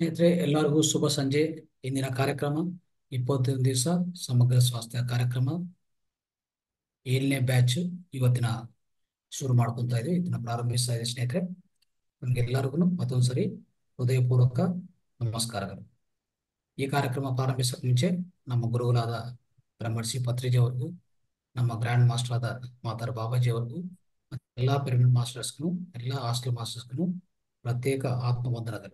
ಸ್ನೇಹಿತರೆ ಎಲ್ಲರಿಗೂ ಶುಭ ಸಂಜೆ ಇಂದಿನ ಕಾರ್ಯಕ್ರಮ ಇಪ್ಪತ್ತೊಂದು ದಿವಸ ಸಮಗ್ರ ಸ್ವಾಸ್ಥ್ಯ ಕಾರ್ಯಕ್ರಮ ಏಳನೇ ಬ್ಯಾಚ್ ಇವತ್ತಿನ ಶುರು ಮಾಡ್ಕೊಂತ ಇದ್ವಿ ಇದನ್ನ ಪ್ರಾರಂಭಿಸ್ತಾ ಇದೆ ಸ್ನೇಹಿತರೆ ನಿಮ್ಗೆಲ್ಲರಿಗೂ ಮತ್ತೊಂದ್ಸರಿ ಹೃದಯಪೂರ್ವಕ ನಮಸ್ಕಾರಗಳು ಈ ಕಾರ್ಯಕ್ರಮ ಪ್ರಾರಂಭಿಸೋಕೆ ಮುಂಚೆ ನಮ್ಮ ಗುರುಗಳಾದ ಬ್ರಹ್ಮರ್ಷಿ ಪತ್ರಿಜಿ ಅವ್ರಿಗೂ ನಮ್ಮ ಗ್ರ್ಯಾಂಡ್ ಮಾಸ್ಟರ್ ಆದ ಮಾತಾರ್ ಬಾಬಾಜಿ ಅವ್ರಿಗೂ ಮತ್ತೆ ಎಲ್ಲಾ ಪಿರಮಿಡ್ ಮಾಸ್ಟರ್ಸ್ಗೂ ಎಲ್ಲಾ ಹಾಸ್ಟೆಲ್ ಮಾಸ್ಟರ್ಸ್ಗೂ ಪ್ರತ್ಯೇಕ ಆತ್ಮವಂದನಗಳು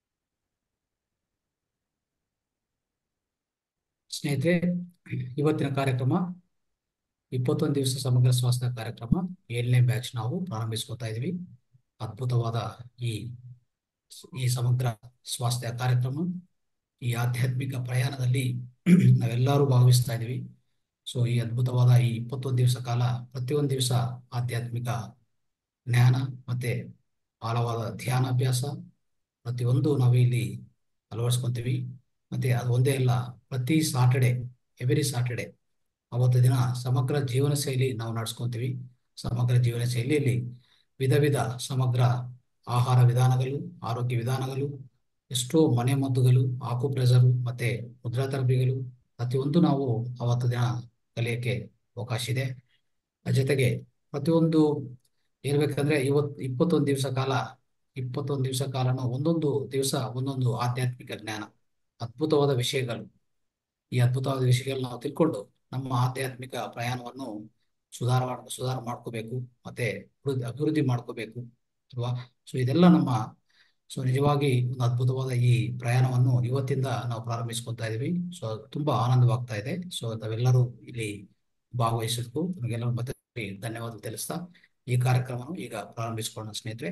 ಸ್ನೇಹಿತರೆ ಇವತ್ತಿನ ಕಾರ್ಯಕ್ರಮ ಇಪ್ಪತ್ತೊಂದು ದಿವಸ ಸಮಗ್ರ ಸ್ವಾಸ್ಥ್ಯ ಕಾರ್ಯಕ್ರಮ ಏಳನೇ ಬ್ಯಾಚ್ ನಾವು ಪ್ರಾರಂಭಿಸ್ಕೊತಾ ಇದೀವಿ ಅದ್ಭುತವಾದ ಈ ಈ ಸಮಗ್ರ ಸ್ವಾಸ್ಥ್ಯ ಕಾರ್ಯಕ್ರಮ ಈ ಆಧ್ಯಾತ್ಮಿಕ ಪ್ರಯಾಣದಲ್ಲಿ ನಾವೆಲ್ಲರೂ ಭಾಗವಹಿಸ್ತಾ ಇದೀವಿ ಸೊ ಈ ಅದ್ಭುತವಾದ ಈ ಇಪ್ಪತ್ತೊಂದು ದಿವಸ ಕಾಲ ಪ್ರತಿಯೊಂದು ದಿವಸ ಆಧ್ಯಾತ್ಮಿಕ ಜ್ಞಾನ ಮತ್ತೆ ಆಳವಾದ ಧ್ಯಾನಾಭ್ಯಾಸ ಪ್ರತಿಯೊಂದು ನಾವು ಇಲ್ಲಿ ಅಳವಡಿಸ್ಕೊಂತೀವಿ ಮತ್ತೆ ಅದು ಒಂದೇ ಅಲ್ಲ ಪ್ರತಿ ಸಾಟರ್ಡೆ ಎವ್ರಿ ಸಾಟರ್ಡೆ ಅವತ್ತು ದಿನ ಸಮಗ್ರ ಜೀವನ ಶೈಲಿ ನಾವು ನಡೆಸ್ಕೊಂತೀವಿ ಸಮಗ್ರ ಜೀವನ ಶೈಲಿಯಲ್ಲಿ ವಿಧ ವಿಧ ಸಮಗ್ರ ಆಹಾರ ವಿಧಾನಗಳು ಆರೋಗ್ಯ ವಿಧಾನಗಳು ಎಷ್ಟೋ ಮನೆ ಮದ್ದುಗಳು ಆಕು ಪ್ರೆಸರು ಮತ್ತೆ ಮುದ್ರಾ ಥೆರಪಿಗಳು ಪ್ರತಿಯೊಂದು ನಾವು ಅವತ್ತು ದಿನ ಕಲಿಯಕ್ಕೆ ಅವಕಾಶ ಇದೆ ಜೊತೆಗೆ ಪ್ರತಿಯೊಂದು ಹೇಳ್ಬೇಕಂದ್ರೆ ಇವತ್ತು ಇಪ್ಪತ್ತೊಂದು ದಿವಸ ಕಾಲ ಇಪ್ಪತ್ತೊಂದು ದಿವಸ ಕಾಲನು ಒಂದೊಂದು ದಿವಸ ಒಂದೊಂದು ಆಧ್ಯಾತ್ಮಿಕ ಜ್ಞಾನ ಅದ್ಭುತವಾದ ವಿಷಯಗಳು ಈ ಅದ್ಭುತವಾದ ವಿಷಯಗಳು ನಾವು ತಿಳ್ಕೊಂಡು ನಮ್ಮ ಆಧ್ಯಾತ್ಮಿಕ ಪ್ರಯಾಣವನ್ನು ಸುಧಾರ ಸುಧಾರ ಮಾಡ್ಕೋಬೇಕು ಮತ್ತೆ ಅಭಿವೃದ್ಧಿ ಅಭಿವೃದ್ಧಿ ಮಾಡ್ಕೋಬೇಕು ಅಲ್ವಾ ಸೊ ಇದೆಲ್ಲ ನಮ್ಮ ಸೊ ನಿಜವಾಗಿ ಒಂದು ಅದ್ಭುತವಾದ ಈ ಪ್ರಯಾಣವನ್ನು ಇವತ್ತಿಂದ ನಾವು ಪ್ರಾರಂಭಿಸ್ಕೊತಾ ಇದೀವಿ ಸೊ ತುಂಬಾ ಆನಂದವಾಗ್ತಾ ಇದೆ ಸೊ ನಾವೆಲ್ಲರೂ ಇಲ್ಲಿ ಭಾಗವಹಿಸಬೇಕು ನಮಗೆಲ್ಲರೂ ಮತ್ತೆ ಧನ್ಯವಾದ ತಿಳಿಸ್ತಾ ಈ ಕಾರ್ಯಕ್ರಮ ಈಗ ಪ್ರಾರಂಭಿಸ್ಕೊಳ್ಳೋಣ ಸ್ನೇಹಿತರೆ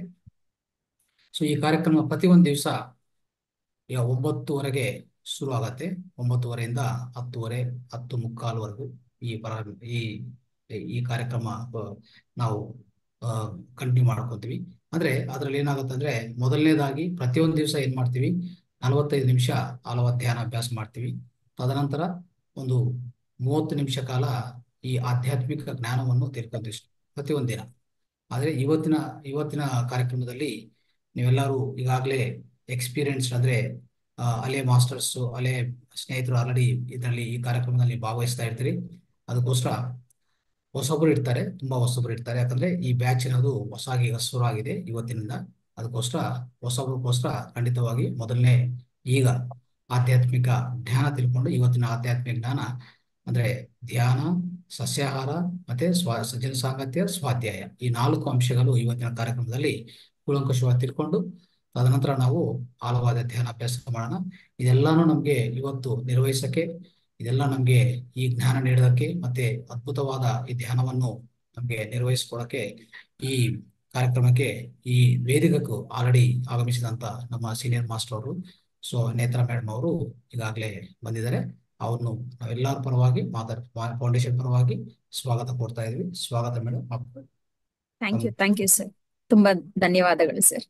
ಸೊ ಈ ಕಾರ್ಯಕ್ರಮ ಪ್ರತಿಯೊಂದು ದಿವಸ ಈಗ ಒಂಬತ್ತುವರೆಗೆ ಶುರು ಆಗತ್ತೆ ಒಂಬತ್ತುವರೆಯಿಂದ ಹತ್ತುವರೆ ಹತ್ತು ಮುಕ್ಕಾಲ್ವರೆಗೂ ಈ ಪರ ಈ ಈ ಕಾರ್ಯಕ್ರಮ ನಾವು ಕಂಟಿನ್ಯೂ ಮಾಡ್ಕೊಂತೀವಿ ಅಂದ್ರೆ ಅದ್ರಲ್ಲಿ ಏನಾಗುತ್ತೆ ಅಂದ್ರೆ ಮೊದಲನೇದಾಗಿ ಪ್ರತಿಯೊಂದು ದಿವಸ ಏನ್ ಮಾಡ್ತೀವಿ ನಲವತ್ತೈದು ನಿಮಿಷ ಹಲವಾರು ಧ್ಯಾನ ಅಭ್ಯಾಸ ಮಾಡ್ತೀವಿ ತದನಂತರ ಒಂದು ಮೂವತ್ತು ನಿಮಿಷ ಕಾಲ ಈ ಆಧ್ಯಾತ್ಮಿಕ ಜ್ಞಾನವನ್ನು ತಿಳ್ಕೊಂತೀವಿ ಪ್ರತಿಯೊಂದು ದಿನ ಆದ್ರೆ ಇವತ್ತಿನ ಇವತ್ತಿನ ಕಾರ್ಯಕ್ರಮದಲ್ಲಿ ನೀವೆಲ್ಲರೂ ಈಗಾಗಲೇ ಎಕ್ಸ್ಪೀರಿಯನ್ಸ್ ಅಂದ್ರೆ ಅಲೆ ಮಾಸ್ಟರ್ಸ್ ಅಲೆ ಸ್ನೇಹಿತರು ಆಲ್ರೆಡಿ ಇದರಲ್ಲಿ ಈ ಕಾರ್ಯಕ್ರಮದಲ್ಲಿ ಭಾಗವಹಿಸ್ತಾ ಇರ್ತೀರಿ ಅದಕ್ಕೋಸ್ಕರ ಹೊಸೊಬ್ರು ಇರ್ತಾರೆ ತುಂಬಾ ಹೊಸೊಬ್ರು ಇರ್ತಾರೆ ಯಾಕಂದ್ರೆ ಈ ಬ್ಯಾಚ್ ಅನ್ನೋದು ಹೊಸಾಗಿ ಶುರು ಆಗಿದೆ ಇವತ್ತಿನಿಂದ ಅದಕ್ಕೋಸ್ಕರ ಹೊಸೊಬ್ರಿಗೋಸ್ಕರ ಖಂಡಿತವಾಗಿ ಮೊದಲನೇ ಈಗ ಆಧ್ಯಾತ್ಮಿಕ ಜ್ಞಾನ ತಿಳ್ಕೊಂಡು ಇವತ್ತಿನ ಆಧ್ಯಾತ್ಮಿಕ ಜ್ಞಾನ ಅಂದ್ರೆ ಧ್ಯಾನ ಸಸ್ಯಾಹಾರ ಮತ್ತೆ ಸ್ವ ಸಜ್ಜನ ಸಾಂಗತ್ಯ ಸ್ವಾಧ್ಯಾಯ ಈ ನಾಲ್ಕು ಅಂಶಗಳು ಇವತ್ತಿನ ಕಾರ್ಯಕ್ರಮದಲ್ಲಿ ಕೂಲಂಕಷವಾಗಿ ತಿಳ್ಕೊಂಡು ತದನಂತರ ನಾವು ಆಳವಾದ ಧ್ಯಾನಾಭ್ಯಾಸ ಮಾಡೋಣ ಇದೆಲ್ಲಾನು ನಮ್ಗೆ ಇವತ್ತು ನಿರ್ವಹಿಸಕ್ಕೆ ಇದೆಲ್ಲ ನಮ್ಗೆ ಈ ಜ್ಞಾನ ನೀಡೋದಕ್ಕೆ ಮತ್ತೆ ಅದ್ಭುತವಾದ ಈ ಧ್ಯಾನವನ್ನು ನಮ್ಗೆ ನಿರ್ವಹಿಸ್ಕೊಳಕ್ಕೆ ಈ ಕಾರ್ಯಕ್ರಮಕ್ಕೆ ಈ ವೇದಿಕಕ್ಕೂ ಆಲ್ರೆಡಿ ಆಗಮಿಸಿದಂತ ನಮ್ಮ ಸೀನಿಯರ್ ಮಾಸ್ಟರ್ ಅವರು ಸೊ ನೇತ್ರ ಮೇಡಮ್ ಅವರು ಈಗಾಗಲೇ ಬಂದಿದ್ದಾರೆ ಅವ್ರನ್ನು ನಾವೆಲ್ಲರ ಪರವಾಗಿ ಮಾತಾಡ್ ಫೌಂಡೇಶನ್ ಪರವಾಗಿ ಸ್ವಾಗತ ಕೊಡ್ತಾ ಇದ್ವಿ ಸ್ವಾಗತ madam thank you thank you sir ತುಂಬಾ ಧನ್ಯವಾದಗಳು ಸರ್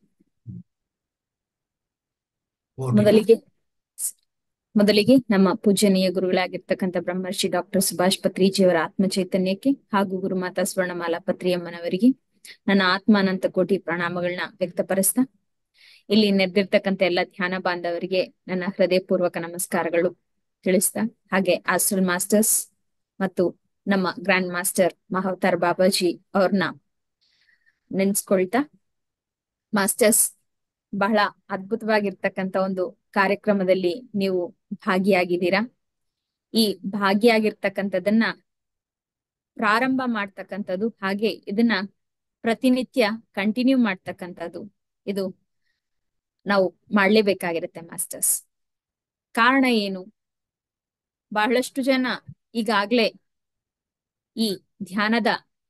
ಮೊದಲಿಗೆ ಮೊದಲಿಗೆ ನಮ್ಮ ಪೂಜನೀಯ ಗುರುಗಳಾಗಿರ್ತಕ್ಕಂಥ ಬ್ರಹ್ಮರ್ಷಿ ಡಾಕ್ಟರ್ ಸುಭಾಷ್ ಪತ್ರಿಜಿಯವರ ಆತ್ಮ ಚೈತನ್ಯಕ್ಕೆ ಹಾಗೂ ಗುರುಮಾತಾ ಸ್ವರ್ಣಮಾಲಾ ಪತ್ರಿಯಮ್ಮನವರಿಗೆ ನನ್ನ ಆತ್ಮ ಅನಂತ ಕೋಟಿ ಪ್ರಣಾಮಗಳನ್ನ ವ್ಯಕ್ತಪಡಿಸ್ತಾ ಇಲ್ಲಿ ನೆರೆದಿರ್ತಕ್ಕಂಥ ಎಲ್ಲ ಧ್ಯಾನ ಬಾಂಧವರಿಗೆ ನನ್ನ ಹೃದಯಪೂರ್ವಕ ನಮಸ್ಕಾರಗಳು ತಿಳಿಸ್ತಾ ಹಾಗೆ ಆಸ್ಟ್ರಲ್ ಮಾಸ್ಟರ್ಸ್ ಮತ್ತು ನಮ್ಮ ಗ್ರ್ಯಾಂಡ್ ಮಾಸ್ಟರ್ ಮಹಾವತಾರ್ ಬಾಬಾಜಿ ಅವ್ರನ್ನ ನೆನ್ಸ್ಕೊಳ್ತಾ ಮಾಸ್ಟರ್ಸ್ ಬಹಳ ಅದ್ಭುತವಾಗಿರ್ತಕ್ಕಂಥ ಒಂದು ಕಾರ್ಯಕ್ರಮದಲ್ಲಿ ನೀವು ಭಾಗಿಯಾಗಿದ್ದೀರಾ ಈ ಭಾಗಿಯಾಗಿರ್ತಕ್ಕಂಥದನ್ನ ಪ್ರಾರಂಭ ಮಾಡ್ತಕ್ಕಂಥದ್ದು ಹಾಗೆ ಇದನ್ನ ಪ್ರತಿನಿತ್ಯ ಕಂಟಿನ್ಯೂ ಮಾಡ್ತಕ್ಕಂಥದ್ದು ಇದು ನಾವು ಮಾಡ್ಲೇಬೇಕಾಗಿರುತ್ತೆ ಮಾಸ್ಟರ್ಸ್ ಕಾರಣ ಏನು ಬಹಳಷ್ಟು ಜನ ಈಗಾಗ್ಲೇ ಈ ಧ್ಯಾನದ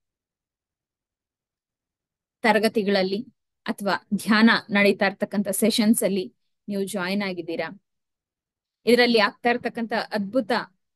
ತರಗತಿಗಳಲ್ಲಿ ಅಥವಾ ಧ್ಯಾನ ನಡೀತಾ ಇರ್ತಕ್ಕಂಥ ಸೆಷನ್ಸ್ ಅಲ್ಲಿ ನೀವು ಜಾಯಿನ್ ಆಗಿದ್ದೀರಾ ಇದರಲ್ಲಿ ಆಗ್ತಾ ಇರ್ತಕ್ಕಂಥ ಅದ್ಭುತ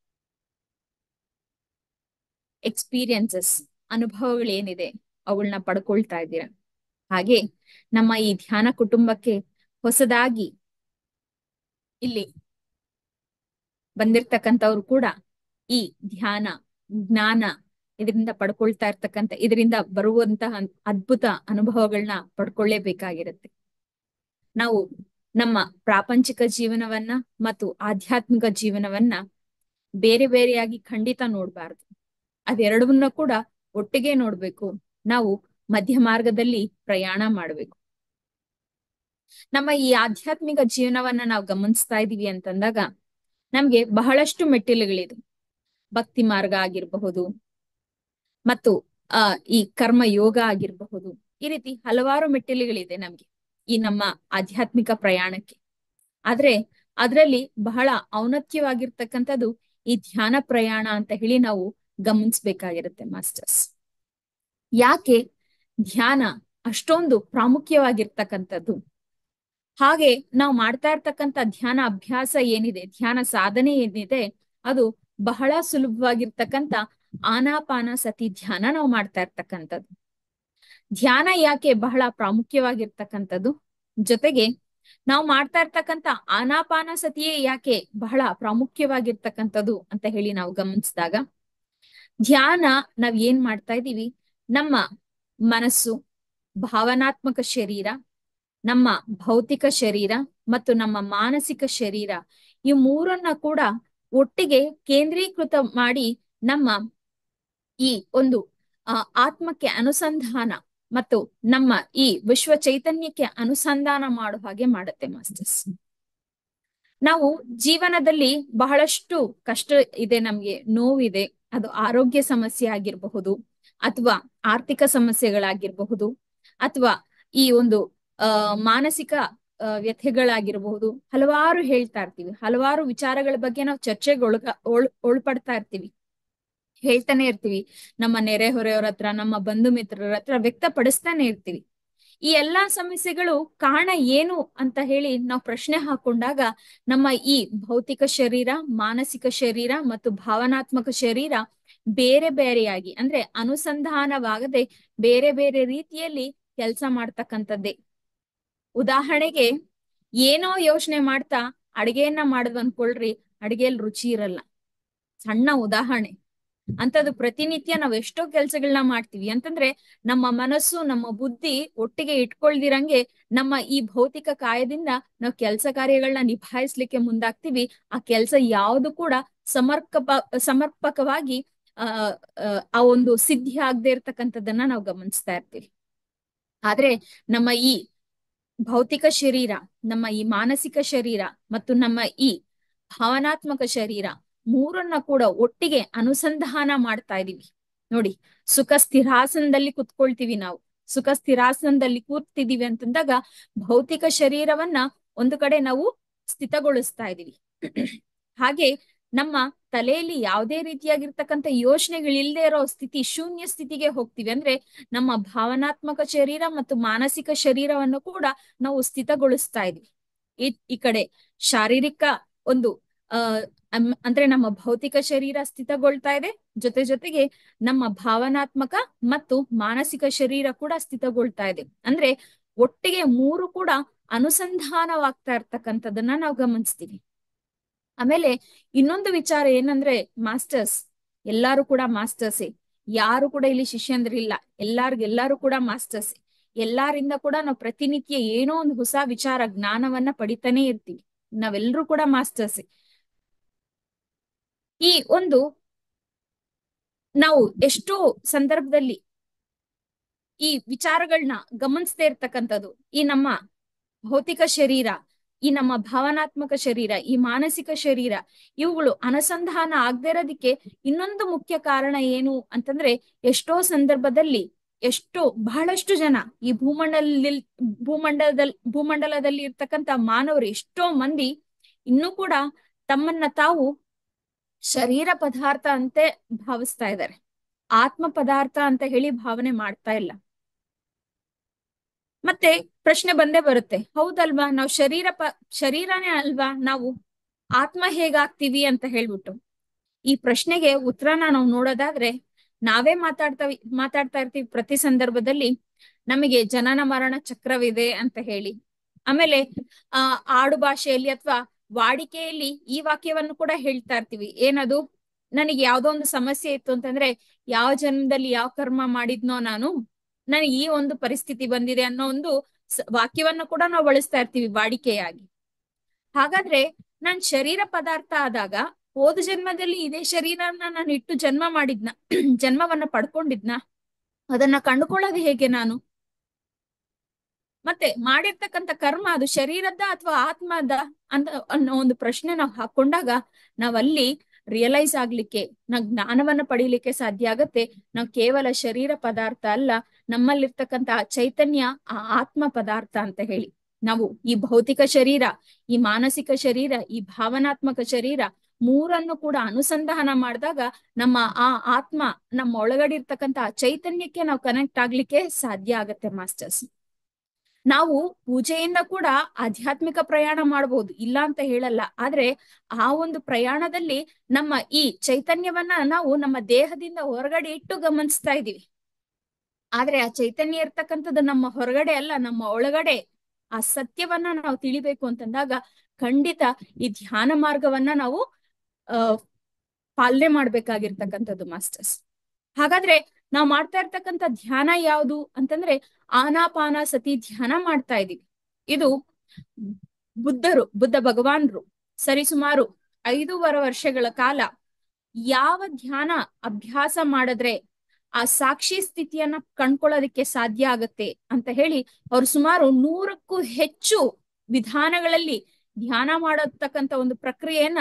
ಎಕ್ಸ್ಪೀರಿಯನ್ಸಸ್ ಅನುಭವಗಳು ಏನಿದೆ ಅವುಗಳನ್ನ ಪಡ್ಕೊಳ್ತಾ ಇದ್ದೀರಾ ಹಾಗೆ ನಮ್ಮ ಈ ಧ್ಯಾನ ಕುಟುಂಬಕ್ಕೆ ಹೊಸದಾಗಿ ಇಲ್ಲಿ ಬಂದಿರ್ತಕ್ಕಂಥವ್ರು ಕೂಡ ಈ ಧ್ಯಾನ ಜ್ಞಾನ ಇದರಿಂದ ಪಡ್ಕೊಳ್ತಾ ಇರ್ತಕ್ಕಂಥ ಇದರಿಂದ ಬರುವಂತಹ ಅದ್ಭುತ ಅನುಭವಗಳನ್ನ ಪಡ್ಕೊಳ್ಳೇಬೇಕಾಗಿರುತ್ತೆ ನಾವು ನಮ್ಮ ಪ್ರಾಪಂಚಿಕ ಜೀವನವನ್ನ ಮತ್ತು ಆಧ್ಯಾತ್ಮಿಕ ಜೀವನವನ್ನ ಬೇರೆ ಬೇರೆಯಾಗಿ ಖಂಡಿತ ನೋಡ್ಬಾರ್ದು ಅದೆರಡನ್ನ ಕೂಡ ಒಟ್ಟಿಗೆ ನೋಡ್ಬೇಕು ನಾವು ಮಧ್ಯ ಮಾರ್ಗದಲ್ಲಿ ಪ್ರಯಾಣ ಮಾಡ್ಬೇಕು ನಮ್ಮ ಈ ಆಧ್ಯಾತ್ಮಿಕ ಜೀವನವನ್ನ ನಾವು ಗಮನಿಸ್ತಾ ಇದೀವಿ ಅಂತಂದಾಗ ನಮ್ಗೆ ಬಹಳಷ್ಟು ಮೆಟ್ಟಿಲುಗಳಿದೆ ಭಕ್ತಿ ಮಾರ್ಗ ಆಗಿರಬಹುದು ಮತ್ತು ಆ ಈ ಕರ್ಮ ಯೋಗ ಆಗಿರಬಹುದು ಈ ರೀತಿ ಹಲವಾರು ಮೆಟ್ಟಿಲುಗಳಿದೆ ನಮ್ಗೆ ಈ ನಮ್ಮ ಆಧ್ಯಾತ್ಮಿಕ ಪ್ರಯಾಣಕ್ಕೆ ಆದ್ರೆ ಅದರಲ್ಲಿ ಬಹಳ ಔನ್ನತ್ಯವಾಗಿರ್ತಕ್ಕಂಥದ್ದು ಈ ಧ್ಯಾನ ಪ್ರಯಾಣ ಅಂತ ಹೇಳಿ ನಾವು ಗಮನಿಸ್ಬೇಕಾಗಿರುತ್ತೆ ಮಾಸ್ಟರ್ಸ್ ಯಾಕೆ ಧ್ಯಾನ ಅಷ್ಟೊಂದು ಪ್ರಾಮುಖ್ಯವಾಗಿರ್ತಕ್ಕಂಥದ್ದು ಹಾಗೆ ನಾವು ಮಾಡ್ತಾ ಇರ್ತಕ್ಕಂಥ ಧ್ಯಾನ ಅಭ್ಯಾಸ ಏನಿದೆ ಧ್ಯಾನ ಸಾಧನೆ ಏನಿದೆ ಅದು ಬಹಳ ಸುಲಭವಾಗಿರ್ತಕ್ಕಂಥ ಆನಾಪಾನ ಸತಿ ಧ್ಯಾನ ನಾವು ಮಾಡ್ತಾ ಇರ್ತಕ್ಕಂಥದ್ದು ಧ್ಯಾನ ಯಾಕೆ ಬಹಳ ಪ್ರಾಮುಖ್ಯವಾಗಿರ್ತಕ್ಕಂಥದ್ದು ಜೊತೆಗೆ ನಾವು ಮಾಡ್ತಾ ಇರ್ತಕ್ಕಂಥ ಆನಾಪಾನ ಸತಿಯೇ ಯಾಕೆ ಬಹಳ ಪ್ರಾಮುಖ್ಯವಾಗಿರ್ತಕ್ಕಂಥದ್ದು ಅಂತ ಹೇಳಿ ನಾವು ಗಮನಿಸಿದಾಗ ಧ್ಯಾನ ನಾವ್ ಏನ್ ಮಾಡ್ತಾ ಇದೀವಿ ನಮ್ಮ ಮನಸ್ಸು ಭಾವನಾತ್ಮಕ ಶರೀರ ನಮ್ಮ ಭೌತಿಕ ಶರೀರ ಮತ್ತು ನಮ್ಮ ಮಾನಸಿಕ ಶರೀರ ಈ ಮೂರನ್ನ ಕೂಡ ಒಟ್ಟಿಗೆ ಕೇಂದ್ರೀಕೃತ ಮಾಡಿ ನಮ್ಮ ಈ ಒಂದು ಆ ಆತ್ಮಕ್ಕೆ ಅನುಸಂಧಾನ ಮತ್ತು ನಮ್ಮ ಈ ವಿಶ್ವ ಚೈತನ್ಯಕ್ಕೆ ಅನುಸಂಧಾನ ಮಾಡುವ ಹಾಗೆ ಮಾಡುತ್ತೆ ಮಾಸ್ಟರ್ಸ್ ನಾವು ಜೀವನದಲ್ಲಿ ಬಹಳಷ್ಟು ಕಷ್ಟ ಇದೆ ನಮ್ಗೆ ನೋವಿದೆ ಅದು ಆರೋಗ್ಯ ಸಮಸ್ಯೆ ಆಗಿರಬಹುದು ಅಥವಾ ಆರ್ಥಿಕ ಸಮಸ್ಯೆಗಳಾಗಿರಬಹುದು ಅಥವಾ ಈ ಒಂದು ಆ ಮಾನಸಿಕ ವ್ಯಥೆಗಳಾಗಿರಬಹುದು ಹಲವಾರು ಹೇಳ್ತಾ ಇರ್ತೀವಿ ಹಲವಾರು ವಿಚಾರಗಳ ಬಗ್ಗೆ ನಾವು ಚರ್ಚೆಗೆ ಒಳಗ ಒಳ್ ಒಳಪಡ್ತಾ ಇರ್ತೀವಿ ಹೇಳ್ತಾನೆ ಇರ್ತೀವಿ ನಮ್ಮ ನೆರೆಹೊರೆಯವ್ರ ಹತ್ರ ನಮ್ಮ ಬಂಧು ಮಿತ್ರರ ಹತ್ರ ವ್ಯಕ್ತಪಡಿಸ್ತಾನೆ ಇರ್ತೀವಿ ಈ ಎಲ್ಲಾ ಸಮಸ್ಯೆಗಳು ಕಾರಣ ಏನು ಅಂತ ಹೇಳಿ ನಾವು ಪ್ರಶ್ನೆ ಹಾಕೊಂಡಾಗ ನಮ್ಮ ಈ ಭೌತಿಕ ಶರೀರ ಮಾನಸಿಕ ಶರೀರ ಮತ್ತು ಭಾವನಾತ್ಮಕ ಶರೀರ ಬೇರೆ ಬೇರೆಯಾಗಿ ಅಂದ್ರೆ ಅನುಸಂಧಾನವಾಗದೆ ಬೇರೆ ಬೇರೆ ರೀತಿಯಲ್ಲಿ ಕೆಲಸ ಮಾಡ್ತಕ್ಕಂಥದ್ದೇ ಉದಾಹರಣೆಗೆ ಏನೋ ಯೋಚನೆ ಮಾಡ್ತಾ ಅಡಿಗೆಯನ್ನ ಮಾಡುದು ಅನ್ಕೊಳ್ರಿ ಅಡಿಗೆಯಲ್ಲಿ ರುಚಿ ಇರಲ್ಲ ಸಣ್ಣ ಉದಾಹರಣೆ ಅಂತದ್ದು ಪ್ರತಿನಿತ್ಯ ನಾವ್ ಎಷ್ಟೋ ಕೆಲ್ಸಗಳನ್ನ ಮಾಡ್ತೀವಿ ಅಂತಂದ್ರೆ ನಮ್ಮ ಮನಸ್ಸು ನಮ್ಮ ಬುದ್ಧಿ ಒಟ್ಟಿಗೆ ಇಟ್ಕೊಳ್ದಿರಂಗೆ ನಮ್ಮ ಈ ಭೌತಿಕ ಕಾಯದಿಂದ ನಾವು ಕೆಲಸ ಕಾರ್ಯಗಳನ್ನ ನಿಭಾಯಿಸ್ಲಿಕ್ಕೆ ಮುಂದಾಗ್ತೀವಿ ಆ ಕೆಲಸ ಯಾವುದು ಕೂಡ ಸಮರ್ಪಕ ಸಮರ್ಪಕವಾಗಿ ಆ ಆ ಒಂದು ಸಿದ್ಧಿ ಆಗದೆ ಇರ್ತಕ್ಕಂಥದ್ದನ್ನ ನಾವು ಗಮನಿಸ್ತಾ ಇರ್ತೀವಿ ಆದ್ರೆ ನಮ್ಮ ಈ ಭೌತಿಕ ಶರೀರ ನಮ್ಮ ಈ ಮಾನಸಿಕ ಶರೀರ ಮತ್ತು ನಮ್ಮ ಈ ಭಾವನಾತ್ಮಕ ಶರೀರ ಮೂರನ್ನ ಕೂಡ ಒಟ್ಟಿಗೆ ಅನುಸಂಧಾನ ಮಾಡ್ತಾ ಇದೀವಿ ನೋಡಿ ಸುಖ ಸ್ಥಿರಾಸನದಲ್ಲಿ ಕುತ್ಕೊಳ್ತೀವಿ ನಾವು ಸುಖ ಸ್ಥಿರಾಸನದಲ್ಲಿ ಕೂರ್ತಿದೀವಿ ಅಂತಂದಾಗ ಭೌತಿಕ ಶರೀರವನ್ನ ಒಂದು ಕಡೆ ನಾವು ಸ್ಥಿತಗೊಳಿಸ್ತಾ ಇದೀವಿ ಹಾಗೆ ನಮ್ಮ ತಲೆಯಲ್ಲಿ ಯಾವುದೇ ರೀತಿಯಾಗಿರ್ತಕ್ಕಂಥ ಯೋಚನೆಗಳಿಲ್ದೇ ಇರೋ ಸ್ಥಿತಿ ಶೂನ್ಯ ಸ್ಥಿತಿಗೆ ಹೋಗ್ತೀವಿ ಅಂದ್ರೆ ನಮ್ಮ ಭಾವನಾತ್ಮಕ ಶರೀರ ಮತ್ತು ಮಾನಸಿಕ ಶರೀರವನ್ನು ಕೂಡ ನಾವು ಸ್ಥಿತಗೊಳಿಸ್ತಾ ಇದೀವಿ ಈ ಈ ಕಡೆ ಶಾರೀರಿಕ ಒಂದು ಅಹ್ ಅಂದ್ರೆ ನಮ್ಮ ಭೌತಿಕ ಶರೀರ ಸ್ಥಿತಗೊಳ್ತಾ ಇದೆ ಜೊತೆ ಜೊತೆಗೆ ನಮ್ಮ ಭಾವನಾತ್ಮಕ ಮತ್ತು ಮಾನಸಿಕ ಶರೀರ ಕೂಡ ಸ್ಥಿತಗೊಳ್ತಾ ಇದೆ ಅಂದ್ರೆ ಒಟ್ಟಿಗೆ ಮೂರು ಕೂಡ ಅನುಸಂಧಾನವಾಗ್ತಾ ಇರ್ತಕ್ಕಂಥದ್ದನ್ನ ನಾವು ಗಮನಿಸ್ತೀವಿ ಆಮೇಲೆ ಇನ್ನೊಂದು ವಿಚಾರ ಏನಂದ್ರೆ ಮಾಸ್ಟರ್ಸ್ ಎಲ್ಲಾರು ಕೂಡ ಮಾಸ್ಟರ್ಸೇ ಯಾರು ಕೂಡ ಇಲ್ಲಿ ಶಿಷ್ಯಂದ್ರಿಲ್ಲ ಎಲ್ಲಾರ್ಗ ಎಲ್ಲಾರು ಕೂಡ ಮಾಸ್ಟರ್ಸ್ ಎಲ್ಲಾರಿಂದ ಕೂಡ ನಾವು ಪ್ರತಿನಿತ್ಯ ಏನೋ ಒಂದು ಹೊಸ ವಿಚಾರ ಜ್ಞಾನವನ್ನ ಪಡಿತಾನೆ ಇರ್ತೀವಿ ನಾವೆಲ್ಲರೂ ಕೂಡ ಮಾಸ್ಟರ್ಸ್ ಈ ಒಂದು ನಾವು ಎಷ್ಟೋ ಸಂದರ್ಭದಲ್ಲಿ ಈ ವಿಚಾರಗಳನ್ನ ಗಮನಿಸದೇ ಇರ್ತಕ್ಕಂಥದ್ದು ಈ ನಮ್ಮ ಭೌತಿಕ ಶರೀರ ಈ ನಮ್ಮ ಭಾವನಾತ್ಮಕ ಶರೀರ ಈ ಮಾನಸಿಕ ಶರೀರ ಇವುಗಳು ಅನುಸಂಧಾನ ಆಗದೆ ಇರೋದಕ್ಕೆ ಇನ್ನೊಂದು ಮುಖ್ಯ ಕಾರಣ ಏನು ಅಂತಂದ್ರೆ ಎಷ್ಟೋ ಸಂದರ್ಭದಲ್ಲಿ ಎಷ್ಟೋ ಬಹಳಷ್ಟು ಜನ ಈ ಭೂಮಂಡಲದಲ್ಲಿ ಭೂಮಂಡಲದಲ್ಲಿ ಭೂಮಂಡಲದಲ್ಲಿ ಇರ್ತಕ್ಕಂಥ ಮಾನವರು ಎಷ್ಟೋ ಮಂದಿ ಇನ್ನೂ ಕೂಡ ತಮ್ಮನ್ನ ತಾವು ಶರೀರ ಪದಾರ್ಥ ಅಂತೆ ಭಾವಿಸ್ತಾ ಇದ್ದಾರೆ ಆತ್ಮ ಪದಾರ್ಥ ಅಂತ ಹೇಳಿ ಭಾವನೆ ಮಾಡ್ತಾ ಇಲ್ಲ ಮತ್ತೆ ಪ್ರಶ್ನೆ ಬಂದೇ ಬರುತ್ತೆ ಹೌದಲ್ವಾ ನಾವು ಶರೀರ ಪ ಶರೀರನೇ ಅಲ್ವಾ ನಾವು ಆತ್ಮ ಹೇಗಾಗ್ತೀವಿ ಅಂತ ಹೇಳ್ಬಿಟ್ಟು ಈ ಪ್ರಶ್ನೆಗೆ ಉತ್ತರನ ನಾವು ನೋಡೋದಾದ್ರೆ ನಾವೇ ಮಾತಾಡ್ತಾ ಮಾತಾಡ್ತಾ ಇರ್ತೀವಿ ಪ್ರತಿ ಸಂದರ್ಭದಲ್ಲಿ ನಮಗೆ ಜನನ ಮರಣ ಚಕ್ರವಿದೆ ಅಂತ ಹೇಳಿ ಆಮೇಲೆ ಆ ಆಡು ಭಾಷೆಯಲ್ಲಿ ಅಥವಾ ವಾಡಿಕೆಯಲ್ಲಿ ಈ ವಾಕ್ಯವನ್ನು ಕೂಡ ಹೇಳ್ತಾ ಇರ್ತೀವಿ ಏನದು ನನಗೆ ಯಾವ್ದೋ ಒಂದು ಸಮಸ್ಯೆ ಇತ್ತು ಅಂತಂದ್ರೆ ಯಾವ ಜನ್ಮದಲ್ಲಿ ಯಾವ ಕರ್ಮ ಮಾಡಿದ್ನೋ ನಾನು ನನಗೆ ಈ ಒಂದು ಪರಿಸ್ಥಿತಿ ಬಂದಿದೆ ಅನ್ನೋ ಒಂದು ವಾಕ್ಯವನ್ನ ಕೂಡ ನಾವು ಬಳಸ್ತಾ ಇರ್ತೀವಿ ವಾಡಿಕೆಯಾಗಿ ಹಾಗಾದ್ರೆ ನಾನ್ ಶರೀರ ಪದಾರ್ಥ ಆದಾಗ ಹೋದ ಜನ್ಮದಲ್ಲಿ ಇದೇ ಶರೀರನ ನಾನು ಇಟ್ಟು ಜನ್ಮ ಮಾಡಿದ್ನ ಜನ್ಮವನ್ನ ಪಡ್ಕೊಂಡಿದ್ನ ಅದನ್ನ ಕಂಡುಕೊಳ್ಳೋದು ಹೇಗೆ ನಾನು ಮತ್ತೆ ಮಾಡಿರ್ತಕ್ಕಂಥ ಕರ್ಮ ಅದು ಶರೀರದ ಅಥವಾ ಆತ್ಮದ ಅಂತ ಅನ್ನೋ ಒಂದು ಪ್ರಶ್ನೆ ನಾವು ಹಾಕೊಂಡಾಗ ನಾವಲ್ಲಿ ರಿಯಲೈಸ್ ಆಗ್ಲಿಕ್ಕೆ ನಾವ್ ಜ್ಞಾನವನ್ನ ಪಡಿಲಿಕ್ಕೆ ಸಾಧ್ಯ ಆಗತ್ತೆ ನಾವ್ ಕೇವಲ ಶರೀರ ಪದಾರ್ಥ ಅಲ್ಲ ನಮ್ಮಲ್ಲಿರ್ತಕ್ಕಂಥ ಆ ಚೈತನ್ಯ ಆ ಆತ್ಮ ಪದಾರ್ಥ ಅಂತ ಹೇಳಿ ನಾವು ಈ ಭೌತಿಕ ಶರೀರ ಈ ಮಾನಸಿಕ ಶರೀರ ಈ ಭಾವನಾತ್ಮಕ ಶರೀರ ಮೂರನ್ನು ಕೂಡ ಅನುಸಂಧಾನ ಮಾಡಿದಾಗ ನಮ್ಮ ಆ ಆತ್ಮ ನಮ್ಮ ಒಳಗಡೆ ಇರ್ತಕ್ಕಂಥ ಆ ಚೈತನ್ಯಕ್ಕೆ ನಾವು ಕನೆಕ್ಟ್ ಆಗ್ಲಿಕ್ಕೆ ಸಾಧ್ಯ ಆಗತ್ತೆ ಮಾಸ್ಟರ್ಸ್ ನಾವು ಪೂಜೆಯಿಂದ ಕೂಡ ಆಧ್ಯಾತ್ಮಿಕ ಪ್ರಯಾಣ ಮಾಡಬಹುದು ಇಲ್ಲ ಅಂತ ಹೇಳಲ್ಲ ಆದ್ರೆ ಆ ಒಂದು ಪ್ರಯಾಣದಲ್ಲಿ ನಮ್ಮ ಈ ಚೈತನ್ಯವನ್ನ ನಾವು ನಮ್ಮ ದೇಹದಿಂದ ಹೊರಗಡೆ ಇಟ್ಟು ಗಮನಿಸ್ತಾ ಇದೀವಿ ಆದ್ರೆ ಆ ಚೈತನ್ಯ ಇರ್ತಕ್ಕಂಥದ್ದು ನಮ್ಮ ಹೊರಗಡೆ ಅಲ್ಲ ನಮ್ಮ ಒಳಗಡೆ ಆ ಸತ್ಯವನ್ನ ನಾವು ತಿಳಿಬೇಕು ಅಂತಂದಾಗ ಖಂಡಿತ ಈ ಧ್ಯಾನ ಮಾರ್ಗವನ್ನ ನಾವು ಅಹ್ ಪಾಲನೆ ಮಾಡ್ಬೇಕಾಗಿರ್ತಕ್ಕಂಥದ್ದು ಮಾಸ್ಟರ್ಸ್ ಹಾಗಾದ್ರೆ ನಾವು ಮಾಡ್ತಾ ಇರ್ತಕ್ಕಂಥ ಧ್ಯಾನ ಯಾವುದು ಅಂತಂದ್ರೆ ಆನಾಪಾನ ಸತಿ ಧ್ಯಾನ ಮಾಡ್ತಾ ಇದೀವಿ ಇದು ಬುದ್ಧರು ಬುದ್ಧ ಭಗವಾನ್ರು ಸರಿಸುಮಾರು ಐದೂವರೆ ವರ್ಷಗಳ ಕಾಲ ಯಾವ ಧ್ಯಾನ ಅಭ್ಯಾಸ ಮಾಡಿದ್ರೆ ಆ ಸಾಕ್ಷಿ ಸ್ಥಿತಿಯನ್ನ ಕಂಡ್ಕೊಳ್ಳೋದಕ್ಕೆ ಸಾಧ್ಯ ಆಗತ್ತೆ ಅಂತ ಹೇಳಿ ಅವ್ರು ಸುಮಾರು ನೂರಕ್ಕೂ ಹೆಚ್ಚು ವಿಧಾನಗಳಲ್ಲಿ ಧ್ಯಾನ ಮಾಡತಕ್ಕಂತ ಒಂದು ಪ್ರಕ್ರಿಯೆಯನ್ನ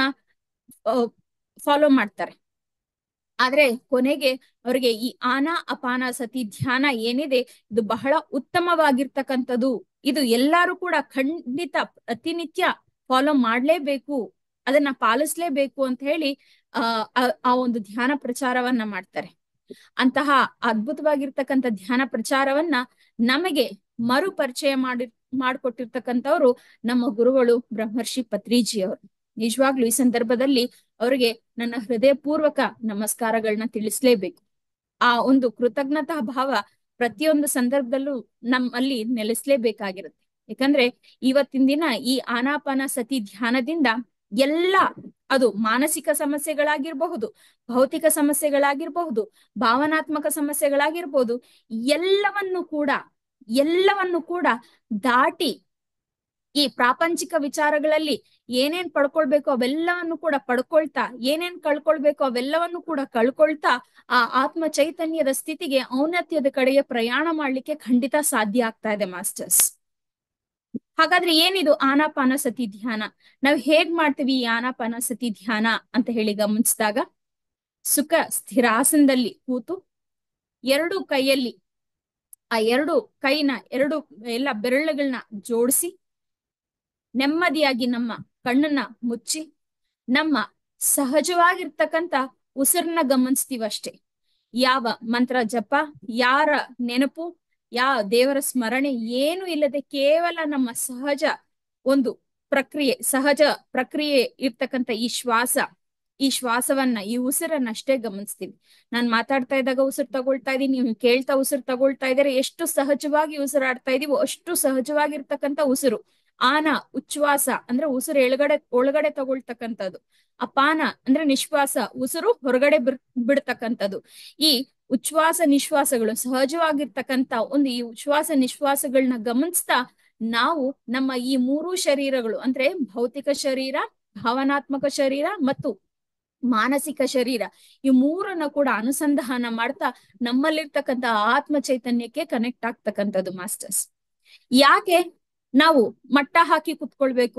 ಫಾಲೋ ಮಾಡ್ತಾರೆ ಆದ್ರೆ ಕೊನೆಗೆ ಅವರಿಗೆ ಈ ಆನ ಅಪಾನ ಸತಿ ಧ್ಯಾನ ಏನಿದೆ ಇದು ಬಹಳ ಉತ್ತಮವಾಗಿರ್ತಕ್ಕಂಥದ್ದು ಇದು ಎಲ್ಲಾರು ಕೂಡ ಖಂಡಿತ ಪ್ರತಿನಿತ್ಯ ಫಾಲೋ ಮಾಡ್ಲೇಬೇಕು ಅದನ್ನ ಪಾಲಿಸ್ಲೇಬೇಕು ಅಂತ ಹೇಳಿ ಆ ಆ ಒಂದು ಧ್ಯಾನ ಪ್ರಚಾರವನ್ನ ಮಾಡ್ತಾರೆ ಅಂತಹ ಅದ್ಭುತವಾಗಿರ್ತಕ್ಕಂಥ ಧ್ಯಾನ ಪ್ರಚಾರವನ್ನ ನಮಗೆ ಮರು ಪರಿಚಯ ಮಾಡಿ ಮಾಡ್ಕೊಟ್ಟಿರ್ತಕ್ಕಂಥವ್ರು ನಮ್ಮ ಗುರುಗಳು ಬ್ರಹ್ಮರ್ಷಿ ಪತ್ರಿಜಿ ಅವರು ನಿಜವಾಗ್ಲು ಈ ಸಂದರ್ಭದಲ್ಲಿ ಅವರಿಗೆ ನನ್ನ ಹೃದಯಪೂರ್ವಕ ನಮಸ್ಕಾರಗಳನ್ನ ತಿಳಿಸ್ಲೇಬೇಕು ಆ ಒಂದು ಕೃತಜ್ಞತಾ ಭಾವ ಪ್ರತಿಯೊಂದು ಸಂದರ್ಭದಲ್ಲೂ ನಮ್ಮಲ್ಲಿ ನೆಲೆಸ್ಲೇಬೇಕಾಗಿರುತ್ತೆ ಯಾಕಂದ್ರೆ ಇವತ್ತಿನ ದಿನ ಈ ಆನಾಪಾನ ಸತಿ ಧ್ಯಾನದಿಂದ ಎಲ್ಲ ಅದು ಮಾನಸಿಕ ಸಮಸ್ಯೆಗಳಾಗಿರಬಹುದು ಭೌತಿಕ ಸಮಸ್ಯೆಗಳಾಗಿರಬಹುದು ಭಾವನಾತ್ಮಕ ಸಮಸ್ಯೆಗಳಾಗಿರ್ಬೋದು ಎಲ್ಲವನ್ನು ಕೂಡ ಎಲ್ಲವನ್ನು ಕೂಡ ದಾಟಿ ಈ ಪ್ರಾಪಂಚಿಕ ವಿಚಾರಗಳಲ್ಲಿ ಏನೇನ್ ಪಡ್ಕೊಳ್ಬೇಕು ಅವೆಲ್ಲವನ್ನು ಕೂಡ ಪಡ್ಕೊಳ್ತಾ ಏನೇನ್ ಕಳ್ಕೊಳ್ಬೇಕು ಅವೆಲ್ಲವನ್ನು ಕೂಡ ಕಳ್ಕೊಳ್ತಾ ಆ ಆತ್ಮ ಚೈತನ್ಯದ ಸ್ಥಿತಿಗೆ ಔನ್ನತ್ಯದ ಕಡೆಗೆ ಪ್ರಯಾಣ ಮಾಡ್ಲಿಕ್ಕೆ ಖಂಡಿತ ಸಾಧ್ಯ ಆಗ್ತಾ ಇದೆ ಮಾಸ್ಟರ್ಸ್ ಹಾಗಾದ್ರೆ ಏನಿದು ಆನಾಪಾನ ಸತಿ ಧ್ಯಾನ ನಾವ್ ಹೇಗ್ ಮಾಡ್ತೀವಿ ಈ ಆನಾಪಾನ ಸತಿ ಧ್ಯಾನ ಅಂತ ಹೇಳಿ ಗಮನಿಸಿದಾಗ ಸುಖ ಸ್ಥಿರಾಸನದಲ್ಲಿ ಕೂತು ಎರಡು ಕೈಯಲ್ಲಿ ಆ ಎರಡು ಕೈನ ಎರಡು ಎಲ್ಲ ಬೆರಳುಗಳನ್ನ ಜೋಡಿಸಿ ನೆಮ್ಮದಿಯಾಗಿ ನಮ್ಮ ಕಣ್ಣನ್ನ ಮುಚ್ಚಿ ನಮ್ಮ ಸಹಜವಾಗಿರ್ತಕ್ಕಂಥ ಉಸಿರನ್ನ ಗಮನಿಸ್ತೀವಷ್ಟೇ ಯಾವ ಮಂತ್ರ ಜಪ ಯಾರ ನೆನಪು ಯಾವ ದೇವರ ಸ್ಮರಣೆ ಏನು ಇಲ್ಲದೆ ಕೇವಲ ನಮ್ಮ ಸಹಜ ಒಂದು ಪ್ರಕ್ರಿಯೆ ಸಹಜ ಪ್ರಕ್ರಿಯೆ ಇರ್ತಕ್ಕಂಥ ಈ ಶ್ವಾಸ ಈ ಶ್ವಾಸವನ್ನ ಈ ಉಸಿರನ್ನ ಅಷ್ಟೇ ಗಮನಿಸ್ತೀವಿ ನಾನ್ ಮಾತಾಡ್ತಾ ಇದ್ದಾಗ ಉಸಿರು ತಗೊಳ್ತಾ ಇದೀನಿ ನೀವು ಕೇಳ್ತಾ ಉಸಿರು ತಗೊಳ್ತಾ ಇದಾರೆ ಎಷ್ಟು ಸಹಜವಾಗಿ ಉಸಿರಾಡ್ತಾ ಇದೀವೋ ಅಷ್ಟು ಸಹಜವಾಗಿರ್ತಕ್ಕಂಥ ಉಸಿರು ಆನ ಉಚ್ಛ್ವಾಸ ಅಂದ್ರೆ ಉಸಿರು ಎಳಗಡೆ ಒಳಗಡೆ ತಗೊಳ್ತಕ್ಕಂಥದ್ದು ಅಪಾನ ಅಂದ್ರೆ ನಿಶ್ವಾಸ ಉಸಿರು ಹೊರಗಡೆ ಬಿಡ್ ಬಿಡ್ತಕ್ಕಂಥದ್ದು ಈ ಉಚ್ಛ್ವಾಸ ನಿಶ್ವಾಸಗಳು ಸಹಜವಾಗಿರ್ತಕ್ಕಂಥ ಒಂದು ಈ ಉಚ್ಛ್ವಾಸ ನಿಶ್ವಾಸಗಳನ್ನ ಗಮನಿಸ್ತಾ ನಾವು ನಮ್ಮ ಈ ಮೂರು ಶರೀರಗಳು ಅಂದ್ರೆ ಭೌತಿಕ ಶರೀರ ಭಾವನಾತ್ಮಕ ಶರೀರ ಮತ್ತು ಮಾನಸಿಕ ಶರೀರ ಈ ಮೂರನ್ನ ಕೂಡ ಅನುಸಂಧಾನ ಮಾಡ್ತಾ ನಮ್ಮಲ್ಲಿರ್ತಕ್ಕಂಥ ಆತ್ಮ ಚೈತನ್ಯಕ್ಕೆ ಕನೆಕ್ಟ್ ಆಗ್ತಕ್ಕಂಥದ್ದು ಮಾಸ್ಟರ್ಸ್ ಯಾಕೆ ನಾವು ಮಟ್ಟ ಹಾಕಿ ಕುತ್ಕೊಳ್ಬೇಕು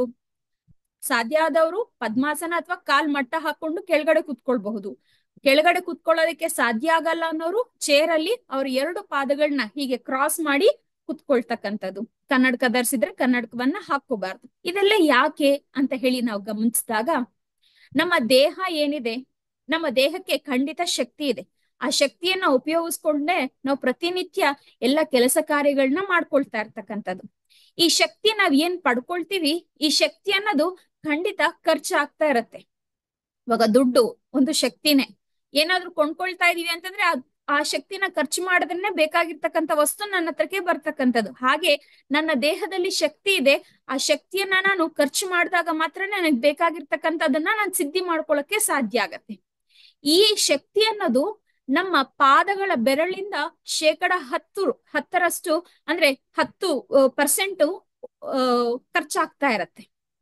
ಸಾಧ್ಯ ಆದವರು ಪದ್ಮಾಸನ ಅಥವಾ ಕಾಲ್ ಮಟ್ಟ ಹಾಕೊಂಡು ಕೆಳಗಡೆ ಕುತ್ಕೊಳ್ಬಹುದು ಕೆಳಗಡೆ ಕುತ್ಕೊಳ್ಳೋದಕ್ಕೆ ಸಾಧ್ಯ ಆಗಲ್ಲ ಅನ್ನೋರು ಚೇರ್ ಅಲ್ಲಿ ಅವ್ರ ಎರಡು ಪಾದಗಳನ್ನ ಹೀಗೆ ಕ್ರಾಸ್ ಮಾಡಿ ಕುತ್ಕೊಳ್ತಕ್ಕಂಥದ್ದು ಕನ್ನಡಕ ಧರಿಸಿದ್ರೆ ಕನ್ನಡಕವನ್ನ ಹಾಕೋಬಾರ್ದು ಇದೆಲ್ಲ ಯಾಕೆ ಅಂತ ಹೇಳಿ ನಾವು ಗಮನಿಸಿದಾಗ ನಮ್ಮ ದೇಹ ಏನಿದೆ ನಮ್ಮ ದೇಹಕ್ಕೆ ಖಂಡಿತ ಶಕ್ತಿ ಇದೆ ಆ ಶಕ್ತಿಯನ್ನ ಉಪಯೋಗಿಸ್ಕೊಂಡೆ ನಾವು ಪ್ರತಿನಿತ್ಯ ಎಲ್ಲ ಕೆಲಸ ಕಾರ್ಯಗಳನ್ನ ಮಾಡ್ಕೊಳ್ತಾ ಇರ್ತಕ್ಕಂಥದ್ದು ಈ ಶಕ್ತಿ ನಾವ್ ಏನ್ ಪಡ್ಕೊಳ್ತೀವಿ ಈ ಶಕ್ತಿ ಅನ್ನೋದು ಖಂಡಿತ ಖರ್ಚು ಆಗ್ತಾ ಇರತ್ತೆ ಇವಾಗ ದುಡ್ಡು ಒಂದು ಶಕ್ತಿನೇ ಏನಾದ್ರೂ ಕೊಂಡ್ಕೊಳ್ತಾ ಇದೀವಿ ಅಂತಂದ್ರೆ ಆ ಶಕ್ತಿನ ಖರ್ಚು ಮಾಡಿದ್ರೆ ಬೇಕಾಗಿರ್ತಕ್ಕಂಥ ವಸ್ತು ನನ್ನ ಹತ್ರಕ್ಕೆ ಬರ್ತಕ್ಕಂಥದ್ದು ಹಾಗೆ ನನ್ನ ದೇಹದಲ್ಲಿ ಶಕ್ತಿ ಇದೆ ಆ ಶಕ್ತಿಯನ್ನ ನಾನು ಖರ್ಚು ಮಾಡಿದಾಗ ಮಾತ್ರ ನನಗೆ ಬೇಕಾಗಿರ್ತಕ್ಕಂಥದನ್ನ ನಾನು ಸಿದ್ಧಿ ಮಾಡ್ಕೊಳಕ್ಕೆ ಸಾಧ್ಯ ಆಗತ್ತೆ ಈ ಶಕ್ತಿ ಅನ್ನೋದು ನಮ್ಮ ಪಾದಗಳ ಬೆರಳಿಂದ ಶೇಕಡ ಹತ್ತು ಹತ್ತರಷ್ಟು ಅಂದ್ರೆ ಹತ್ತು ಪರ್ಸೆಂಟ್ ಖರ್ಚಾಗ್ತಾ ಇರತ್ತೆ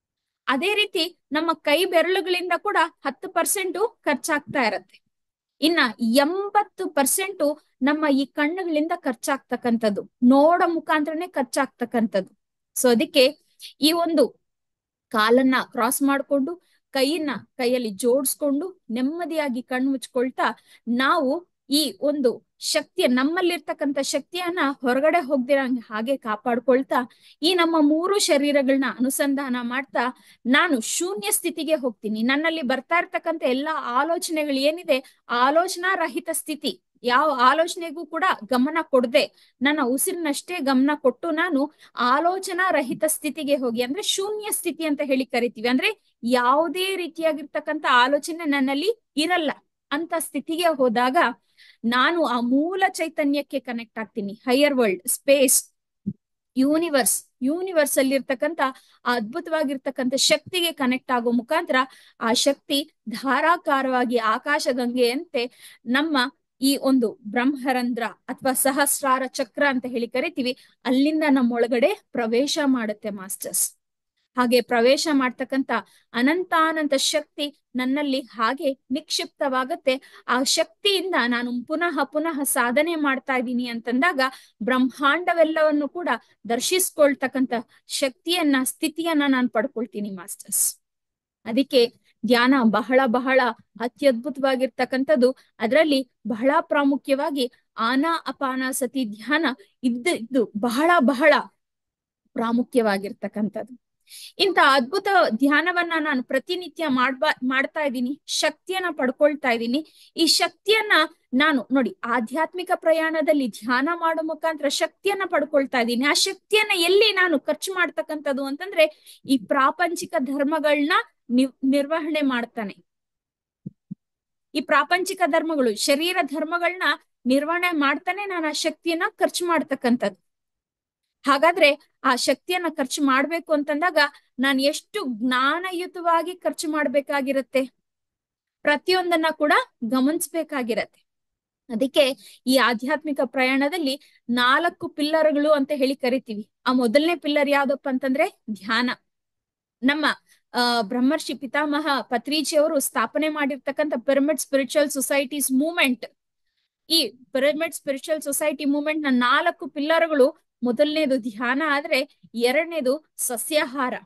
ಅದೇ ರೀತಿ ನಮ್ಮ ಕೈ ಬೆರಳುಗಳಿಂದ ಕೂಡ ಹತ್ತು ಪರ್ಸೆಂಟ್ ಖರ್ಚಾಗ್ತಾ ಇರತ್ತೆ ಇನ್ನ ಎಂಬತ್ತು ಪರ್ಸೆಂಟು ನಮ್ಮ ಈ ಕಣ್ಣುಗಳಿಂದ ಖರ್ಚಾಗ್ತಕ್ಕಂಥದ್ದು ನೋಡೋ ಮುಖಾಂತರನೇ ಖರ್ಚಾಗ್ತಕ್ಕಂಥದ್ದು ಸೊ ಅದಕ್ಕೆ ಈ ಒಂದು ಕಾಲನ್ನ ಕ್ರಾಸ್ ಮಾಡ್ಕೊಂಡು ಕೈಯನ್ನ ಕೈಯಲ್ಲಿ ಜೋಡಿಸ್ಕೊಂಡು ನೆಮ್ಮದಿಯಾಗಿ ಕಣ್ಣು ಮುಚ್ಕೊಳ್ತಾ ನಾವು ಈ ಒಂದು ಶಕ್ತಿಯ ನಮ್ಮಲ್ಲಿರ್ತಕ್ಕಂಥ ಶಕ್ತಿಯನ್ನ ಹೊರಗಡೆ ಹೋಗ್ದಿರಂಗೆ ಹಾಗೆ ಕಾಪಾಡ್ಕೊಳ್ತಾ ಈ ನಮ್ಮ ಮೂರು ಶರೀರಗಳನ್ನ ಅನುಸಂಧಾನ ಮಾಡ್ತಾ ನಾನು ಶೂನ್ಯ ಸ್ಥಿತಿಗೆ ಹೋಗ್ತೀನಿ ನನ್ನಲ್ಲಿ ಬರ್ತಾ ಇರ್ತಕ್ಕಂಥ ಎಲ್ಲಾ ಆಲೋಚನೆಗಳು ಏನಿದೆ ಆಲೋಚನಾ ರಹಿತ ಸ್ಥಿತಿ ಯಾವ ಆಲೋಚನೆಗೂ ಕೂಡ ಗಮನ ಕೊಡದೆ ನನ್ನ ಉಸಿರಿನಷ್ಟೇ ಗಮನ ಕೊಟ್ಟು ನಾನು ಆಲೋಚನಾ ರಹಿತ ಸ್ಥಿತಿಗೆ ಹೋಗಿ ಅಂದ್ರೆ ಶೂನ್ಯ ಸ್ಥಿತಿ ಅಂತ ಹೇಳಿ ಕರಿತೀವಿ ಅಂದ್ರೆ ಯಾವುದೇ ರೀತಿಯಾಗಿರ್ತಕ್ಕಂಥ ಆಲೋಚನೆ ನನ್ನಲ್ಲಿ ಇರಲ್ಲ ಅಂತ ಸ್ಥಿತಿಗೆ ಹೋದಾಗ ನಾನು ಆ ಮೂಲ ಚೈತನ್ಯಕ್ಕೆ ಕನೆಕ್ಟ್ ಆಗ್ತೀನಿ higher world space universe universe ಅಲ್ಲಿ ಇರ್ತಕ್ಕಂಥ ಆ ಅದ್ಭುತವಾಗಿರ್ತಕ್ಕಂಥ ಶಕ್ತಿಗೆ ಕನೆಕ್ಟ್ ಆಗೋ ಮುಖಾಂತರ ಆ ಶಕ್ತಿ ಧಾರಾಕಾರವಾಗಿ ಆಕಾಶ ಗಂಗೆಯಂತೆ ನಮ್ಮ ಈ ಒಂದು ಬ್ರಹ್ಮರಂಧ್ರ ಅಥವಾ ಸಹಸ್ರಾರ ಚಕ್ರ ಅಂತ ಹೇಳಿ ಕರಿತೀವಿ ಅಲ್ಲಿಂದ ನಮ್ಮೊಳಗಡೆ ಪ್ರವೇಶ ಮಾಡುತ್ತೆ ಮಾಸ್ಟರ್ಸ್ ಹಾಗೆ ಪ್ರವೇಶ ಮಾಡ್ತಕ್ಕಂಥ ಅನಂತಾನಂತ ಶಕ್ತಿ ನನ್ನಲ್ಲಿ ಹಾಗೆ ನಿಕ್ಷಿಪ್ತವಾಗತ್ತೆ ಆ ಶಕ್ತಿಯಿಂದ ನಾನು ಪುನಃ ಪುನಃ ಸಾಧನೆ ಮಾಡ್ತಾ ಇದ್ದೀನಿ ಅಂತಂದಾಗ ಬ್ರಹ್ಮಾಂಡವೆಲ್ಲವನ್ನು ಕೂಡ ದರ್ಶಿಸ್ಕೊಳ್ತಕ್ಕಂಥ ಶಕ್ತಿಯನ್ನ ಸ್ಥಿತಿಯನ್ನ ನಾನು ಪಡ್ಕೊಳ್ತೀನಿ ಮಾಸ್ಟರ್ಸ್ ಅದಕ್ಕೆ ಧ್ಯಾನ ಬಹಳ ಬಹಳ ಅತ್ಯದ್ಭುತವಾಗಿರ್ತಕ್ಕಂಥದ್ದು ಅದರಲ್ಲಿ ಬಹಳ ಪ್ರಾಮುಖ್ಯವಾಗಿ ಆನಾ ಅಪಾನ ಸತಿ ಧ್ಯಾನ ಇದ್ದ ಇದ್ದು ಬಹಳ ಬಹಳ ಪ್ರಾಮುಖ್ಯವಾಗಿರ್ತಕ್ಕಂಥದ್ದು ಇಂತ ಅದ್ಭುತ ಧ್ಯಾನವನ್ನ ನಾನು ಪ್ರತಿನಿತ್ಯ ಮಾಡ್ಬಾ ಮಾಡ್ತಾ ಇದ್ದೀನಿ ಶಕ್ತಿಯನ್ನ ಪಡ್ಕೊಳ್ತಾ ಇದ್ದೀನಿ ಈ ಶಕ್ತಿಯನ್ನ ನಾನು ನೋಡಿ ಆಧ್ಯಾತ್ಮಿಕ ಪ್ರಯಾಣದಲ್ಲಿ ಧ್ಯಾನ ಮಾಡೋ ಮುಖಾಂತರ ಶಕ್ತಿಯನ್ನ ಪಡ್ಕೊಳ್ತಾ ಇದ್ದೀನಿ ಆ ಶಕ್ತಿಯನ್ನ ಎಲ್ಲಿ ನಾನು ಖರ್ಚು ಮಾಡ್ತಕ್ಕಂಥದ್ದು ಅಂತಂದ್ರೆ ಈ ಪ್ರಾಪಂಚಿಕ ಧರ್ಮಗಳನ್ನ ನಿವ್ ನಿರ್ವಹಣೆ ಮಾಡ್ತಾನೆ ಈ ಪ್ರಾಪಂಚಿಕ ಧರ್ಮಗಳು ಶರೀರ ಧರ್ಮಗಳನ್ನ ನಿರ್ವಹಣೆ ಮಾಡ್ತಾನೆ ನಾನು ಆ ಶಕ್ತಿಯನ್ನ ಖರ್ಚು ಮಾಡ್ತಕ್ಕಂಥದ್ದು ಹಾಗಾದ್ರೆ ಆ ಶಕ್ತಿಯನ್ನ ಖರ್ಚು ಮಾಡ್ಬೇಕು ಅಂತಂದಾಗ ನಾನು ಎಷ್ಟು ಜ್ಞಾನಯುತವಾಗಿ ಖರ್ಚು ಮಾಡ್ಬೇಕಾಗಿರತ್ತೆ ಪ್ರತಿಯೊಂದನ್ನ ಕೂಡ ಗಮನಿಸ್ಬೇಕಾಗಿರತ್ತೆ ಅದಕ್ಕೆ ಈ ಆಧ್ಯಾತ್ಮಿಕ ಪ್ರಯಾಣದಲ್ಲಿ ನಾಲ್ಕು ಪಿಲ್ಲರ್ಗಳು ಅಂತ ಹೇಳಿ ಕರಿತೀವಿ ಆ ಮೊದಲನೇ ಪಿಲ್ಲರ್ ಯಾವ್ದಪ್ಪ ಅಂತಂದ್ರೆ ಧ್ಯಾನ ನಮ್ಮ ಅಹ್ ಬ್ರಹ್ಮರ್ಷಿ ಪಿತಾಮಹ ಪತ್ರಿಜಿ ಅವರು ಸ್ಥಾಪನೆ ಮಾಡಿರ್ತಕ್ಕಂಥ ಪಿರಮಿಡ್ ಸ್ಪಿರಿಚುವಲ್ ಸೊಸೈಟೀಸ್ ಮೂವ್ಮೆಂಟ್ ಈ ಪಿರಮಿಡ್ ಸ್ಪಿರಿಚುವಲ್ ಸೊಸೈಟಿ ಮೂವ್ಮೆಂಟ್ ನ ನಾಲ್ಕು ಪಿಲ್ಲರ್ಗಳು ಮೊದಲನೇದು ಧ್ಯಾನ ಆದ್ರೆ ಎರಡನೇದು ಸಸ್ಯಾಹಾರ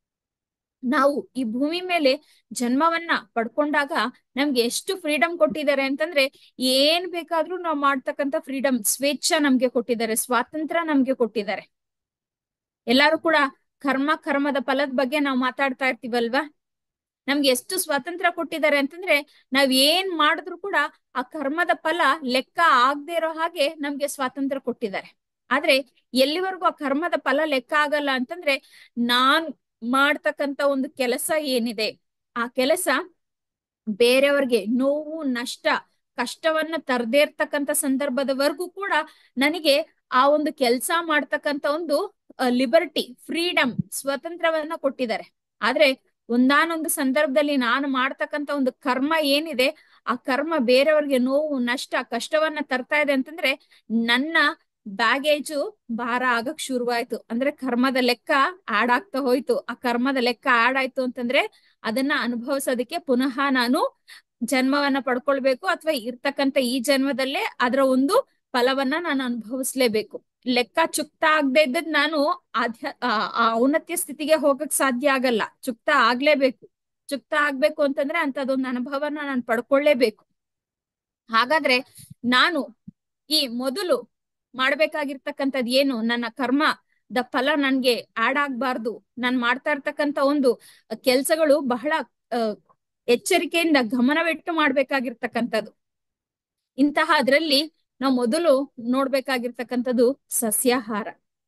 ನಾವು ಈ ಭೂಮಿ ಮೇಲೆ ಜನ್ಮವನ್ನ ಪಡ್ಕೊಂಡಾಗ ನಮ್ಗೆ ಎಷ್ಟು ಫ್ರೀಡಮ್ ಕೊಟ್ಟಿದ್ದಾರೆ ಅಂತಂದ್ರೆ ಏನ್ ಬೇಕಾದ್ರೂ ನಾವು ಮಾಡ್ತಕ್ಕಂಥ ಫ್ರೀಡಮ್ ಸ್ವೇಚ್ಛ ನಮ್ಗೆ ಕೊಟ್ಟಿದ್ದಾರೆ ಸ್ವಾತಂತ್ರ್ಯ ನಮ್ಗೆ ಕೊಟ್ಟಿದ್ದಾರೆ ಎಲ್ಲಾರು ಕೂಡ ಕರ್ಮ ಕರ್ಮದ ಫಲದ ಬಗ್ಗೆ ನಾವು ಮಾತಾಡ್ತಾ ಇರ್ತೀವಲ್ವಾ ನಮ್ಗೆ ಎಷ್ಟು ಸ್ವಾತಂತ್ರ್ಯ ಕೊಟ್ಟಿದ್ದಾರೆ ಅಂತಂದ್ರೆ ನಾವ್ ಏನ್ ಮಾಡಿದ್ರು ಕೂಡ ಆ ಕರ್ಮದ ಫಲ ಲೆಕ್ಕ ಆಗದೆ ಇರೋ ಹಾಗೆ ನಮ್ಗೆ ಸ್ವಾತಂತ್ರ್ಯ ಕೊಟ್ಟಿದ್ದಾರೆ ಆದ್ರೆ ಎಲ್ಲಿವರೆಗೂ ಆ ಕರ್ಮದ ಫಲ ಲೆಕ್ಕ ಆಗಲ್ಲ ಅಂತಂದ್ರೆ ನಾನ್ ಮಾಡ್ತಕ್ಕಂತ ಒಂದು ಕೆಲಸ ಏನಿದೆ ಆ ಕೆಲಸ ಬೇರೆಯವ್ರಿಗೆ ನೋವು ನಷ್ಟ ಕಷ್ಟವನ್ನ ತರದೇ ಇರ್ತಕ್ಕಂಥ ಸಂದರ್ಭದವರೆಗೂ ಕೂಡ ನನಗೆ ಆ ಒಂದು ಕೆಲಸ ಮಾಡ್ತಕ್ಕಂತ ಒಂದು ಲಿಬರ್ಟಿ ಫ್ರೀಡಮ್ ಸ್ವತಂತ್ರವನ್ನ ಕೊಟ್ಟಿದ್ದಾರೆ ಆದ್ರೆ ಒಂದಾನೊಂದು ಸಂದರ್ಭದಲ್ಲಿ ನಾನು ಮಾಡ್ತಕ್ಕಂತ ಒಂದು ಕರ್ಮ ಏನಿದೆ ಆ ಕರ್ಮ ಬೇರೆಯವ್ರಿಗೆ ನೋವು ನಷ್ಟ ಕಷ್ಟವನ್ನ ತರ್ತಾ ಇದೆ ಅಂತಂದ್ರೆ ನನ್ನ ಬ್ಯಾಗೇಜು ಭಾರ ಆಗಕ್ ಶುರುವಾಯ್ತು ಅಂದ್ರೆ ಕರ್ಮದ ಲೆಕ್ಕ ಆಡ್ ಆಗ್ತಾ ಹೋಯ್ತು ಆ ಕರ್ಮದ ಲೆಕ್ಕ ಆಡ್ ಆಯ್ತು ಅಂತಂದ್ರೆ ಅದನ್ನ ಅನುಭವಿಸೋದಕ್ಕೆ ಪುನಃ ನಾನು ಜನ್ಮವನ್ನ ಪಡ್ಕೊಳ್ಬೇಕು ಅಥವಾ ಇರ್ತಕ್ಕಂಥ ಈ ಜನ್ಮದಲ್ಲೇ ಅದರ ಒಂದು ಫಲವನ್ನ ನಾನು ಅನುಭವಿಸ್ಲೇಬೇಕು ಲೆಕ್ಕ ಚುಕ್ತ ಆಗದೆ ಇದ್ದದ್ ನಾನು ಆಧ್ಯ ಆ ಔನ್ನತ್ಯ ಸ್ಥಿತಿಗೆ ಹೋಗಕ್ ಸಾಧ್ಯ ಆಗಲ್ಲ ಚುಕ್ತ ಆಗ್ಲೇಬೇಕು ಚುಕ್ತ ಆಗ್ಬೇಕು ಅಂತಂದ್ರೆ ಅಂತದೊಂದು ಅನುಭವನ ನಾನು ಪಡ್ಕೊಳ್ಳೇಬೇಕು ಹಾಗಾದ್ರೆ ನಾನು ಈ ಮೊದಲು ಮಾಡ್ಬೇಕಾಗಿರ್ತಕ್ಕಂಥದ್ ಏನು ನನ್ನ ಕರ್ಮದ ಫಲ ನನ್ಗೆ ಆಡ್ ಆಗ್ಬಾರ್ದು ನಾನ್ ಮಾಡ್ತಾ ಇರ್ತಕ್ಕಂಥ ಒಂದು ಕೆಲ್ಸಗಳು ಬಹಳ ಅಹ್ ಎಚ್ಚರಿಕೆಯಿಂದ ಗಮನವಿಟ್ಟು ಮಾಡ್ಬೇಕಾಗಿರ್ತಕ್ಕಂಥದ್ದು ಇಂತಹ ಅದ್ರಲ್ಲಿ ನಾವು ಮೊದಲು ನೋಡ್ಬೇಕಾಗಿರ್ತಕ್ಕಂಥದ್ದು ಸಸ್ಯಾಹಾರ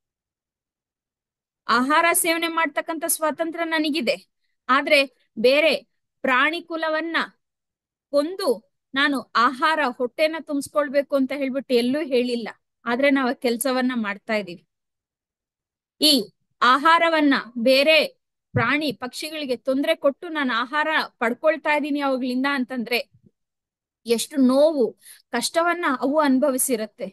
ಆಹಾರ ಸೇವನೆ ಮಾಡ್ತಕ್ಕಂಥ ಸ್ವಾತಂತ್ರ್ಯ ನನಗಿದೆ ಆದ್ರೆ ಬೇರೆ ಪ್ರಾಣಿ ಕುಲವನ್ನ ಕೊಂದು ನಾನು ಆಹಾರ ಹೊಟ್ಟೆನ ತುಂಬಿಸ್ಕೊಳ್ಬೇಕು ಅಂತ ಹೇಳ್ಬಿಟ್ಟು ಎಲ್ಲೂ ಹೇಳಿಲ್ಲ ಆದ್ರೆ ನಾವು ಕೆಲ್ಸವನ್ನ ಮಾಡ್ತಾ ಇದೀವಿ ಈ ಆಹಾರವನ್ನ ಬೇರೆ ಪ್ರಾಣಿ ಪಕ್ಷಿಗಳಿಗೆ ತೊಂದರೆ ಕೊಟ್ಟು ನಾನು ಆಹಾರ ಪಡ್ಕೊಳ್ತಾ ಇದ್ದೀನಿ ಅವುಗಳಿಂದ ಅಂತಂದ್ರೆ ಎಷ್ಟು ನೋವು ಕಷ್ಟವನ್ನ ಅವು ಅನುಭವಿಸಿರತ್ತೆ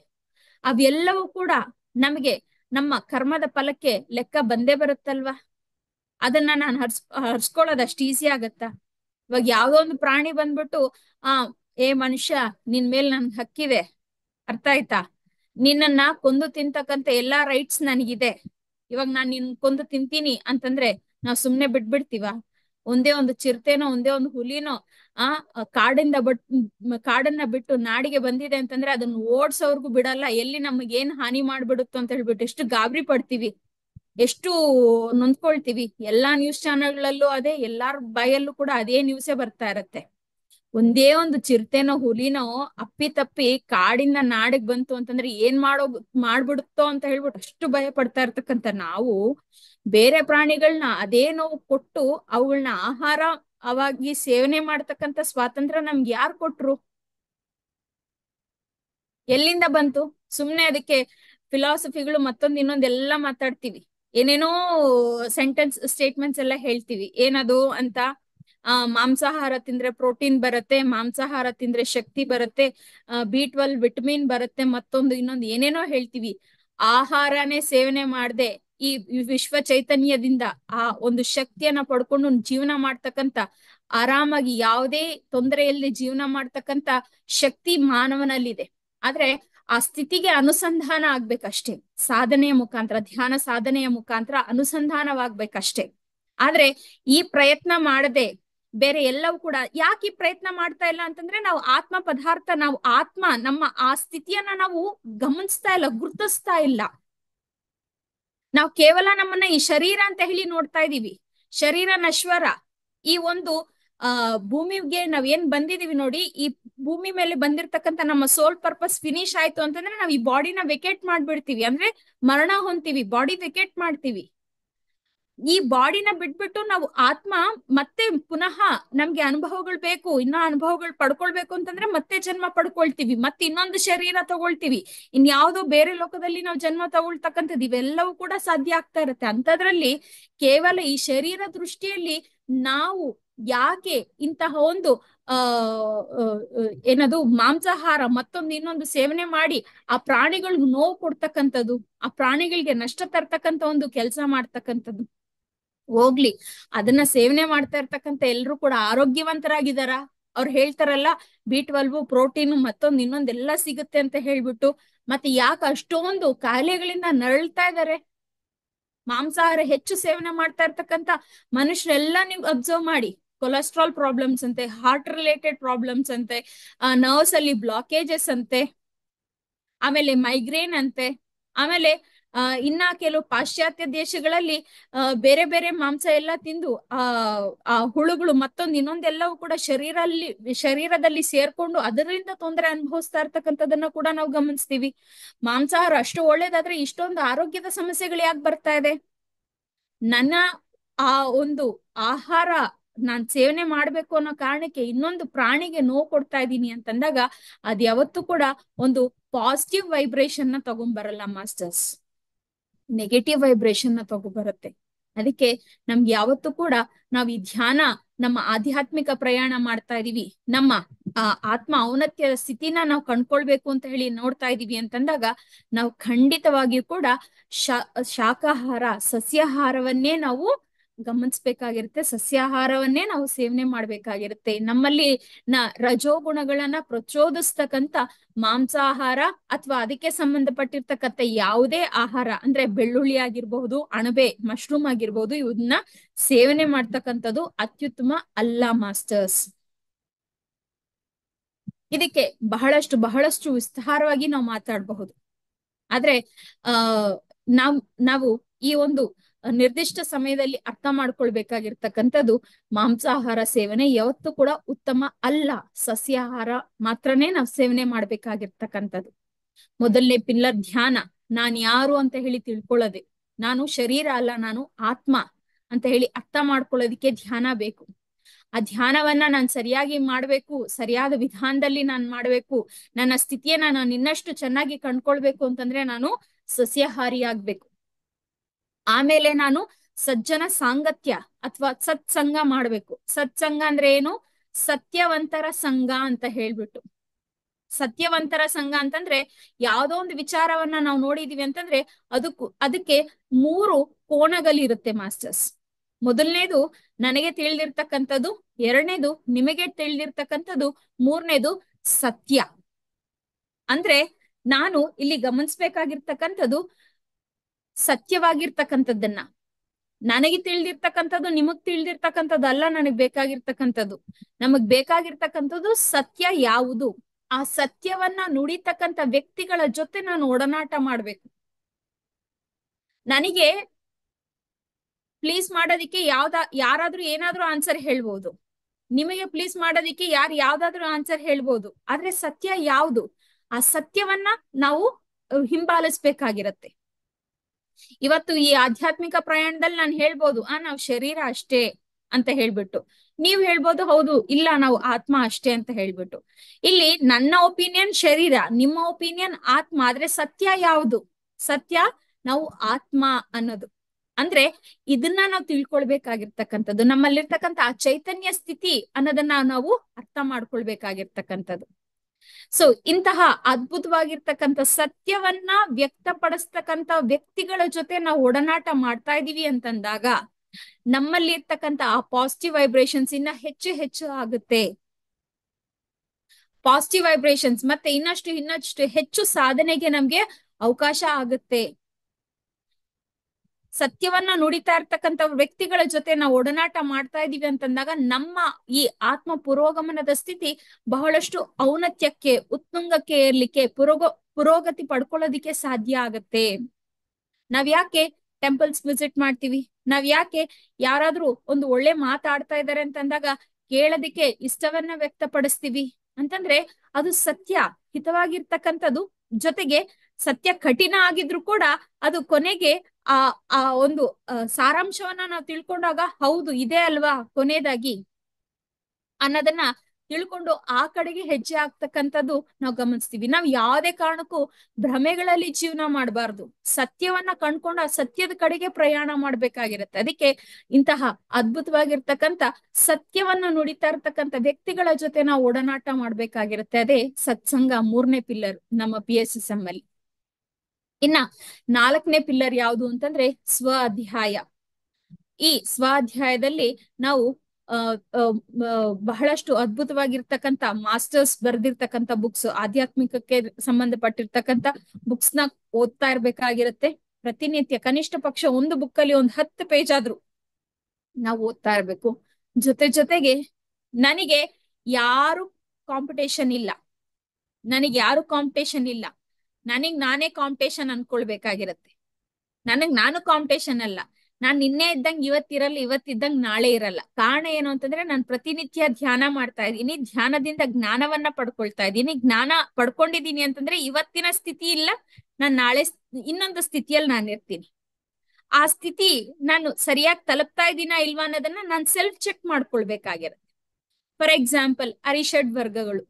ಅವೆಲ್ಲವೂ ಕೂಡ ನಮಗೆ ನಮ್ಮ ಕರ್ಮದ ಫಲಕ್ಕೆ ಲೆಕ್ಕ ಬಂದೇ ಬರುತ್ತಲ್ವಾ ಅದನ್ನ ನಾನು ಹರ್ಸ್ ಹರ್ಸ್ಕೊಳ್ಳೋದು ಅಷ್ಟು ಈಸಿ ಆಗತ್ತಾ ಇವಾಗ ಯಾವ್ದೋ ಒಂದು ಪ್ರಾಣಿ ಬಂದ್ಬಿಟ್ಟು ಆ ಏ ಮನುಷ್ಯ ನಿನ್ ಮೇಲ್ ನನ್ಗೆ ಹಕ್ಕಿದೆ ಅರ್ಥ ಆಯ್ತಾ ನಿನ್ನನ್ನ ಕೊಂದು ತಿಂತಕ್ಕಂತ ಎಲ್ಲಾ ರೈಟ್ಸ್ ನನಗಿದೆ ಇವಾಗ ನಾನ್ ನಿನ್ ಕೊಂದು ತಿಂತೀನಿ ಅಂತಂದ್ರೆ ನಾವ್ ಸುಮ್ನೆ ಬಿಟ್ಬಿಡ್ತೀವ ಒಂದೇ ಒಂದು ಚಿರತೆನೋ ಒಂದೇ ಒಂದು ಹುಲಿನೋ ಆ ಕಾಡಿಂದ ಬಟ್ ಕಾಡನ್ನ ಬಿಟ್ಟು ನಾಡಿಗೆ ಬಂದಿದೆ ಅಂತಂದ್ರೆ ಅದನ್ನ ಓಡ್ಸೋರ್ಗು ಬಿಡಲ್ಲ ಎಲ್ಲಿ ನಮಗ್ ಏನ್ ಹಾನಿ ಮಾಡ್ಬಿಡುತ್ತೋ ಅಂತ ಹೇಳ್ಬಿಟ್ಟು ಎಷ್ಟು ಗಾಬರಿ ಪಡ್ತೀವಿ ಎಷ್ಟು ನೊಂದ್ಕೊಳ್ತೀವಿ ಎಲ್ಲಾ ನ್ಯೂಸ್ ಚಾನೆಲ್ಗಳಲ್ಲೂ ಅದೇ ಎಲ್ಲಾರ ಬಾಯಲ್ಲೂ ಕೂಡ ಅದೇ ನ್ಯೂಸೇ ಬರ್ತಾ ಇರತ್ತೆ ಒಂದೇ ಒಂದು ಚಿರತೆನೋ ಹುಲಿನೋ ಅಪ್ಪಿ ತಪ್ಪಿ ಕಾಡಿಂದ ನಾಡಿಗ್ ಬಂತು ಅಂತಂದ್ರೆ ಏನ್ ಮಾಡೋ ಮಾಡ್ಬಿಡುತ್ತೋ ಅಂತ ಹೇಳ್ಬಿಟ್ಟು ಅಷ್ಟು ಭಯ ಪಡ್ತಾ ಇರ್ತಕ್ಕಂತ ನಾವು ಬೇರೆ ಪ್ರಾಣಿಗಳನ್ನ ಅದೇ ನೋವು ಕೊಟ್ಟು ಅವುಗಳನ್ನ ಆಹಾರ ಅವಾಗಿ ಸೇವನೆ ಮಾಡ್ತಕ್ಕಂತ ಸ್ವಾತಂತ್ರ್ಯ ನಮ್ಗೆ ಯಾರು ಕೊಟ್ರು ಎಲ್ಲಿಂದ ಬಂತು ಸುಮ್ನೆ ಅದಕ್ಕೆ ಫಿಲಾಸಫಿಗಳು ಮತ್ತೊಂದ್ ಇನ್ನೊಂದ್ ಎಲ್ಲಾ ಮಾತಾಡ್ತೀವಿ ಏನೇನೋ ಸೆಂಟೆನ್ಸ್ ಸ್ಟೇಟ್ಮೆಂಟ್ಸ್ ಎಲ್ಲ ಹೇಳ್ತೀವಿ ಏನದು ಅಂತ ಆ ಮಾಂಸಾಹಾರ ತಿಂದ್ರೆ ಪ್ರೋಟೀನ್ ಬರುತ್ತೆ ಮಾಂಸಾಹಾರ ತಿಂದ್ರೆ ಶಕ್ತಿ ಬರುತ್ತೆ ಬಿ ಟ್ವೆಲ್ ವಿಟಮಿನ್ ಬರುತ್ತೆ ಮತ್ತೊಂದು ಇನ್ನೊಂದು ಏನೇನೋ ಹೇಳ್ತೀವಿ ಆಹಾರನೇ ಸೇವನೆ ಮಾಡದೆ ಈ ವಿಶ್ವ ಚೈತನ್ಯದಿಂದ ಆ ಒಂದು ಶಕ್ತಿಯನ್ನ ಪಡ್ಕೊಂಡು ಜೀವನ ಮಾಡ್ತಕ್ಕಂತ ಆರಾಮಾಗಿ ಯಾವುದೇ ತೊಂದರೆ ಇಲ್ಲದೆ ಜೀವನ ಮಾಡ್ತಕ್ಕಂತ ಶಕ್ತಿ ಮಾನವನಲ್ಲಿದೆ ಆದ್ರೆ ಆ ಸ್ಥಿತಿಗೆ ಅನುಸಂಧಾನ ಆಗ್ಬೇಕಷ್ಟೇ ಸಾಧನೆಯ ಮುಖಾಂತರ ಧ್ಯಾನ ಸಾಧನೆಯ ಮುಖಾಂತರ ಅನುಸಂಧಾನವಾಗ್ಬೇಕಷ್ಟೇ ಆದ್ರೆ ಈ ಪ್ರಯತ್ನ ಮಾಡದೆ ಬೇರೆ ಎಲ್ಲವೂ ಕೂಡ ಯಾಕೆ ಈ ಪ್ರಯತ್ನ ಮಾಡ್ತಾ ಇಲ್ಲ ಅಂತಂದ್ರೆ ನಾವು ಆತ್ಮ ಪದಾರ್ಥ ನಾವು ಆತ್ಮ ನಮ್ಮ ಆ ಸ್ಥಿತಿಯನ್ನ ನಾವು ಗಮನಿಸ್ತಾ ಇಲ್ಲ ಗುರುತಿಸ್ತಾ ಇಲ್ಲ ನಾವು ಕೇವಲ ನಮ್ಮನ್ನ ಈ ಶರೀರ ಅಂತ ಹೇಳಿ ನೋಡ್ತಾ ಇದೀವಿ ಶರೀರ ನಶ್ವರ ಈ ಒಂದು ಆ ಭೂಮಿಗೆ ನಾವ್ ಏನ್ ಬಂದಿದೀವಿ ನೋಡಿ ಈ ಭೂಮಿ ಮೇಲೆ ಬಂದಿರ್ತಕ್ಕಂತ ನಮ್ಮ ಸೋಲ್ ಪರ್ಪಸ್ ಫಿನಿಶ್ ಆಯ್ತು ಅಂತಂದ್ರೆ ನಾವ್ ಈ ಬಾಡಿನ ವೆಕೇಟ್ ಮಾಡ್ಬಿಡ್ತೀವಿ ಅಂದ್ರೆ ಮರಣ ಹೊಂತೀವಿ ಬಾಡಿ ವೆಕೇಟ್ ಮಾಡ್ತೀವಿ ಈ ಬಾಡಿನ ಬಿಟ್ಬಿಟ್ಟು ನಾವು ಆತ್ಮ ಮತ್ತೆ ಪುನಃ ನಮ್ಗೆ ಅನುಭವಗಳು ಬೇಕು ಇನ್ನ ಅನುಭವಗಳು ಪಡ್ಕೊಳ್ಬೇಕು ಅಂತಂದ್ರೆ ಮತ್ತೆ ಜನ್ಮ ಪಡ್ಕೊಳ್ತೀವಿ ಮತ್ತೆ ಇನ್ನೊಂದು ಶರೀರ ತಗೊಳ್ತೀವಿ ಇನ್ಯಾವುದೋ ಬೇರೆ ಲೋಕದಲ್ಲಿ ನಾವು ಜನ್ಮ ತಗೊಳ್ತಕ್ಕಂಥದ್ದು ಇವೆಲ್ಲವೂ ಕೂಡ ಸಾಧ್ಯ ಆಗ್ತಾ ಇರುತ್ತೆ ಅಂತದ್ರಲ್ಲಿ ಕೇವಲ ಈ ಶರೀರ ದೃಷ್ಟಿಯಲ್ಲಿ ನಾವು ಯಾಕೆ ಇಂತಹ ಒಂದು ಆ ಏನದು ಮಾಂಸಾಹಾರ ಮತ್ತೊಂದು ಇನ್ನೊಂದು ಸೇವನೆ ಮಾಡಿ ಆ ಪ್ರಾಣಿಗಳಿಗೆ ನೋವು ಕೊಡ್ತಕ್ಕಂಥದ್ದು ಆ ಪ್ರಾಣಿಗಳಿಗೆ ನಷ್ಟ ತರ್ತಕ್ಕಂಥ ಒಂದು ಕೆಲಸ ಮಾಡ್ತಕ್ಕಂಥದ್ದು ಹೋಗ್ಲಿ ಅದನ್ನ ಸೇವನೆ ಮಾಡ್ತಾ ಇರ್ತಕ್ಕಂಥ ಎಲ್ರು ಕೂಡ ಆರೋಗ್ಯವಂತರಾಗಿದಾರ ಅವ್ರು ಹೇಳ್ತಾರಲ್ಲ ಬಿ ಟ್ವೆಲ್ವ್ ಪ್ರೋಟೀನ್ ಮತ್ತೊಂದು ಇನ್ನೊಂದೆಲ್ಲ ಸಿಗುತ್ತೆ ಅಂತ ಹೇಳ್ಬಿಟ್ಟು ಮತ್ತೆ ಯಾಕೆ ಅಷ್ಟೊಂದು ಕಾಯಿಲೆಗಳಿಂದ ನರಳ್ತಾ ಇದಾರೆ ಮಾಂಸಾಹಾರ ಹೆಚ್ಚು ಸೇವನೆ ಮಾಡ್ತಾ ಇರ್ತಕ್ಕಂಥ ಮನುಷ್ಯರೆಲ್ಲ ನೀವು ಅಬ್ಸರ್ವ್ ಮಾಡಿ ಕೊಲೆಸ್ಟ್ರಾಲ್ ಪ್ರಾಬ್ಲಮ್ಸ್ ಅಂತೆ ಹಾರ್ಟ್ ರಿಲೇಟೆಡ್ ಪ್ರಾಬ್ಲಮ್ಸ್ ಅಂತೆ ನರ್ವ್ಸ್ ಅಲ್ಲಿ ಬ್ಲಾಕೇಜಸ್ ಅಂತೆ ಆಮೇಲೆ ಮೈಗ್ರೇನ್ ಅಂತೆ ಆಮೇಲೆ ಆ ಇನ್ನ ಕೆಲವು ಪಾಶ್ಚಾತ್ಯ ದೇಶಗಳಲ್ಲಿ ಅಹ್ ಬೇರೆ ಬೇರೆ ಮಾಂಸ ಎಲ್ಲ ತಿಂದು ಆ ಆ ಹುಳುಗಳು ಮತ್ತೊಂದು ಇನ್ನೊಂದೆಲ್ಲವೂ ಕೂಡ ಶರೀರಲ್ಲಿ ಶರೀರದಲ್ಲಿ ಸೇರ್ಕೊಂಡು ಅದರಿಂದ ತೊಂದರೆ ಅನುಭವಿಸ್ತಾ ಇರ್ತಕ್ಕಂಥದನ್ನ ಕೂಡ ನಾವು ಗಮನಿಸ್ತೀವಿ ಮಾಂಸಾಹಾರ ಅಷ್ಟು ಒಳ್ಳೇದಾದ್ರೆ ಇಷ್ಟೊಂದು ಆರೋಗ್ಯದ ಸಮಸ್ಯೆಗಳು ಯಾಕೆ ಬರ್ತಾ ಇದೆ ನನ್ನ ಆ ಒಂದು ಆಹಾರ ನಾನ್ ಸೇವನೆ ಮಾಡ್ಬೇಕು ಅನ್ನೋ ಕಾರಣಕ್ಕೆ ಇನ್ನೊಂದು ಪ್ರಾಣಿಗೆ ನೋವು ಕೊಡ್ತಾ ಇದ್ದೀನಿ ಅಂತಂದಾಗ ಅದ್ ಯಾವತ್ತೂ ಕೂಡ ಒಂದು ಪಾಸಿಟಿವ್ ವೈಬ್ರೇಷನ್ ನ ತಗೊಂಡ್ಬರಲ್ಲ ಮಾಸ್ಟರ್ಸ್ ನೆಗೆಟಿವ್ ವೈಬ್ರೇಷನ್ ನ ತಗೊಬರುತ್ತೆ ಅದಕ್ಕೆ ನಮ್ಗೆ ಯಾವತ್ತೂ ಕೂಡ ನಾವ್ ಈ ಧ್ಯಾನ ನಮ್ಮ ಆಧ್ಯಾತ್ಮಿಕ ಪ್ರಯಾಣ ಮಾಡ್ತಾ ಇದೀವಿ ನಮ್ಮ ಆ ಆತ್ಮ ಔನ್ನತ್ಯ ಸ್ಥಿತಿನ ನಾವು ಕಂಡ್ಕೊಳ್ಬೇಕು ಅಂತ ಹೇಳಿ ನೋಡ್ತಾ ಇದೀವಿ ಅಂತಂದಾಗ ನಾವು ಖಂಡಿತವಾಗಿಯೂ ಕೂಡ ಶಾ ಶಾಕಾಹಾರ ಸಸ್ಯಾಹಾರವನ್ನೇ ನಾವು ಗಮನಿಸ್ಬೇಕಾಗಿರುತ್ತೆ ಸಸ್ಯಾಹಾರವನ್ನೇ ನಾವು ಸೇವನೆ ಮಾಡ್ಬೇಕಾಗಿರುತ್ತೆ ನಮ್ಮಲ್ಲಿ ನ ರಜೋಗುಣಗಳನ್ನ ಪ್ರಚೋದಿಸ್ತಕ್ಕಂತ ಮಾಂಸಾಹಾರ ಅಥವಾ ಅದಕ್ಕೆ ಸಂಬಂಧಪಟ್ಟಿರ್ತಕ್ಕಂಥ ಯಾವುದೇ ಆಹಾರ ಅಂದ್ರೆ ಬೆಳ್ಳುಳ್ಳಿ ಆಗಿರ್ಬಹುದು ಅಣಬೆ ಮಶ್ರೂಮ್ ಆಗಿರ್ಬಹುದು ಇವನ್ನ ಸೇವನೆ ಮಾಡ್ತಕ್ಕಂಥದ್ದು ಅತ್ಯುತ್ತಮ ಅಲ್ಲ ಮಾಸ್ಟರ್ಸ್ ಇದಕ್ಕೆ ಬಹಳಷ್ಟು ಬಹಳಷ್ಟು ವಿಸ್ತಾರವಾಗಿ ನಾವು ಮಾತಾಡಬಹುದು ಆದ್ರೆ ಆ ನಾವ್ ನಾವು ಈ ಒಂದು ನಿರ್ದಿಷ್ಟ ಸಮಯದಲ್ಲಿ ಅರ್ಥ ಮಾಡ್ಕೊಳ್ಬೇಕಾಗಿರ್ತಕ್ಕಂಥದ್ದು ಮಾಂಸಾಹಾರ ಸೇವನೆ ಯಾವತ್ತೂ ಕೂಡ ಉತ್ತಮ ಅಲ್ಲ ಸಸ್ಯಾಹಾರ ಮಾತ್ರನೇ ನಾವು ಸೇವನೆ ಮಾಡ್ಬೇಕಾಗಿರ್ತಕ್ಕಂಥದ್ದು ಮೊದಲನೇ ಪಿಲ್ಲರ್ ಧ್ಯಾನ ನಾನ್ ಯಾರು ಅಂತ ಹೇಳಿ ತಿಳ್ಕೊಳ್ಳೋದೆ ನಾನು ಶರೀರ ಅಲ್ಲ ನಾನು ಆತ್ಮ ಅಂತ ಹೇಳಿ ಅರ್ಥ ಮಾಡ್ಕೊಳ್ಳೋದಿಕ್ಕೆ ಧ್ಯಾನ ಬೇಕು ಆ ಧ್ಯಾನವನ್ನ ನಾನ್ ಸರಿಯಾಗಿ ಮಾಡ್ಬೇಕು ಸರಿಯಾದ ವಿಧಾನದಲ್ಲಿ ನಾನ್ ಮಾಡ್ಬೇಕು ನನ್ನ ಸ್ಥಿತಿಯನ್ನ ನಾನು ಇನ್ನಷ್ಟು ಚೆನ್ನಾಗಿ ಕಂಡ್ಕೊಳ್ಬೇಕು ಅಂತಂದ್ರೆ ನಾನು ಸಸ್ಯಾಹಾರಿ ಆಗ್ಬೇಕು ಆಮೇಲೆ ನಾನು ಸಜ್ಜನ ಸಾಂಗತ್ಯ ಅಥವಾ ಸತ್ಸಂಗ ಮಾಡ್ಬೇಕು ಸತ್ಸಂಗ ಅಂದ್ರೆ ಏನು ಸತ್ಯವಂತರ ಸಂಘ ಅಂತ ಹೇಳ್ಬಿಟ್ಟು ಸತ್ಯವಂತರ ಸಂಘ ಅಂತಂದ್ರೆ ಯಾವ್ದೋ ಒಂದು ವಿಚಾರವನ್ನ ನಾವು ನೋಡಿದೀವಿ ಅಂತಂದ್ರೆ ಅದಕ್ಕೂ ಅದಕ್ಕೆ ಮೂರು ಕೋಣಗಳಿರುತ್ತೆ ಮಾಸ್ಟರ್ಸ್ ಮೊದಲನೇದು ನನಗೆ ತಿಳಿದಿರ್ತಕ್ಕಂಥದ್ದು ಎರಡನೇದು ನಿಮಗೆ ತಿಳಿದಿರ್ತಕ್ಕಂಥದ್ದು ಮೂರನೇದು ಸತ್ಯ ಅಂದ್ರೆ ನಾನು ಇಲ್ಲಿ ಗಮನಿಸ್ಬೇಕಾಗಿರ್ತಕ್ಕಂಥದ್ದು ಸತ್ಯವಾಗಿರ್ತಕ್ಕಂಥದ್ದನ್ನ ನನಗೆ ತಿಳಿದಿರ್ತಕ್ಕಂಥದ್ದು ನಿಮಗ್ ತಿಳಿದಿರ್ತಕ್ಕಂಥದ್ದು ಅಲ್ಲ ನನಗ್ ಬೇಕಾಗಿರ್ತಕ್ಕಂಥದ್ದು ನಮಗ್ ಬೇಕಾಗಿರ್ತಕ್ಕಂಥದ್ದು ಸತ್ಯ ಯಾವುದು ಆ ಸತ್ಯವನ್ನ ನುಡಿತಕ್ಕಂಥ ವ್ಯಕ್ತಿಗಳ ಜೊತೆ ನಾನು ಒಡನಾಟ ಮಾಡ್ಬೇಕು ನನಗೆ ಪ್ಲೀಸ್ ಮಾಡೋದಿಕ್ಕೆ ಯಾವ್ದ ಯಾರಾದ್ರೂ ಏನಾದ್ರೂ ಆನ್ಸರ್ ಹೇಳ್ಬೋದು ನಿಮಗೆ ಪ್ಲೀಸ್ ಮಾಡೋದಿಕ್ಕೆ ಯಾರು ಯಾವ್ದಾದ್ರು ಆನ್ಸರ್ ಹೇಳ್ಬೋದು ಆದ್ರೆ ಸತ್ಯ ಯಾವುದು ಆ ಸತ್ಯವನ್ನ ನಾವು ಹಿಂಬಾಲಿಸ್ಬೇಕಾಗಿರತ್ತೆ ಇವತ್ತು ಈ ಆಧ್ಯಾತ್ಮಿಕ ಪ್ರಯಾಣದಲ್ಲಿ ನಾನು ಹೇಳ್ಬೋದು ಆ ನಾವು ಶರೀರ ಅಷ್ಟೇ ಅಂತ ಹೇಳ್ಬಿಟ್ಟು ನೀವ್ ಹೇಳ್ಬೋದು ಹೌದು ಇಲ್ಲ ನಾವು ಆತ್ಮ ಅಷ್ಟೇ ಅಂತ ಹೇಳ್ಬಿಟ್ಟು ಇಲ್ಲಿ ನನ್ನ ಒಪಿನಿಯನ್ ಶರೀರ ನಿಮ್ಮ ಒಪಿನಿಯನ್ ಆತ್ಮ ಆದ್ರೆ ಸತ್ಯ ಯಾವುದು ಸತ್ಯ ನಾವು ಆತ್ಮ ಅನ್ನೋದು ಅಂದ್ರೆ ಇದನ್ನ ನಾವು ತಿಳ್ಕೊಳ್ಬೇಕಾಗಿರ್ತಕ್ಕಂಥದ್ದು ನಮ್ಮಲ್ಲಿರ್ತಕ್ಕಂಥ ಆ ಚೈತನ್ಯ ಸ್ಥಿತಿ ಅನ್ನೋದನ್ನ ನಾವು ಅರ್ಥ ಮಾಡ್ಕೊಳ್ಬೇಕಾಗಿರ್ತಕ್ಕಂಥದ್ದು ಸೊ ಇಂತಹ ಅದ್ಭುತವಾಗಿರ್ತಕ್ಕಂಥ ಸತ್ಯವನ್ನ ವ್ಯಕ್ತಪಡಿಸ್ತಕ್ಕಂಥ ವ್ಯಕ್ತಿಗಳ ಜೊತೆ ನಾವು ಒಡನಾಟ ಮಾಡ್ತಾ ಇದೀವಿ ಅಂತಂದಾಗ ನಮ್ಮಲ್ಲಿ ಇರ್ತಕ್ಕಂಥ ಆ ಪಾಸಿಟಿವ್ ವೈಬ್ರೇಷನ್ಸ್ ಇನ್ನ ಹೆಚ್ಚು ಹೆಚ್ಚು ಆಗುತ್ತೆ ಪಾಸಿಟಿವ್ ವೈಬ್ರೇಷನ್ಸ್ ಮತ್ತೆ ಇನ್ನಷ್ಟು ಇನ್ನಷ್ಟು ಹೆಚ್ಚು ಸಾಧನೆಗೆ ನಮ್ಗೆ ಅವಕಾಶ ಆಗುತ್ತೆ ಸತ್ಯವನ್ನ ನುಡಿತಾ ಇರ್ತಕ್ಕಂಥ ವ್ಯಕ್ತಿಗಳ ಜೊತೆ ನಾವು ಒಡನಾಟ ಮಾಡ್ತಾ ಇದೀವಿ ಅಂತಂದಾಗ ನಮ್ಮ ಈ ಆತ್ಮ ಪುರೋಗಮನದ ಸ್ಥಿತಿ ಬಹಳಷ್ಟು ಔನ್ನತ್ಯಕ್ಕೆ ಉತ್ತುಂಗಕ್ಕೆ ಏರ್ಲಿಕ್ಕೆ ಪುರೋಗ ಪುರೋಗತಿ ಪಡ್ಕೊಳ್ಳೋದಿಕ್ಕೆ ಸಾಧ್ಯ ಆಗತ್ತೆ ನಾವ್ ಯಾಕೆ ಟೆಂಪಲ್ಸ್ ವಿಸಿಟ್ ಮಾಡ್ತೀವಿ ನಾವ್ ಯಾಕೆ ಯಾರಾದ್ರೂ ಒಂದು ಒಳ್ಳೆ ಮಾತಾಡ್ತಾ ಇದಾರೆ ಅಂತಂದಾಗ ಕೇಳೋದಿಕ್ಕೆ ಇಷ್ಟವನ್ನ ವ್ಯಕ್ತಪಡಿಸ್ತೀವಿ ಅಂತಂದ್ರೆ ಅದು ಸತ್ಯ ಹಿತವಾಗಿರ್ತಕ್ಕಂಥದ್ದು ಜೊತೆಗೆ ಸತ್ಯ ಕಠಿಣ ಆಗಿದ್ರು ಕೂಡ ಅದು ಕೊನೆಗೆ ಆ ಆ ಒಂದು ಸಾರಾಂಶವನ್ನ ನಾವು ತಿಳ್ಕೊಂಡಾಗ ಹೌದು ಇದೆ ಅಲ್ವಾ ಕೊನೆಯದಾಗಿ ಅನ್ನೋದನ್ನ ತಿಳ್ಕೊಂಡು ಆ ಕಡೆಗೆ ಹೆಜ್ಜೆ ಆಗ್ತಕ್ಕಂಥದ್ದು ನಾವು ಗಮನಿಸ್ತೀವಿ ನಾವ್ ಯಾವುದೇ ಕಾರಣಕ್ಕೂ ಭ್ರಮೆಗಳಲ್ಲಿ ಜೀವನ ಮಾಡಬಾರ್ದು ಸತ್ಯವನ್ನ ಕಂಡ್ಕೊಂಡು ಆ ಸತ್ಯದ ಕಡೆಗೆ ಪ್ರಯಾಣ ಮಾಡ್ಬೇಕಾಗಿರತ್ತೆ ಅದಕ್ಕೆ ಇಂತಹ ಅದ್ಭುತವಾಗಿರ್ತಕ್ಕಂಥ ಸತ್ಯವನ್ನ ನುಡಿತಾ ಇರ್ತಕ್ಕಂಥ ವ್ಯಕ್ತಿಗಳ ಜೊತೆ ನಾವು ಒಡನಾಟ ಮಾಡ್ಬೇಕಾಗಿರುತ್ತೆ ಅದೇ ಸತ್ಸಂಗ ಮೂರನೇ ಪಿಲ್ಲರ್ ನಮ್ಮ ಪಿ ಎಸ್ ಎಸ್ ಎಂ ಅಲ್ಲಿ ಇನ್ನ ನಾಲ್ಕನೇ ಪಿಲ್ಲರ್ ಯಾವುದು ಅಂತಂದ್ರೆ ಸ್ವ ಅಧ್ಯಾಯ ಈ ಸ್ವಾಧ್ಯಾಯದಲ್ಲಿ ನಾವು ಅಹ್ ಬಹಳಷ್ಟು ಅದ್ಭುತವಾಗಿರ್ತಕ್ಕಂಥ ಮಾಸ್ಟರ್ಸ್ ಬರ್ದಿರ್ತಕ್ಕಂಥ ಬುಕ್ಸ್ ಆಧ್ಯಾತ್ಮಿಕಕ್ಕೆ ಸಂಬಂಧಪಟ್ಟಿರ್ತಕ್ಕಂಥ ಬುಕ್ಸ್ ನ ಓದ್ತಾ ಇರ್ಬೇಕಾಗಿರತ್ತೆ ಪ್ರತಿನಿತ್ಯ ಕನಿಷ್ಠ ಪಕ್ಷ ಒಂದು ಬುಕ್ ಅಲ್ಲಿ ಒಂದ್ ಹತ್ತು ಪೇಜ್ ಆದ್ರೂ ನಾವು ಓದ್ತಾ ಇರ್ಬೇಕು ಜೊತೆ ಜೊತೆಗೆ ನನಗೆ ಯಾರು ಕಾಂಪಿಟೇಷನ್ ಇಲ್ಲ ನನಗೆ ಯಾರು ಕಾಂಪಿಟೇಷನ್ ಇಲ್ಲ ನನಗ್ ನಾನೇ ಕಾಂಪಿಟೇಷನ್ ಅನ್ಕೊಳ್ಬೇಕಾಗಿರತ್ತೆ ನನಗ್ ನಾನು ಕಾಂಪಿಟೇಷನ್ ಅಲ್ಲ ನಾನ್ ನಿನ್ನೆ ಇದ್ದಂಗ್ ಇವತ್ತಿರಲ್ಲ ಇವತ್ತಿದ್ದಂಗ್ ನಾಳೆ ಇರಲ್ಲ ಕಾರಣ ಏನು ಅಂತಂದ್ರೆ ನಾನು ಪ್ರತಿನಿತ್ಯ ಧ್ಯಾನ ಮಾಡ್ತಾ ಇದ್ದೀನಿ ಧ್ಯಾನದಿಂದ ಜ್ಞಾನವನ್ನ ಪಡ್ಕೊಳ್ತಾ ಇದ್ದೀನಿ ಜ್ಞಾನ ಪಡ್ಕೊಂಡಿದೀನಿ ಅಂತಂದ್ರೆ ಇವತ್ತಿನ ಸ್ಥಿತಿ ಇಲ್ಲ ನಾನ್ ನಾಳೆ ಇನ್ನೊಂದು ಸ್ಥಿತಿಯಲ್ಲಿ ನಾನು ಇರ್ತೀನಿ ಆ ಸ್ಥಿತಿ ನಾನು ಸರಿಯಾಗಿ ತಲುಪ್ತಾ ಇದ್ದೀನಾ ಇಲ್ವಾ ಅನ್ನೋದನ್ನ ನಾನ್ ಸೆಲ್ಫ್ ಚೆಕ್ ಮಾಡ್ಕೊಳ್ಬೇಕಾಗಿರತ್ತೆ ಫಾರ್ ಎಕ್ಸಾಂಪಲ್ ಅರಿಷಡ್ ವರ್ಗಗಳು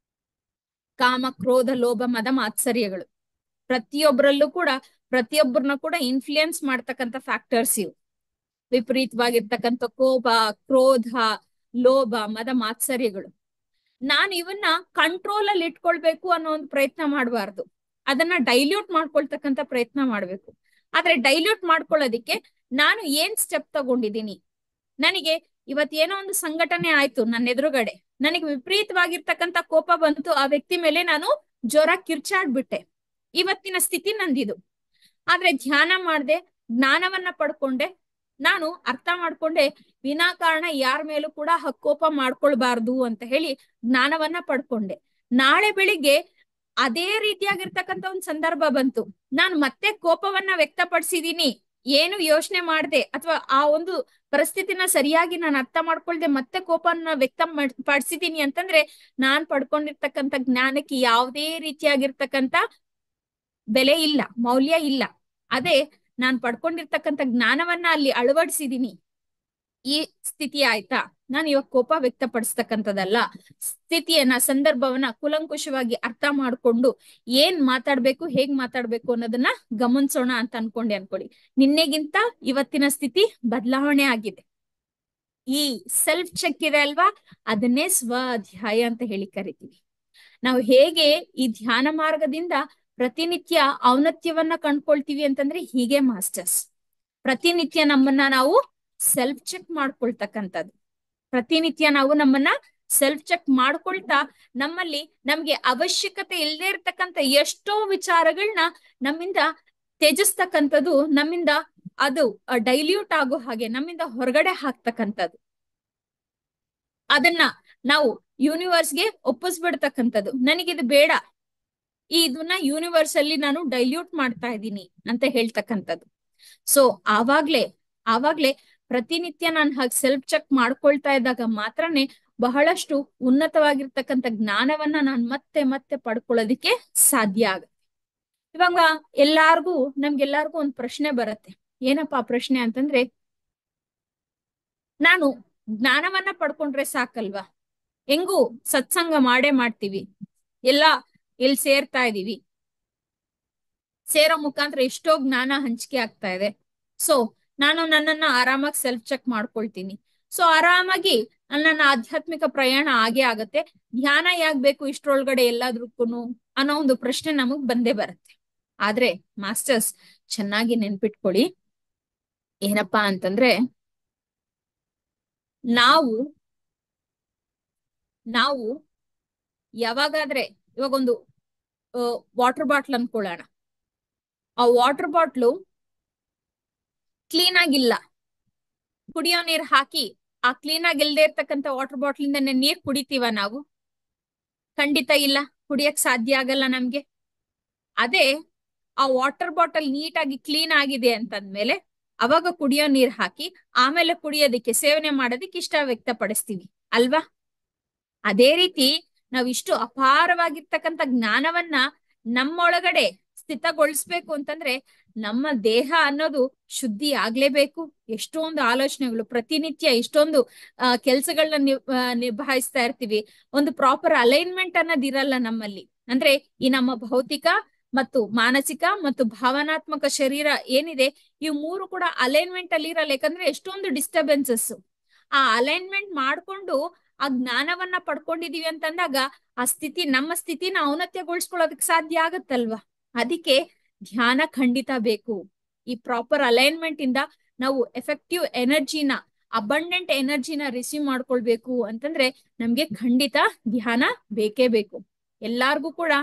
ಕಾಮ ಕ್ರೋಧ ಲೋಭ ಮದ ಮಾತ್ಸರ್ಯಗಳು ಪ್ರತಿಯೊಬ್ಬರಲ್ಲೂ ಕೂಡ ಪ್ರತಿಯೊಬ್ಬರನ್ನ ಕೂಡ ಇನ್ಫ್ಲೂಯೆನ್ಸ್ ಮಾಡ್ತಕ್ಕಂಥ ಫ್ಯಾಕ್ಟರ್ಸ್ ಇವು ವಿಪರೀತವಾಗಿರ್ತಕ್ಕಂಥ ಕೋಪ ಕ್ರೋಧ ಲೋಭ ಮದ ಮಾತ್ಸರ್ಯಗಳು ನಾನು ಇವನ್ನ ಕಂಟ್ರೋಲ್ ಅಲ್ಲಿ ಇಟ್ಕೊಳ್ಬೇಕು ಅನ್ನೋ ಒಂದು ಪ್ರಯತ್ನ ಮಾಡಬಾರ್ದು ಅದನ್ನ ಡೈಲ್ಯೂಟ್ ಮಾಡ್ಕೊಳ್ತಕ್ಕಂಥ ಪ್ರಯತ್ನ ಮಾಡ್ಬೇಕು ಆದ್ರೆ ಡೈಲ್ಯೂಟ್ ಮಾಡ್ಕೊಳ್ಳೋದಿಕ್ಕೆ ನಾನು ಏನ್ ಸ್ಟೆಪ್ ತಗೊಂಡಿದ್ದೀನಿ ನನಗೆ ಇವತ್ ಏನೋ ಒಂದು ಸಂಘಟನೆ ಆಯ್ತು ನನ್ನ ಎದುರುಗಡೆ ನನಗೆ ವಿಪರೀತವಾಗಿರ್ತಕ್ಕಂಥ ಕೋಪ ಬಂತು ಆ ವ್ಯಕ್ತಿ ಮೇಲೆ ನಾನು ಜೋರ ಕಿರ್ಚಾಡ್ಬಿಟ್ಟೆ ಇವತ್ತಿನ ಸ್ಥಿತಿ ನಂದಿದು ಆದ್ರೆ ಧ್ಯಾನ ಮಾಡ್ದೆ ಜ್ಞಾನವನ್ನ ಪಡ್ಕೊಂಡೆ ನಾನು ಅರ್ಥ ಮಾಡ್ಕೊಂಡೆ ವಿನಾಕಾರಣ ಯಾರ ಮೇಲೂ ಕೂಡ ಹಕ್ಕೋಪ ಮಾಡ್ಕೊಳ್ಬಾರ್ದು ಅಂತ ಹೇಳಿ ಜ್ಞಾನವನ್ನ ಪಡ್ಕೊಂಡೆ ನಾಳೆ ಬೆಳಿಗ್ಗೆ ಅದೇ ರೀತಿಯಾಗಿರ್ತಕ್ಕಂಥ ಒಂದ್ ಸಂದರ್ಭ ಬಂತು ನಾನು ಮತ್ತೆ ಕೋಪವನ್ನ ವ್ಯಕ್ತಪಡಿಸಿದೀನಿ ಏನು ಯೋಚನೆ ಮಾಡ್ದೆ ಅಥವಾ ಆ ಒಂದು ಪರಿಸ್ಥಿತಿನ ಸರಿಯಾಗಿ ನಾನು ಅರ್ಥ ಮಾಡ್ಕೊಳ್ದೆ ಮತ್ತೆ ಕೋಪನ ವ್ಯಕ್ತ ಪಡಿಸಿದೀನಿ ಅಂತಂದ್ರೆ ನಾನ್ ಪಡ್ಕೊಂಡಿರ್ತಕ್ಕಂಥ ಜ್ಞಾನಕ್ಕೆ ಯಾವುದೇ ರೀತಿಯಾಗಿರ್ತಕ್ಕಂಥ ಬೆಲೆ ಇಲ್ಲ ಮೌಲ್ಯ ಇಲ್ಲ ಅದೇ ನಾನ್ ಪಡ್ಕೊಂಡಿರ್ತಕ್ಕಂಥ ಜ್ಞಾನವನ್ನ ಅಲ್ಲಿ ಅಳವಡಿಸಿದೀನಿ ಈ ಸ್ಥಿತಿ ಆಯ್ತಾ ನಾನು ಇವಾಗ ಕೋಪ ವ್ಯಕ್ತಪಡಿಸ್ತಕ್ಕಂಥದ್ದಲ್ಲ ಸ್ಥಿತಿಯನ್ನ ಸಂದರ್ಭವನ್ನ ಕುಲಂಕುಷವಾಗಿ ಅರ್ಥ ಮಾಡ್ಕೊಂಡು ಏನ್ ಮಾತಾಡ್ಬೇಕು ಹೇಗ್ ಮಾತಾಡ್ಬೇಕು ಅನ್ನೋದನ್ನ ಗಮನಿಸೋಣ ಅಂತ ಅನ್ಕೊಂಡೆ ಅನ್ಕೊಳ್ಳಿ ನಿನ್ನೆಗಿಂತ ಇವತ್ತಿನ ಸ್ಥಿತಿ ಬದಲಾವಣೆ ಆಗಿದೆ ಈ ಸೆಲ್ಫ್ ಚೆಕ್ ಇದೆ ಅಲ್ವಾ ಅದನ್ನೇ ಸ್ವ ಅಧ್ಯಾಯ ಅಂತ ಹೇಳಿ ಕರಿತೀವಿ ನಾವು ಹೇಗೆ ಈ ಧ್ಯಾನ ಮಾರ್ಗದಿಂದ ಪ್ರತಿನಿತ್ಯ ಔನ್ನತ್ಯವನ್ನ ಕಂಡ್ಕೊಳ್ತೀವಿ ಅಂತಂದ್ರೆ ಹೀಗೆ ಮಾಸ್ಟರ್ಸ್ ಪ್ರತಿನಿತ್ಯ ನಮ್ಮನ್ನ ನಾವು ಸೆಲ್ಫ್ ಚೆಕ್ ಮಾಡ್ಕೊಳ್ತಕ್ಕಂಥದ್ದು ಪ್ರತಿನಿತ್ಯ ನಾವು ನಮ್ಮನ್ನ ಸೆಲ್ಫ್ ಚೆಕ್ ಮಾಡ್ಕೊಳ್ತಾ ನಮ್ಮಲ್ಲಿ ನಮ್ಗೆ ಅವಶ್ಯಕತೆ ಇಲ್ಲದೆ ಇರ್ತಕ್ಕಂಥ ಎಷ್ಟೋ ವಿಚಾರಗಳನ್ನ ನಮ್ಮಿಂದ ತ್ಯಜಿಸ್ತಕ್ಕಂಥದ್ದು ನಮ್ಮಿಂದ ಅದು ಡೈಲ್ಯೂಟ್ ಆಗೋ ಹಾಗೆ ನಮ್ಮಿಂದ ಹೊರಗಡೆ ಹಾಕ್ತಕ್ಕಂಥದ್ದು ಅದನ್ನ ನಾವು ಯೂನಿವರ್ಸ್ಗೆ ಒಪ್ಪಿಸ್ಬಿಡ್ತಕ್ಕಂಥದ್ದು ನನಗಿದು ಬೇಡ ಈ ಇದನ್ನ ಯೂನಿವರ್ಸ್ ಅಲ್ಲಿ ನಾನು ಡೈಲ್ಯೂಟ್ ಮಾಡ್ತಾ ಇದ್ದೀನಿ ಅಂತ ಹೇಳ್ತಕ್ಕಂಥದ್ದು ಸೊ ಆವಾಗ್ಲೇ ಆವಾಗ್ಲೇ ಪ್ರತಿನಿತ್ಯ ನಾನು ಹಾಗೆ ಸೆಲ್ಫ್ ಚೆಕ್ ಮಾಡ್ಕೊಳ್ತಾ ಇದ್ದಾಗ ಮಾತ್ರನೇ ಬಹಳಷ್ಟು ಉನ್ನತವಾಗಿರ್ತಕ್ಕಂಥ ಜ್ಞಾನವನ್ನ ನಾನು ಮತ್ತೆ ಮತ್ತೆ ಪಡ್ಕೊಳ್ಳೋದಿಕ್ಕೆ ಸಾಧ್ಯ ಆಗುತ್ತೆ ಇವಾಗ ಎಲ್ಲಾರ್ಗೂ ನಮ್ಗೆಲ್ಲಾರ್ಗೂ ಒಂದ್ ಪ್ರಶ್ನೆ ಬರುತ್ತೆ ಏನಪ್ಪಾ ಪ್ರಶ್ನೆ ಅಂತಂದ್ರೆ ನಾನು ಜ್ಞಾನವನ್ನ ಪಡ್ಕೊಂಡ್ರೆ ಸಾಕಲ್ವಾ ಹೆಂಗೂ ಸತ್ಸಂಗ ಮಾಡೇ ಮಾಡ್ತೀವಿ ಎಲ್ಲ ಇಲ್ಲಿ ಸೇರ್ತಾ ಇದೀವಿ ಸೇರೋ ಮುಖಾಂತರ ಎಷ್ಟೋ ಜ್ಞಾನ ಹಂಚಿಕೆ ಆಗ್ತಾ ಇದೆ ಸೊ ನಾನು ನನ್ನನ್ನ ಆರಾಮಾಗಿ ಸೆಲ್ಫ್ ಚೆಕ್ ಮಾಡ್ಕೊಳ್ತೀನಿ ಸೊ ಆರಾಮಾಗಿ ನನ್ನ ಆಧ್ಯಾತ್ಮಿಕ ಪ್ರಯಾಣ ಆಗೇ ಆಗತ್ತೆ ಧ್ಯಾನ ಯಾಕ್ ಬೇಕು ಇಷ್ಟ್ರೊಳಗಡೆ ಎಲ್ಲಾದ್ರಕ್ಕೂನು ಅನ್ನೋ ಒಂದು ಪ್ರಶ್ನೆ ನಮಗ್ ಬಂದೇ ಬರುತ್ತೆ ಆದ್ರೆ ಮಾಸ್ಟರ್ಸ್ ಚೆನ್ನಾಗಿ ನೆನ್ಪಿಟ್ಕೊಳ್ಳಿ ಏನಪ್ಪಾ ಅಂತಂದ್ರೆ ನಾವು ನಾವು ಯಾವಾಗಾದ್ರೆ ಇವಾಗ ಒಂದು ವಾಟರ್ ಬಾಟ್ಲ್ ಅನ್ಕೊಳ್ಳೋಣ ಆ ವಾಟರ್ ಬಾಟ್ಲು ಕ್ಲೀನ್ ಆಗಿಲ್ಲ ಕುಡಿಯೋ ನೀರ್ ಹಾಕಿ ಆ ಕ್ಲೀನ್ ಆಗಿ ಇಲ್ದೇ ಇರ್ತಕ್ಕಂಥ ವಾಟರ್ ಬಾಟ್ಲಿಂದ ನೀರ್ ಕುಡಿತೀವ ನಾವು ಖಂಡಿತ ಇಲ್ಲ ಕುಡಿಯಕ್ ಸಾಧ್ಯ ಆಗಲ್ಲ ನಮ್ಗೆ ಅದೇ ಆ ವಾಟರ್ ಬಾಟಲ್ ನೀಟಾಗಿ ಕ್ಲೀನ್ ಆಗಿದೆ ಅಂತಂದ್ಮೇಲೆ ಅವಾಗ ಕುಡಿಯೋ ನೀರ್ ಹಾಕಿ ಆಮೇಲೆ ಕುಡಿಯೋದಿಕ್ಕೆ ಸೇವನೆ ಮಾಡೋದಿಕ್ಕೆ ಇಷ್ಟ ವ್ಯಕ್ತಪಡಿಸ್ತೀವಿ ಅಲ್ವಾ ಅದೇ ರೀತಿ ನಾವ್ ಇಷ್ಟು ಅಪಾರವಾಗಿರ್ತಕ್ಕಂಥ ಜ್ಞಾನವನ್ನ ನಮ್ಮೊಳಗಡೆ ಸ್ಥಿತಗೊಳಿಸ್ಬೇಕು ಅಂತಂದ್ರೆ ನಮ್ಮ ದೇಹ ಅನ್ನೋದು ಶುದ್ಧಿ ಆಗ್ಲೇಬೇಕು ಎಷ್ಟೊಂದು ಆಲೋಚನೆಗಳು ಪ್ರತಿನಿತ್ಯ ಇಷ್ಟೊಂದು ಆ ಕೆಲ್ಸಗಳನ್ನ ನಿಭಾಯಿಸ್ತಾ ಇರ್ತೀವಿ ಒಂದು ಪ್ರಾಪರ್ ಅಲೈನ್ಮೆಂಟ್ ಅನ್ನೋದು ಇರಲ್ಲ ನಮ್ಮಲ್ಲಿ ಅಂದ್ರೆ ಈ ನಮ್ಮ ಭೌತಿಕ ಮತ್ತು ಮಾನಸಿಕ ಮತ್ತು ಭಾವನಾತ್ಮಕ ಶರೀರ ಏನಿದೆ ಇವು ಮೂರು ಕೂಡ ಅಲೈನ್ಮೆಂಟ್ ಅಲ್ಲಿ ಇರಲ್ಲ ಯಾಕಂದ್ರೆ ಎಷ್ಟೊಂದು ಡಿಸ್ಟರ್ಬೆನ್ಸಸ್ ಆ ಅಲೈನ್ಮೆಂಟ್ ಮಾಡ್ಕೊಂಡು ಆ ಜ್ಞಾನವನ್ನ ಪಡ್ಕೊಂಡಿದೀವಿ ಅಂತಂದಾಗ ಆ ಸ್ಥಿತಿ ನಮ್ಮ ಸ್ಥಿತಿನ ಔನ್ನತ್ಯಗೊಳಿಸ್ಕೊಳ್ಳೋದಕ್ಕೆ ಸಾಧ್ಯ ಆಗತ್ತಲ್ವಾ ಅದಕ್ಕೆ ಧ್ಯಾನ ಖಂಡಿತ ಬೇಕು ಈ ಪ್ರಾಪರ್ ಅಲೈನ್ಮೆಂಟ್ ಇಂದ ನಾವು ಎಫೆಕ್ಟಿವ್ ಎನರ್ಜಿನ ಅಬಂಡೆಂಟ್ ಎನರ್ಜಿನ ರಿಸೀವ್ ಮಾಡ್ಕೊಳ್ಬೇಕು ಅಂತಂದ್ರೆ ನಮ್ಗೆ ಖಂಡಿತ ಧ್ಯಾನ ಬೇಕೇ ಬೇಕು ಎಲ್ಲಾರ್ಗೂ ಕೂಡ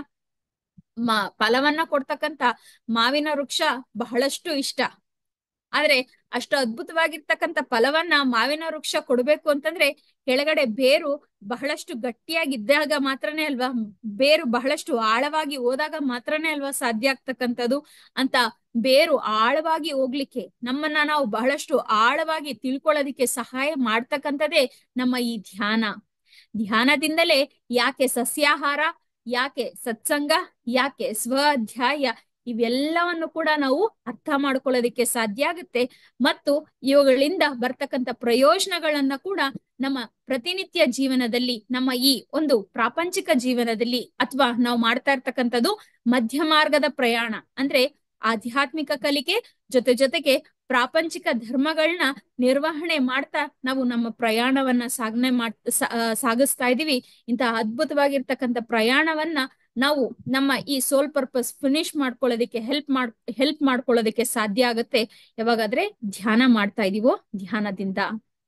ಮಾ ಫಲವನ್ನ ಕೊಡ್ತಕ್ಕಂತ ಮಾವಿನ ವೃಕ್ಷ ಬಹಳಷ್ಟು ಇಷ್ಟ ಆದ್ರೆ ಅಷ್ಟು ಅದ್ಭುತವಾಗಿರ್ತಕ್ಕಂಥ ಫಲವನ್ನ ಮಾವಿನ ವೃಕ್ಷ ಕೊಡ್ಬೇಕು ಅಂತಂದ್ರೆ ಕೆಳಗಡೆ ಬೇರು ಬಹಳಷ್ಟು ಗಟ್ಟಿಯಾಗಿದ್ದಾಗ ಮಾತ್ರನೇ ಅಲ್ವಾ ಬೇರು ಬಹಳಷ್ಟು ಆಳವಾಗಿ ಹೋದಾಗ ಮಾತ್ರನೇ ಅಲ್ವಾ ಸಾಧ್ಯ ಆಗ್ತಕ್ಕಂಥದ್ದು ಅಂತ ಬೇರು ಆಳವಾಗಿ ಹೋಗ್ಲಿಕ್ಕೆ ನಮ್ಮನ್ನ ನಾವು ಬಹಳಷ್ಟು ಆಳವಾಗಿ ತಿಳ್ಕೊಳ್ಳೋದಿಕ್ಕೆ ಸಹಾಯ ಮಾಡ್ತಕ್ಕಂಥದ್ದೇ ನಮ್ಮ ಈ ಧ್ಯಾನ ಧ್ಯಾನದಿಂದಲೇ ಯಾಕೆ ಸಸ್ಯಾಹಾರ ಯಾಕೆ ಸತ್ಸಂಗ ಯಾಕೆ ಸ್ವಾಧ್ಯಾಯ ಇವೆಲ್ಲವನ್ನು ಕೂಡ ನಾವು ಅರ್ಥ ಮಾಡ್ಕೊಳ್ಳೋದಿಕ್ಕೆ ಸಾಧ್ಯ ಆಗುತ್ತೆ ಮತ್ತು ಇವುಗಳಿಂದ ಬರ್ತಕ್ಕಂಥ ಪ್ರಯೋಜನಗಳನ್ನ ಕೂಡ ನಮ್ಮ ಪ್ರತಿನಿತ್ಯ ಜೀವನದಲ್ಲಿ ನಮ್ಮ ಈ ಒಂದು ಪ್ರಾಪಂಚಿಕ ಜೀವನದಲ್ಲಿ ಅಥವಾ ನಾವು ಮಾಡ್ತಾ ಇರ್ತಕ್ಕಂಥದ್ದು ಮಧ್ಯ ಮಾರ್ಗದ ಪ್ರಯಾಣ ಅಂದ್ರೆ ಆಧ್ಯಾತ್ಮಿಕ ಕಲಿಕೆ ಜೊತೆ ಜೊತೆಗೆ ಪ್ರಾಪಂಚಿಕ ಧರ್ಮಗಳನ್ನ ನಿರ್ವಹಣೆ ಮಾಡ್ತಾ ನಾವು ನಮ್ಮ ಪ್ರಯಾಣವನ್ನ ಸಾಗಣೆ ಮಾಡ್ ಸಾಗಿಸ್ತಾ ಇದೀವಿ ಇಂತಹ ಅದ್ಭುತವಾಗಿರ್ತಕ್ಕಂಥ ಪ್ರಯಾಣವನ್ನ ನಾವು ನಮ್ಮ ಈ ಸೋಲ್ ಪರ್ಪಸ್ ಫಿನಿಶ್ ಮಾಡ್ಕೊಳ್ಳೋದಿಕ್ಕೆ ಹೆಲ್ಪ್ ಮಾಡ್ ಹೆಲ್ಪ್ ಮಾಡ್ಕೊಳ್ಳೋದಿಕ್ಕೆ ಸಾಧ್ಯ ಆಗುತ್ತೆ ಯಾವಾಗಾದ್ರೆ ಧ್ಯಾನ ಮಾಡ್ತಾ ಇದೀವೋ ಧ್ಯಾನದಿಂದ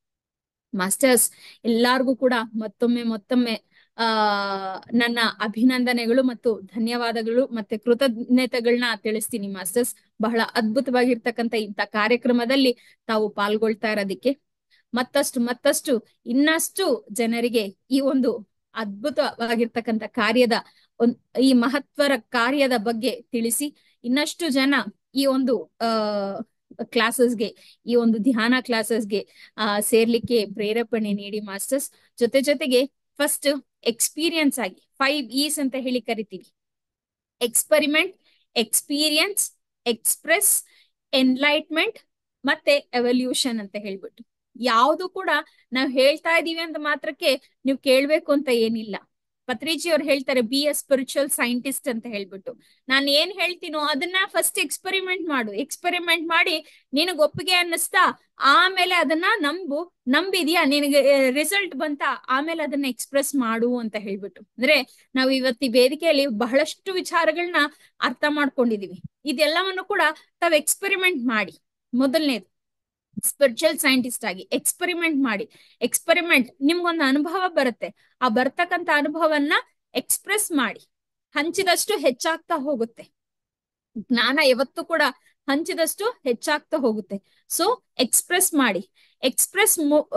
ಮಾಸ್ಟರ್ಸ್ ಎಲ್ಲಾರ್ಗೂ ಕೂಡ ಮತ್ತೊಮ್ಮೆ ಮತ್ತೊಮ್ಮೆ ಆ ನನ್ನ ಅಭಿನಂದನೆಗಳು ಮತ್ತು ಧನ್ಯವಾದಗಳು ಮತ್ತೆ ಕೃತಜ್ಞತೆಗಳನ್ನ ತಿಳಿಸ್ತೀನಿ ಮಾಸ್ಟರ್ಸ್ ಬಹಳ ಅದ್ಭುತವಾಗಿರ್ತಕ್ಕಂಥ ಇಂಥ ಕಾರ್ಯಕ್ರಮದಲ್ಲಿ ತಾವು ಪಾಲ್ಗೊಳ್ತಾ ಇರೋದಿಕ್ಕೆ ಮತ್ತಷ್ಟು ಮತ್ತಷ್ಟು ಇನ್ನಷ್ಟು ಜನರಿಗೆ ಈ ಒಂದು ಅದ್ಭುತವಾಗಿರ್ತಕ್ಕಂಥ ಕಾರ್ಯದ ಒಂದ್ ಈ ಮಹತ್ವರ ಕಾರ್ಯದ ಬಗ್ಗೆ ತಿಳಿಸಿ ಇನ್ನಷ್ಟು ಜನ ಈ ಒಂದು ಅಹ್ ಕ್ಲಾಸಸ್ಗೆ ಈ ಒಂದು ಧ್ಯಾನ ಕ್ಲಾಸಸ್ಗೆ ಆ ಸೇರ್ಲಿಕ್ಕೆ ಪ್ರೇರೇಪಣೆ ನೀಡಿ ಮಾಸ್ಟರ್ಸ್ ಜೊತೆ ಜೊತೆಗೆ ಫಸ್ಟ್ ಎಕ್ಸ್ಪೀರಿಯನ್ಸ್ ಆಗಿ ಫೈವ್ ಈಸ್ ಅಂತ ಹೇಳಿ ಕರಿತೀವಿ ಎಕ್ಸ್ಪರಿಮೆಂಟ್ ಎಕ್ಸ್ಪೀರಿಯನ್ಸ್ ಎಕ್ಸ್ಪ್ರೆಸ್ ಎನ್ಲೈಟ್ಮೆಂಟ್ ಮತ್ತೆ ಎವಲ್ಯೂಷನ್ ಅಂತ ಹೇಳ್ಬಿಟ್ಟು ಯಾವುದು ಕೂಡ ನಾವ್ ಹೇಳ್ತಾ ಇದೀವಿ ಅಂತ ಮಾತ್ರಕ್ಕೆ ನೀವು ಕೇಳ್ಬೇಕು ಅಂತ ಏನಿಲ್ಲ ಪತ್ರಿಜಿ ಅವ್ರು ಹೇಳ್ತಾರೆ ಬಿ ಎ ಸ್ಪಿರಿಚುವಲ್ ಸೈಂಟಿಸ್ಟ್ ಅಂತ ಹೇಳ್ಬಿಟ್ಟು ನಾನು ಏನ್ ಹೇಳ್ತೀನೋ ಅದನ್ನ ಫಸ್ಟ್ ಎಕ್ಸ್ಪೆರಿಮೆಂಟ್ ಮಾಡು ಎಕ್ಸ್ಪೆರಿಮೆಂಟ್ ಮಾಡಿ ನಿನಗ್ ಒಪ್ಪಿಗೆ ಅನ್ನಿಸ್ತಾ ಆಮೇಲೆ ಅದನ್ನ ನಂಬು ನಂಬಿದ್ಯಾ ನಿನಗೆ ರಿಸಲ್ಟ್ ಬಂತ ಆಮೇಲೆ ಅದನ್ನ ಎಕ್ಸ್ಪ್ರೆಸ್ ಮಾಡು ಅಂತ ಹೇಳ್ಬಿಟ್ಟು ಅಂದ್ರೆ ನಾವು ಇವತ್ತಿ ವೇದಿಕೆಯಲ್ಲಿ ಬಹಳಷ್ಟು ವಿಚಾರಗಳನ್ನ ಅರ್ಥ ಮಾಡ್ಕೊಂಡಿದೀವಿ ಇದೆಲ್ಲವನ್ನು ಕೂಡ ತಾವ್ ಎಕ್ಸ್ಪೆರಿಮೆಂಟ್ ಮಾಡಿ ಮೊದಲನೇದು ಸ್ಪಿರಿಚುವಲ್ ಸೈಂಟಿಸ್ಟ್ ಆಗಿ ಎಕ್ಸ್ಪೆರಿಮೆಂಟ್ ಮಾಡಿ ಎಕ್ಸ್ಪೆರಿಮೆಂಟ್ ನಿಮ್ಗೊಂದು ಅನುಭವ ಬರುತ್ತೆ ಆ ಬರ್ತಕ್ಕಂತ ಅನುಭವನ್ನ ಎಕ್ಸ್ಪ್ರೆಸ್ ಮಾಡಿ ಹಂಚಿದಷ್ಟು ಹೆಚ್ಚಾಗ್ತಾ ಹೋಗುತ್ತೆ ಜ್ಞಾನ ಯಾವತ್ತೂ ಕೂಡ ಹಂಚಿದಷ್ಟು ಹೆಚ್ಚಾಗ್ತಾ ಹೋಗುತ್ತೆ ಸೊ ಎಕ್ಸ್ಪ್ರೆಸ್ ಮಾಡಿ ಎಕ್ಸ್ಪ್ರೆಸ್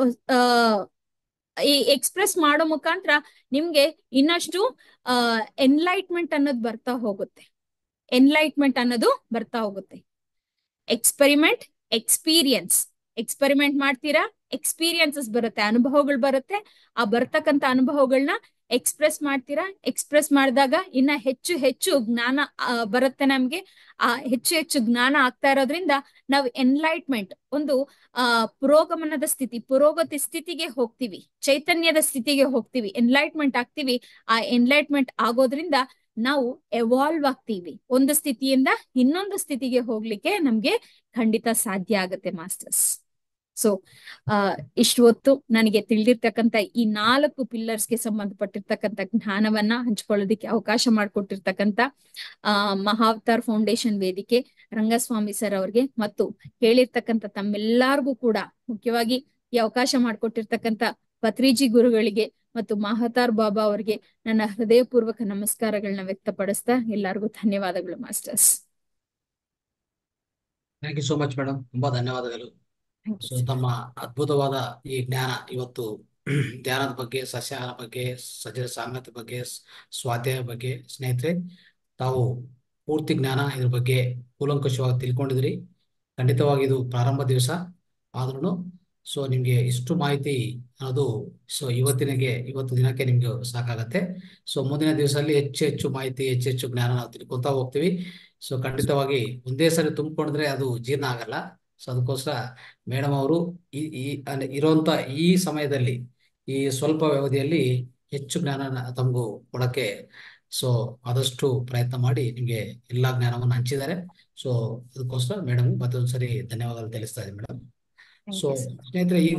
ಈ ಎಕ್ಸ್ಪ್ರೆಸ್ ಮಾಡೋ ಮುಖಾಂತರ ನಿಮ್ಗೆ ಇನ್ನಷ್ಟು ಎನ್ಲೈಟ್ಮೆಂಟ್ ಅನ್ನೋದು ಬರ್ತಾ ಹೋಗುತ್ತೆ ಎನ್ಲೈಟ್ಮೆಂಟ್ ಅನ್ನೋದು ಬರ್ತಾ ಹೋಗುತ್ತೆ ಎಕ್ಸ್ಪೆರಿಮೆಂಟ್ ಎಕ್ಸ್ಪೀರಿಯನ್ಸ್ ಎಕ್ಸ್ಪೆರಿಮೆಂಟ್ ಮಾಡ್ತೀರಾ ಎಕ್ಸ್ಪೀರಿಯನ್ಸಸ್ ಬರುತ್ತೆ ಅನುಭವಗಳು ಬರುತ್ತೆ ಆ ಬರ್ತಕ್ಕಂತ ಅನುಭವಗಳನ್ನ ಎಕ್ಸ್ಪ್ರೆಸ್ ಮಾಡ್ತೀರಾ ಎಕ್ಸ್ಪ್ರೆಸ್ ಮಾಡಿದಾಗ ಇನ್ನ ಹೆಚ್ಚು ಹೆಚ್ಚು ಜ್ಞಾನ ಬರುತ್ತೆ ನಮ್ಗೆ ಆ ಹೆಚ್ಚು ಹೆಚ್ಚು ಜ್ಞಾನ ಆಗ್ತಾ ಇರೋದ್ರಿಂದ ನಾವು ಎನ್ಲೈಟ್ಮೆಂಟ್ ಒಂದು ಆ ಪುರೋಗಮನದ ಸ್ಥಿತಿ ಪುರೋಗತಿ ಸ್ಥಿತಿಗೆ ಹೋಗ್ತೀವಿ ಚೈತನ್ಯದ ಸ್ಥಿತಿಗೆ ಹೋಗ್ತೀವಿ ಎನ್ಲೈಟ್ಮೆಂಟ್ ಆಗ್ತೀವಿ ಆ ಎನ್ಲೈಟ್ಮೆಂಟ್ ಆಗೋದ್ರಿಂದ ನಾವು ಎವಾಲ್ವ್ ಆಗ್ತೀವಿ ಒಂದು ಸ್ಥಿತಿಯಿಂದ ಇನ್ನೊಂದು ಸ್ಥಿತಿಗೆ ಹೋಗ್ಲಿಕ್ಕೆ ನಮ್ಗೆ ಖಂಡಿತ ಸಾಧ್ಯ ಆಗತ್ತೆ ಮಾಸ್ಟರ್ಸ್ ಸೊ ಆ ಇಷ್ಟು ಹೊತ್ತು ನನಗೆ ತಿಳಿದಿರ್ತಕ್ಕಂಥ ಈ ನಾಲ್ಕು ಪಿಲ್ಲರ್ಸ್ಗೆ ಸಂಬಂಧಪಟ್ಟಿರ್ತಕ್ಕಂಥ ಜ್ಞಾನವನ್ನ ಹಂಚ್ಕೊಳ್ಳೋದಿಕ್ಕೆ ಅವಕಾಶ ಮಾಡಿಕೊಟ್ಟಿರ್ತಕ್ಕಂಥ ಆ ಮಹಾವತಾರ್ ಫೌಂಡೇಶನ್ ವೇದಿಕೆ ರಂಗಸ್ವಾಮಿ ಸರ್ ಅವ್ರಿಗೆ ಮತ್ತು ಹೇಳಿರ್ತಕ್ಕಂಥ ತಮ್ಮೆಲ್ಲರಿಗೂ ಕೂಡ ಮುಖ್ಯವಾಗಿ ಈ ಅವಕಾಶ ಮಾಡಿಕೊಟ್ಟಿರ್ತಕ್ಕಂಥ ಪತ್ರಿಜಿ ಗುರುಗಳಿಗೆ ಮತ್ತು ಮಹತಾರ್ ಬಾಬಾ ಅವರಿಗೆ ನನ್ನ ಹೃದಯಪೂರ್ವಕ ನಮಸ್ಕಾರಗಳನ್ನ ವ್ಯಕ್ತಪಡಿಸ್ತಾ ಎಲ್ಲರಿಗೂ ಧನ್ಯವಾದಗಳು masters thank you so much madam ತುಂಬಾ ಧನ್ಯವಾದಗಳು ಸೊ ತಮ್ಮ ಅದ್ಭುತವಾದ ಈ ಜ್ಞಾನ ಇವತ್ತು ಧ್ಯಾನದ ಬಗ್ಗೆ ಸಸ್ಯಾಹಾರ ಬಗ್ಗೆ ಸಜಲ ಸಾಂಗತ್ಯ ಬಗ್ಗೆ ಸ್ವಾಧ್ಯಾಯ ಬಗ್ಗೆ ಸ್ನೇಹಿತರೆ ತಾವು ಪೂರ್ತಿ ಜ್ಞಾನ ಇದ್ರ ಬಗ್ಗೆ ಕೂಲಂಕುಷವಾಗಿ ತಿಳ್ಕೊಂಡಿದ್ರಿ ಖಂಡಿತವಾಗಿ ಇದು ಪ್ರಾರಂಭ ದಿವಸ ಆದ್ರೂ ಸೊ ನಿಮ್ಗೆ ಇಷ್ಟು ಮಾಹಿತಿ ಅನ್ನೋದು ಸೊ ಇವತ್ತಿನಗೆ ಇವತ್ತು ದಿನಕ್ಕೆ ನಿಮ್ಗೆ ಸಾಕಾಗತ್ತೆ ಸೊ ಮುಂದಿನ ದಿವಸದಲ್ಲಿ ಹೆಚ್ಚು ಹೆಚ್ಚು ಮಾಹಿತಿ ಹೆಚ್ಚು ಹೆಚ್ಚು ಜ್ಞಾನ ನಾವು ತಿಳ್ಕೊತಾ ಹೋಗ್ತೀವಿ ಸೊ ಖಂಡಿತವಾಗಿ ಒಂದೇ ಸರಿ ತುಂಬಿಕೊಂಡ್ರೆ ಅದು ಜೀರ್ಣ ಆಗಲ್ಲ ಸೊ ಅದಕ್ಕೋಸ್ಕರ ಮೇಡಮ್ ಅವರು ಈ ಈ ಅಂದ್ರೆ ಇರೋಂಥ ಈ ಸಮಯದಲ್ಲಿ ಈ ಸ್ವಲ್ಪ ವ್ಯವಧಿಯಲ್ಲಿ ಹೆಚ್ಚು ಜ್ಞಾನ ತಮಗೂ ಕೊಡಕ್ಕೆ ಸೊ ಆದಷ್ಟು ಪ್ರಯತ್ನ ಮಾಡಿ ನಿಮಗೆ ಎಲ್ಲಾ ಜ್ಞಾನವನ್ನು ಹಂಚಿದ್ದಾರೆ ಸೊ ಅದಕ್ಕೋಸ್ಕರ ಮೇಡಮ್ ಮತ್ತೊಂದ್ಸರಿ ಧನ್ಯವಾದಗಳು ತಿಳಿಸ್ತಾ ಇದ್ದೀನಿ ಮೇಡಮ್ ಸೊ ಸ್ನೇಹಿತರೆ ಈಗ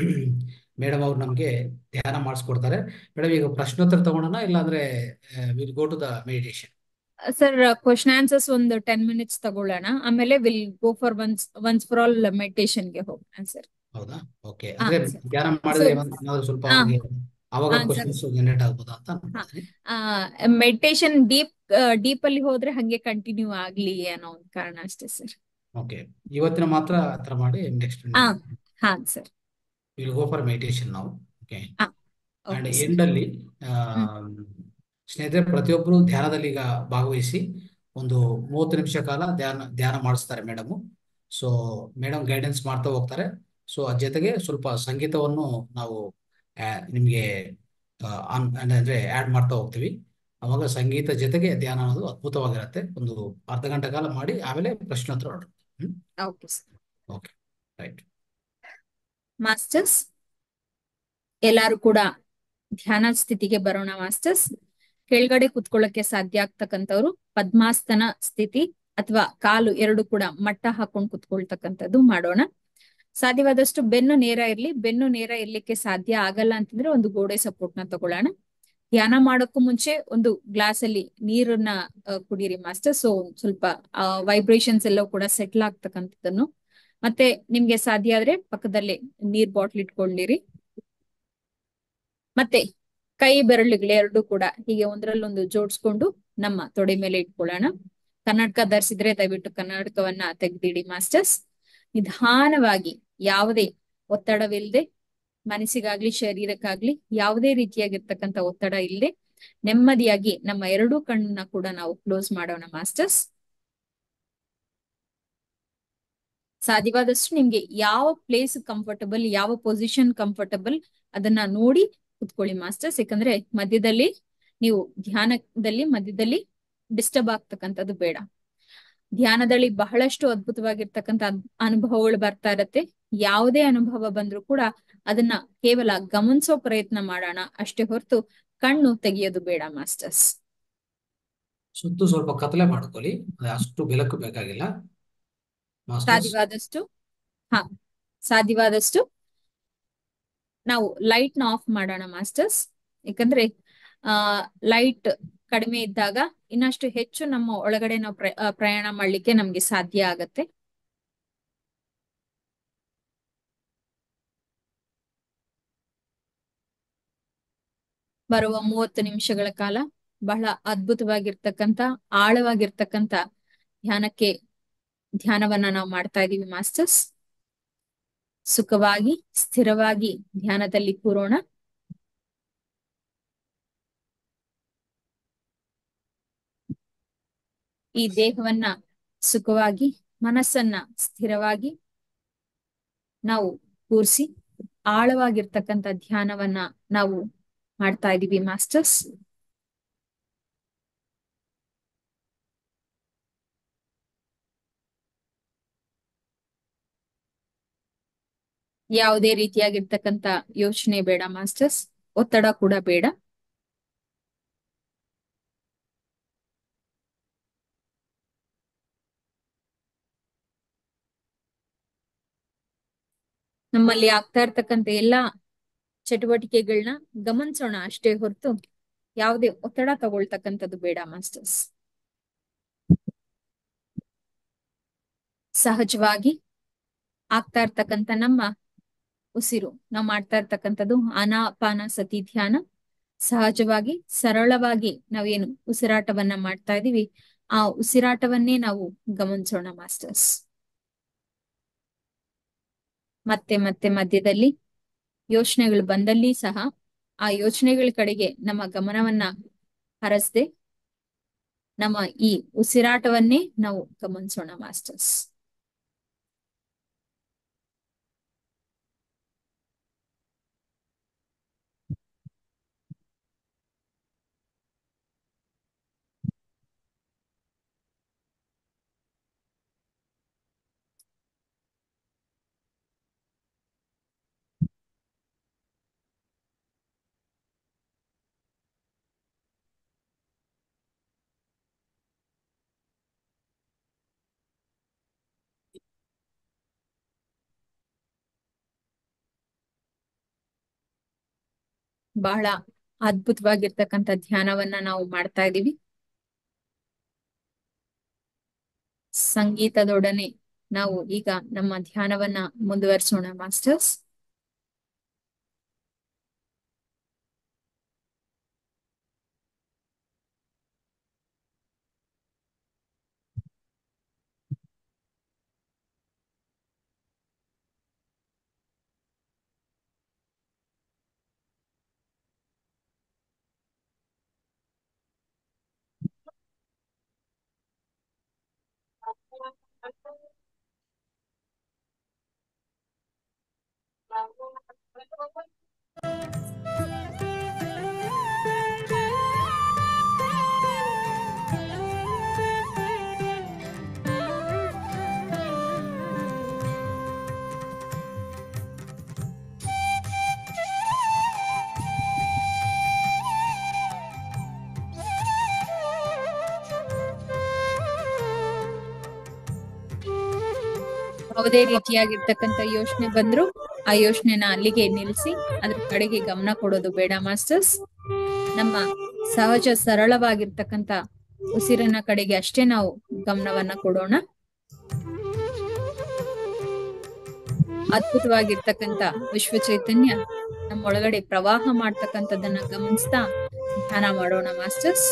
ಮೇಡಮ್ ಅವ್ರು ನಮ್ಗೆ ಧ್ಯಾನ ಮಾಡಿಸ್ಕೊಡ್ತಾರೆ ಮೇಡಮ್ ಈಗ ಪ್ರಶ್ನೋತ್ತರ ತಗೊಳ್ಳೋಣ ಇಲ್ಲಾಂದ್ರೆ will go to the meditation sir question answers ಒಂದು ಟೆನ್ ಮಿನಿಟ್ಸ್ ತಗೊಳ್ಳೋಣ ಆಮೇಲೆ will go for once once for all meditation ಗೆ ಹೋಗೋಣ ಸರ್ ಹೌದಾ ಓಕೆ ಹಾ, ಅಂದ್ರೆ ಸರ್. ಧ್ಯಾನ ಮಾಡಿದ್ರೆ So- ಏನಾದ್ರು ಸ್ವಲ್ಪ ಹಾ. ಅವ್ರಿಗೆ ಅವಾಗ ಹಾ, ಸರ್. ಕ್ವಶನ್ಸ್ ಜನರೇಟ್ ಆಗ್ಬೋದಾ ಅಂತ ಅನ್ಕೊಂಡಿದ್ದೀನಿ ಮೆಡಿಟೇಷನ್ ಡೀಪ್ ಡೀಪ್ ಅಲ್ಲಿ ಹೋದ್ರೆ ಹಂಗೆ ಕಂಟಿನ್ಯೂ ಆಗ್ಲಿ ಅನ್ನೋ ಒಂದು ಕಾರಣ ಅಷ್ಟೇ ಸರ್ ಓಕೆ ಇವತ್ತಿನ ಮಾತ್ರ ಆ ಥರ ಮಾಡಿ ನೆಕ್ಸ್ಟ್ ಹಾ ಹಾ sir will go for meditation ನಾವು ಓಕೆ ಅಂಡ್ ಓಕೆ ಎಂಡ್ ಅಲ್ಲಿ ಆ, ಸ್ನೇಹಿತರೆ ಪ್ರತಿಯೊಬ್ಬರು ಧ್ಯಾನದಲ್ಲಿ ಈಗ ಭಾಗವಹಿಸಿ ಒಂದು ಮೂವತ್ತು ನಿಮಿಷ ಕಾಲ ಧ್ಯಾನ ಧ್ಯಾನ ಮಾಡಿಸ್ತಾರೆ ಮೇಡಮ್ ಸೊ ಮೇಡಮ್ ಗೈಡೆನ್ಸ್ ಮಾಡ್ತಾ ಹೋಗ್ತಾರೆ ಸೊ ಅದ್ರ ಜೊತೆಗೆ ಸ್ವಲ್ಪ ಸಂಗೀತವನ್ನು ನಾವು ಆ, ನಿಮ್ಗೆ ಆ, ಆನ್ ಅಂದ್ರೆ ಆಡ್ ಮಾಡ್ತಾ ಹೋಗ್ತೀವಿ ಅವಾಗ ಸಂಗೀತ ಜೊತೆಗೆ ಧ್ಯಾನ ಅನ್ನೋದು ಅದ್ಭುತವಾಗಿರುತ್ತೆ ಒಂದು ಅರ್ಧ ಗಂಟೆ ಕಾಲ ಮಾಡಿ ಆಮೇಲೆ ಪ್ರಶ್ನೋತ್ತರ ಹೊರಡು hmm okay sir okay right masters ಎಲ್ಲಾರು ಕೂಡ ಧ್ಯಾನ ಸ್ಥಿತಿಗೆ ಬರೋಣ ಮಾಸ್ಟರ್ಸ್ ಕೆಳಗಡೆ ಕುತ್ಕೊಳ್ಳಕ್ಕೆ ಸಾಧ್ಯ ಆಗ್ತಕ್ಕಂಥವ್ರು ಪದ್ಮಾಸ್ತನ ಸ್ಥಿತಿ ಅಥವಾ ಕಾಲು ಎರಡು ಕೂಡ ಮಟ್ಟ ಹಾಕೊಂಡು ಕುತ್ಕೊಳ್ತಕ್ಕಂಥದ್ದು ಮಾಡೋಣ ಸಾಧ್ಯವಾದಷ್ಟು ಬೆನ್ನು ನೇರ ಇರ್ಲಿ ಬೆನ್ನು ನೇರ ಇರ್ಲಿಕ್ಕೆ ಸಾಧ್ಯ ಆಗಲ್ಲ ಅಂತಂದ್ರೆ ಒಂದು ಗೋಡೆ ಸಪೋರ್ಟ್ ನ ತಗೊಳ್ಳೋಣ ಧ್ಯಾನ ಮಾಡೋಕ್ಕೂ ಮುಂಚೆ ಒಂದು ಗ್ಲಾಸ್ ಅಲ್ಲಿ ನೀರನ್ನ ಆ, ಕುಡೀರಿ ಮಾಸ್ಟರ್ ಸೊ ಸ್ವಲ್ಪ ವೈಬ್ರೇಷನ್ಸ್ ಎಲ್ಲವೂ ಕೂಡ ಸೆಟ್ಲ್ ಆಗ್ತಕ್ಕಂಥದ್ದನ್ನು ಮತ್ತೆ ನಿಮ್ಗೆ ಸಾಧ್ಯ ಆದ್ರೆ ಪಕ್ಕದಲ್ಲೇ ನೀರ್ ಬಾಟ್ಲ್ ಇಟ್ಕೊಳ್ಳಿರಿ ಮತ್ತೆ ಕೈ ಬೆರಳುಗಳು ಎರಡು ಕೂಡ ಹೀಗೆ ಒಂದ್ರಲ್ಲೊಂದು ಜೋಡಿಸ್ಕೊಂಡು ನಮ್ಮ ತೊಡೆ ಮೇಲೆ ಇಟ್ಕೊಳ್ಳೋಣ ಕನ್ನಡಕ ಧರಿಸಿದ್ರೆ ದಯವಿಟ್ಟು ಕನ್ನಡಕವನ್ನ ತೆಗ್ದಿಡಿ ಮಾಸ್ಟರ್ಸ್ ನಿಧಾನವಾಗಿ ಯಾವುದೇ ಒತ್ತಡವಿಲ್ಲದೆ ಮನಸ್ಸಿಗಾಗ್ಲಿ ಶರೀರಕ್ಕಾಗ್ಲಿ ಯಾವುದೇ ರೀತಿಯಾಗಿರ್ತಕ್ಕಂಥ ಒತ್ತಡ ಇಲ್ಲದೆ ನೆಮ್ಮದಿಯಾಗಿ ನಮ್ಮ ಎರಡೂ ಕಣ್ಣನ್ನ ಕೂಡ ನಾವು ಕ್ಲೋಸ್ ಮಾಡೋಣ ಮಾಸ್ಟರ್ಸ್ ಸಾಧ್ಯವಾದಷ್ಟು ನಿಮ್ಗೆ ಯಾವ ಪ್ಲೇಸ್ ಕಂಫರ್ಟಬಲ್ ಯಾವ ಪೊಸಿಷನ್ ಕಂಫರ್ಟಬಲ್ ಅದನ್ನ ನೋಡಿ ಕುತ್ಕೊಳ್ಳಿ ಮಾಸ್ಟರ್ಸ್ ಯಾಕಂದ್ರೆ ಮಧ್ಯದಲ್ಲಿ ನೀವು ಧ್ಯಾನದಲ್ಲಿ ಮಧ್ಯದಲ್ಲಿ ಡಿಸ್ಟರ್ಬ್ ಆಗ್ತಕ್ಕಂಥದ್ದು ಬೇಡ ಧ್ಯಾನದಲ್ಲಿ ಬಹಳಷ್ಟು ಅದ್ಭುತವಾಗಿರ್ತಕ್ಕಂಥ ಅನ್- ಅನುಭವಗಳು ಬರ್ತಾ ಇರತ್ತೆ ಯಾವುದೇ ಅನುಭವ ಬಂದ್ರೂ ಕೂಡ ಅದನ್ನ ಕೇವಲ ಗಮನಿಸೋ ಪ್ರಯತ್ನ ಮಾಡೋಣ ಅಷ್ಟೇ ಹೊರತು ಕಣ್ಣು ತೆಗೆಯೋದು ಬೇಡ ಮಾಸ್ಟರ್ಸ್ ಸುತ್ತು ಸ್ವಲ್ಪ ಕತ್ತಲೆ ಮಾಡ್ಕೊಳ್ಳಿ ಅದು ಅಷ್ಟು ಬೆಳಕು ಬೇಕಾಗಿಲ್ಲ ಮಾಸ್ಟರ್ಸ್ ಸಾಧ್ಯವಾದಷ್ಟು ಹಾ ಸಾಧ್ಯವಾದಷ್ಟು ನಾವು ಲೈಟ್ ನ ಆಫ್ ಮಾಡೋಣ ಮಾಸ್ಟರ್ಸ್ ಯಾಕಂದ್ರೆ ಆ ಲೈಟ್ ಕಡಿಮೆ ಇದ್ದಾಗ ಇನ್ನಷ್ಟು ಹೆಚ್ಚು ನಮ್ಮ ಒಳಗಡೆ ನಾವು ಪ್ರ- ಆ, ಪ್ರಯಾಣ ಮಾಡ್ಲಿಕ್ಕೆ ನಮ್ಗೆ ಸಾಧ್ಯ ಆಗತ್ತೆ ಬರುವ ಮೂವತ್ತು ನಿಮಿಷಗಳ ಕಾಲ ಬಹಳ ಅದ್ಭುತವಾಗಿರ್ತಕ್ಕಂತ ಆಳವಾಗಿರ್ತಕ್ಕಂತ ಧ್ಯಾನಕ್ಕೆ ಧ್ಯಾನವನ್ನ ನಾವು ಮಾಡ್ತಾ ಇದೀವಿ ಮಾಸ್ಟರ್ಸ್ ಸುಖವಾಗಿ ಸ್ಥಿರವಾಗಿ ಧ್ಯಾನದಲ್ಲಿ ಕೂರೋಣ ಈ ದೇಹವನ್ನ ಸುಖವಾಗಿ ಮನಸ್ಸನ್ನ ಸ್ಥಿರವಾಗಿ ನಾವು ಕೂರಿಸಿ ಆಳವಾಗಿರ್ತಕ್ಕಂಥ ಧ್ಯಾನವನ್ನ ನಾವು ಮಾಡ್ತಾ ಇದೀವಿ ಮಾಸ್ಟರ್ಸ್ ಯಾವುದೇ ರೀತಿಯಾಗಿರ್ತಕ್ಕಂಥ ಯೋಚನೆ ಬೇಡ ಮಾಸ್ಟರ್ಸ್ ಒತ್ತಡ ಕೂಡ ಬೇಡ ನಮ್ಮಲ್ಲಿ ಆಗ್ತಾ ಇರ್ತಕ್ಕಂಥ ಎಲ್ಲಾ ಚಟುವಟಿಕೆಗಳನ್ನ ಗಮನಿಸೋಣ ಅಷ್ಟೇ ಹೊರತು ಯಾವುದೇ ಒತ್ತಡ ತಗೊಳ್ತಕ್ಕಂಥದ್ದು ಬೇಡ ಮಾಸ್ಟರ್ಸ್ ಸಹಜವಾಗಿ ಆಗ್ತಾ ಇರ್ತಕ್ಕಂಥ ನಮ್ಮ ಉಸಿರು ನಾವು ಮಾಡ್ತಾ ಇರ್ತಕ್ಕಂಥದ್ದು ಅನಾಪಾನ ಸತಿ ಧ್ಯಾನ ಸಹಜವಾಗಿ ಸರಳವಾಗಿ ನಾವೇನು ಉಸಿರಾಟವನ್ನ ಮಾಡ್ತಾ ಇದೀವಿ ಆ ಉಸಿರಾಟವನ್ನೇ ನಾವು ಗಮನಿಸೋಣ ಮಾಸ್ಟರ್ಸ್ ಮತ್ತೆ ಮತ್ತೆ ಮಧ್ಯದಲ್ಲಿ ಯೋಚನೆಗಳು ಬಂದಲ್ಲಿ ಸಹ ಆ ಯೋಚನೆಗಳ ಕಡೆಗೆ ನಮ್ಮ ಗಮನವನ್ನ ಹರಸದೆ ನಮ್ಮ ಈ ಉಸಿರಾಟವನ್ನೇ ನಾವು ಗಮನಿಸೋಣ ಮಾಸ್ಟರ್ಸ್ ಬಹಳ ಅದ್ಭುತವಾಗಿರ್ತಕ್ಕಂಥ ಧ್ಯಾನವನ್ನ ನಾವು ಮಾಡ್ತಾ ಇದೀವಿ ಸಂಗೀತದೊಡನೆ ನಾವು ಈಗ ನಮ್ಮ ಧ್ಯಾನವನ್ನ ಮುಂದುವರಿಸೋಣ ಮಾಸ್ಟರ್ಸ್ ಯಾವುದೇ ರೀತಿಯಾಗಿರ್ತಕ್ಕಂಥ ಯೋಚನೆ ಬಂದ್ರು ಆ ಯೋಚನೆನ ಅಲ್ಲಿಗೆ ನಿಲ್ಸಿ ಅದ್ರ ಕಡೆಗೆ ಗಮನ ಕೊಡೋದು ಬೇಡ ಮಾಸ್ಟರ್ಸ್ ನಮ್ಮ ಸಹಜ ಸರಳವಾಗಿರ್ತಕ್ಕಂಥ ಉಸಿರಿನ ಕಡೆಗೆ ಅಷ್ಟೇ ನಾವು ಗಮನವನ್ನ ಕೊಡೋಣ ಅದ್ಭುತವಾಗಿರ್ತಕ್ಕಂಥ ವಿಶ್ವ ಚೈತನ್ಯ ನಮ್ಮೊಳಗಡೆ ಪ್ರವಾಹ ಮಾಡ್ತಕ್ಕಂಥದ್ದನ್ನ ಗಮನಿಸ್ತಾ ಧ್ಯಾನ ಮಾಡೋಣ ಮಾಸ್ಟರ್ಸ್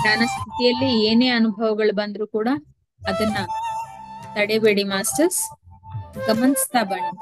ಧ್ಯಾನ ಸ್ಥಿತಿಯಲ್ಲಿ ಏನೇ ಅನುಭವಗಳು ಬಂದ್ರು ಕೂಡ ಅದನ್ನ ತಡೆಬೇಡಿ ಮಾಸ್ಟರ್ಸ್ ಗಮನಿಸ್ತಾ ಬನ್ನಿ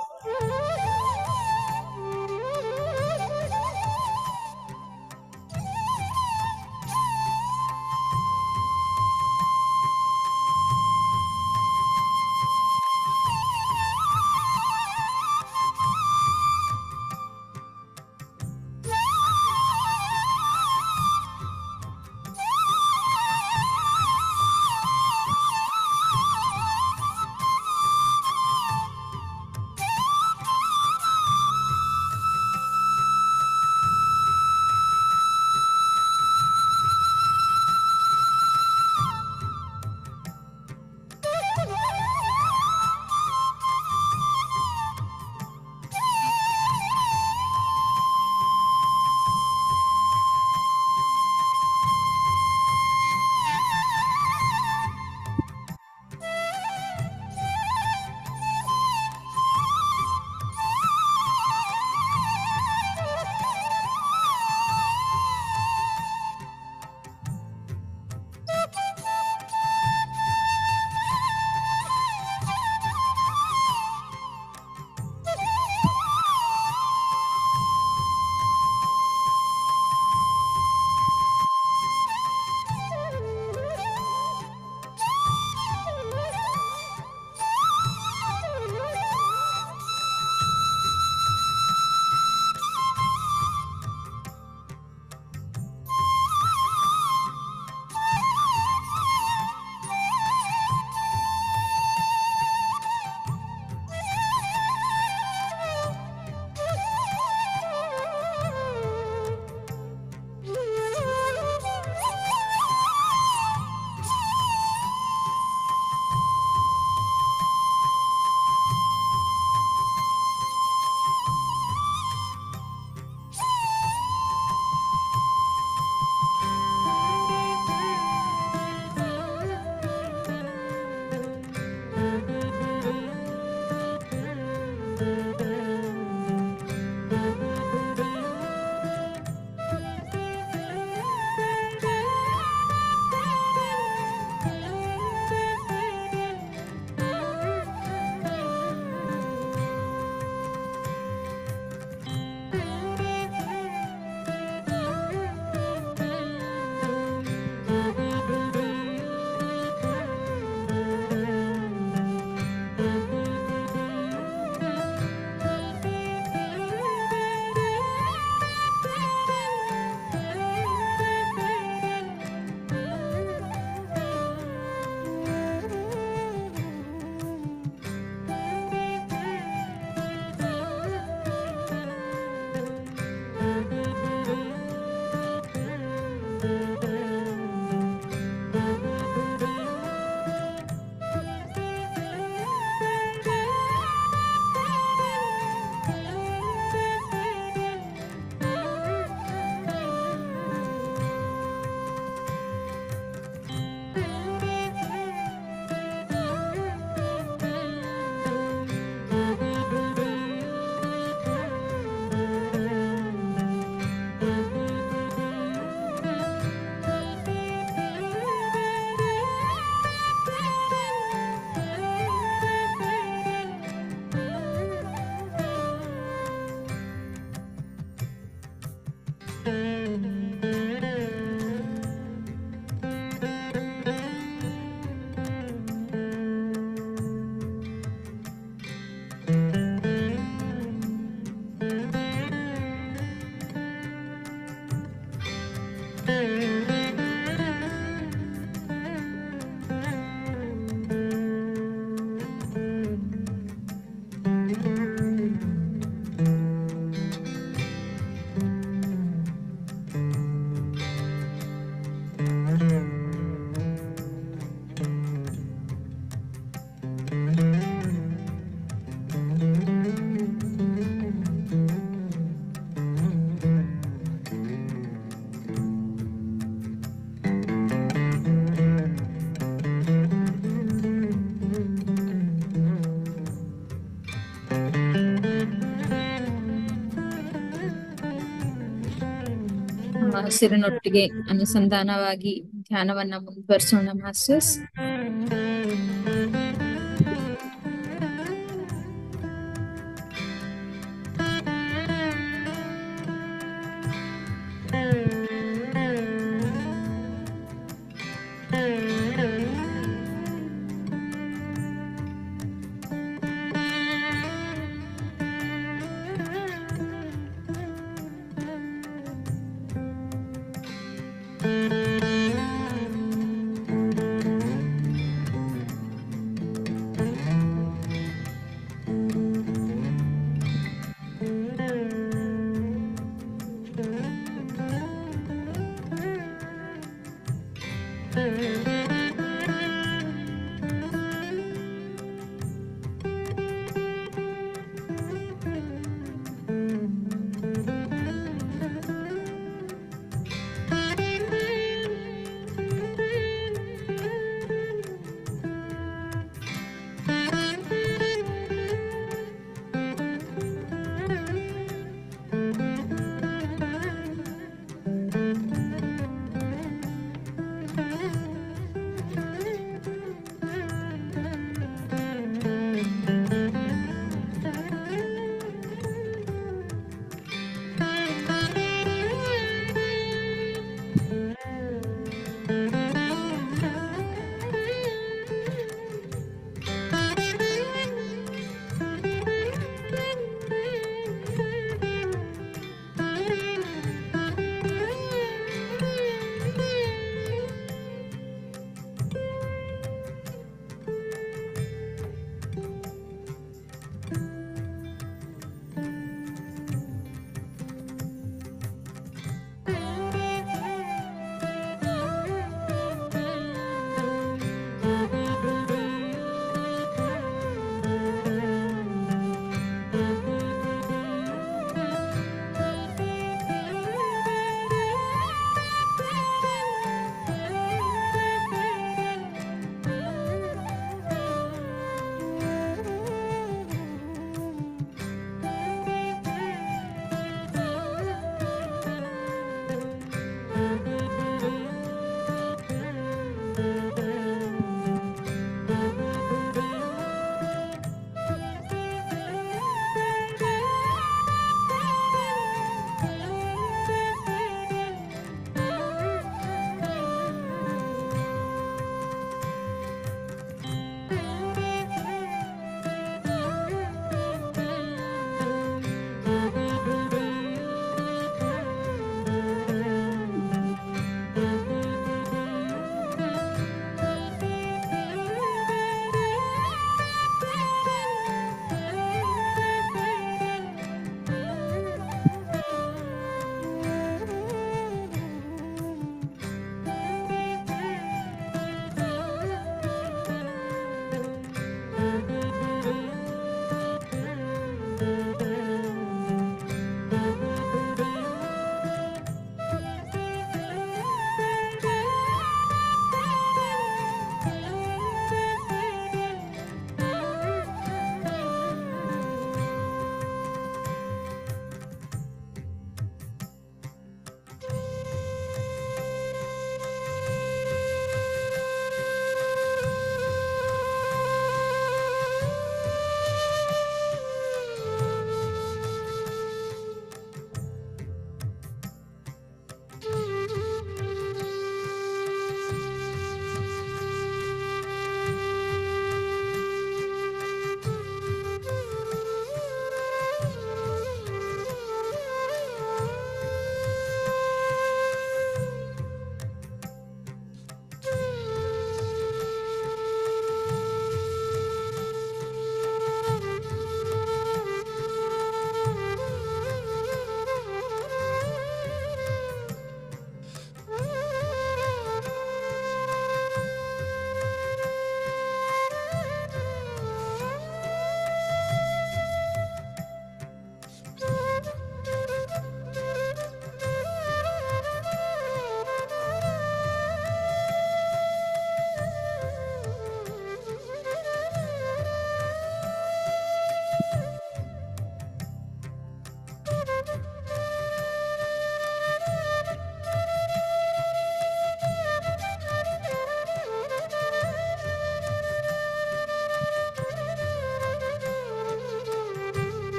ಹಸಿರಿನೊಟ್ಟಿಗೆ ಅನುಸಂಧಾನವಾಗಿ ಧ್ಯಾನವನ್ನ ಮುಂದುವರಿಸೋಣ ಮಾಸ್ಟರ್ಸ್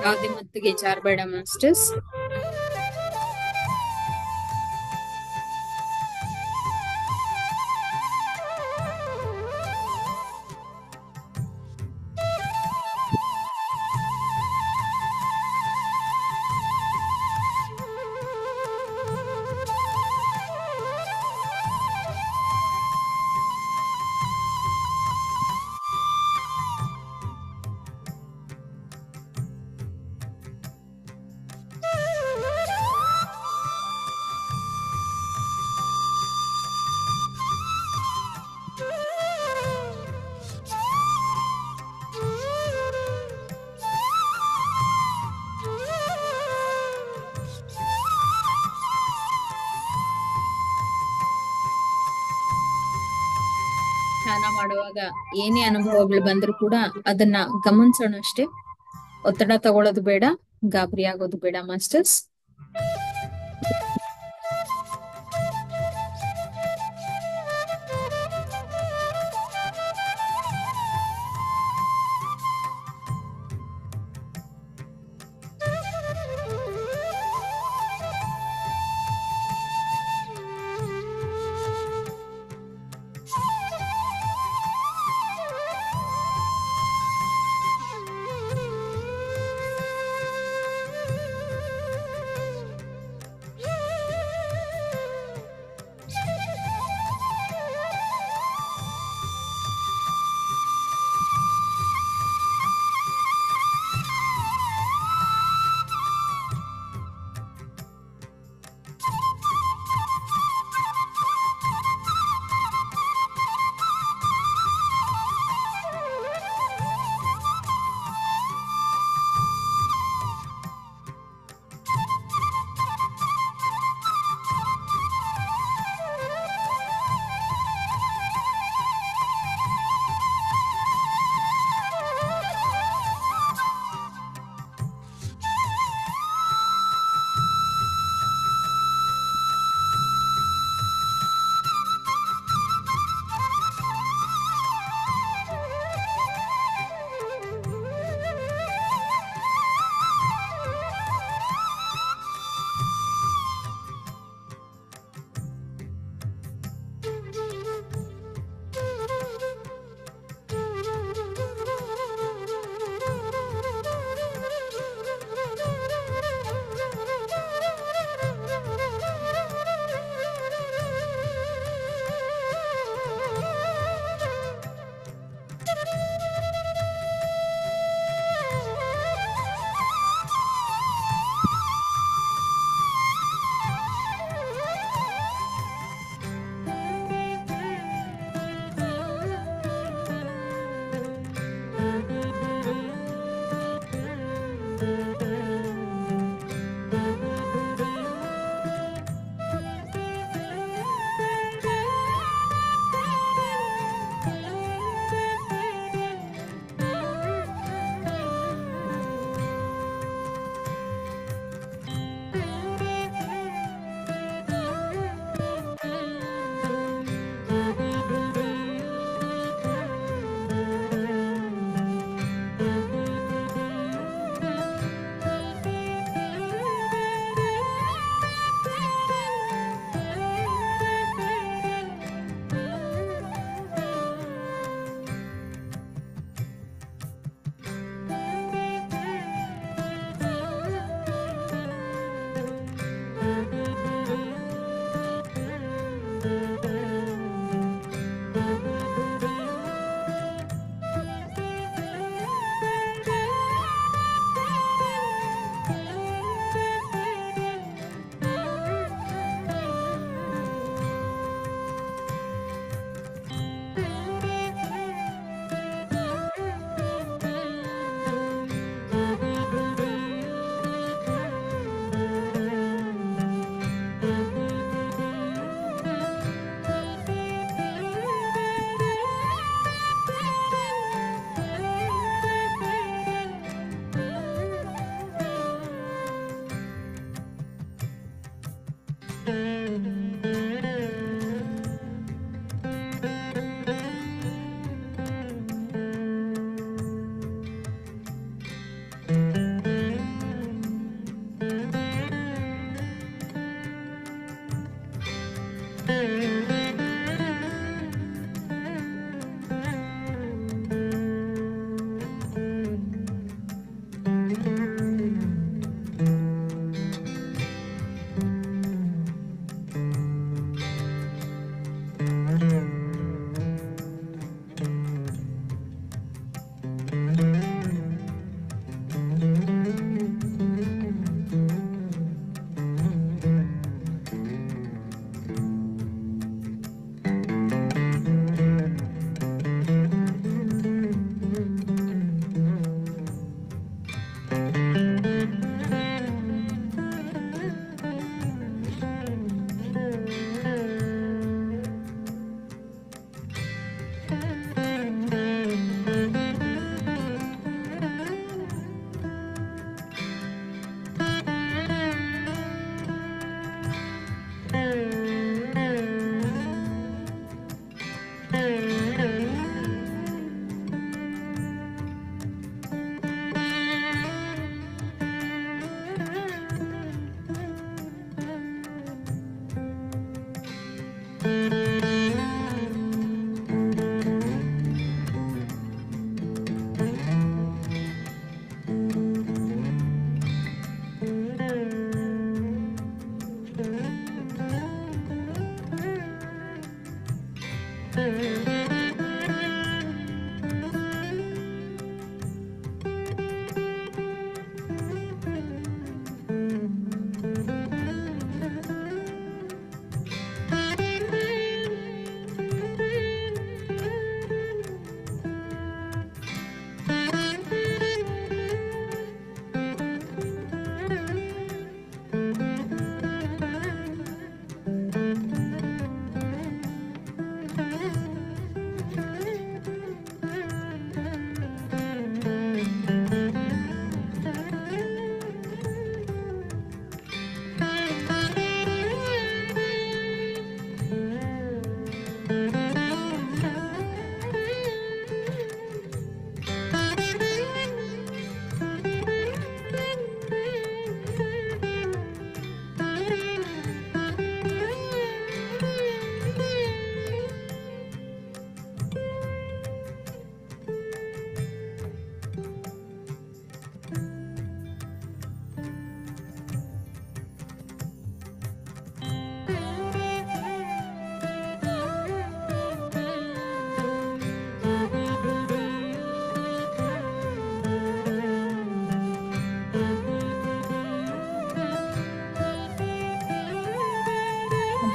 ಯಾವುದೇ ಮತ್ತಿಗೆ ಜಾರಬೇಡ ಮಾಸ್ಟರ್ಸ್ ಧ್ಯಾನ ಮಾಡುವಾಗ ಏನೇ ಅನುಭವಗಳು ಬಂದ್ರು ಕೂಡ ಅದನ್ನ ಗಮನಿಸೋಣ ಅಷ್ಟೇ ಒತ್ತಡ ತಗೊಳ್ಳೋದು ಬೇಡ ಗಾಬರಿ ಆಗೋದು ಬೇಡ ಮಾಸ್ಟರ್ಸ್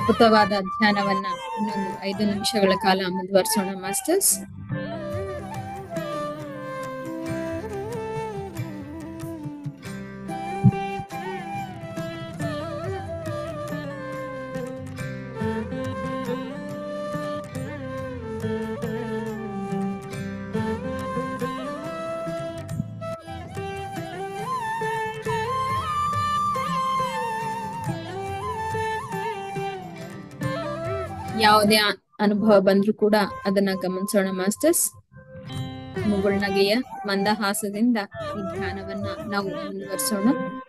ಅದ್ಭುತವಾದ ಧ್ಯಾನವನ್ನ ಇನ್ನೊಂದು ಐದು ನಿಮಿಷಗಳ ಕಾಲ ಮುಂದುವರಿಸೋಣ ಮಾಸ್ಟರ್ಸ್ ಯಾವುದೇ ಆ- ಅನುಭವ ಬಂದ್ರೂ ಕೂಡ ಅದನ್ನ ಗಮನಿಸೋಣ ಮಾಸ್ಟರ್ಸ್ ಮುಗುಳ್ನಗೆಯ ಮಂದಹಾಸದಿಂದ ಈ ಧ್ಯಾನವನ್ನ ನಾವು ಮುಂದುವರಿಸೋಣ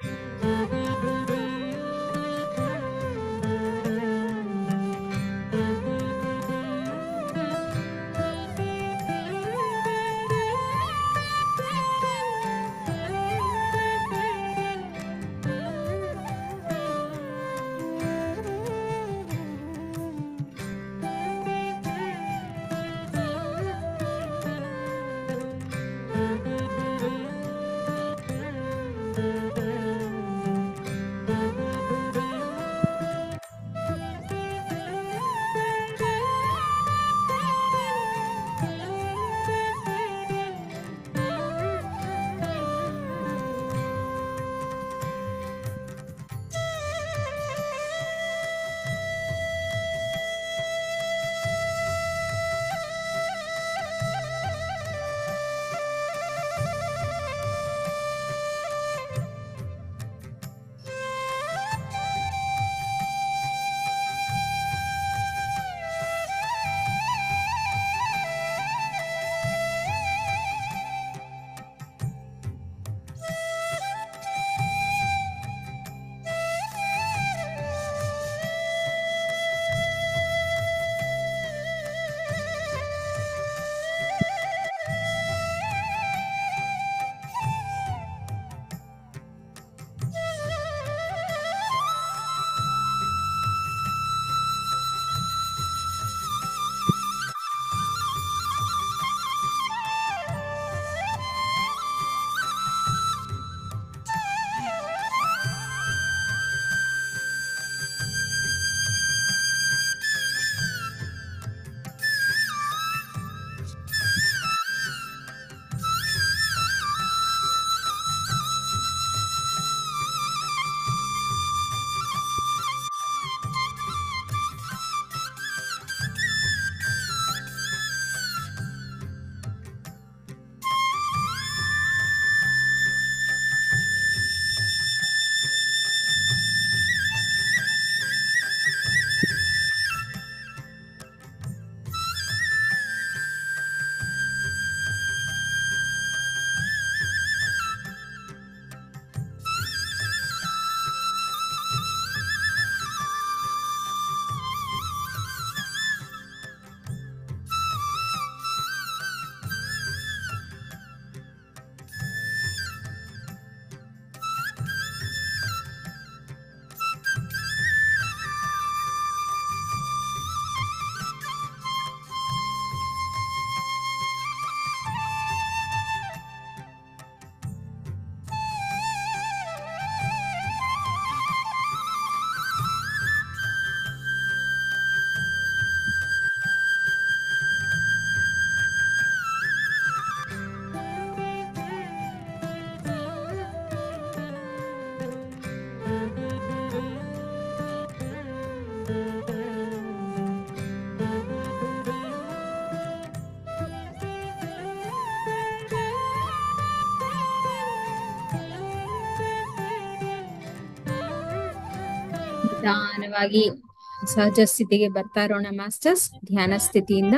ನಿಧಾನವಾಗಿ ಸಹಜ ಸ್ಥಿತಿಗೆ ಬರ್ತಾ ಇರೋಣ ಮಾಸ್ಟರ್ಸ್ ಧ್ಯಾನ ಸ್ಥಿತಿಯಿಂದ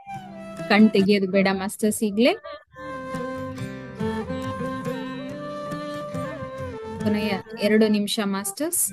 ಕಣ್ ತೆಗಿಯೋದು ಬೇಡ ಮಾಸ್ಟರ್ಸ್ ಈಗ್ಲೇ ಕೊನೆಯ ಎರಡು ನಿಮಿಷ ಮಾಸ್ಟರ್ಸ್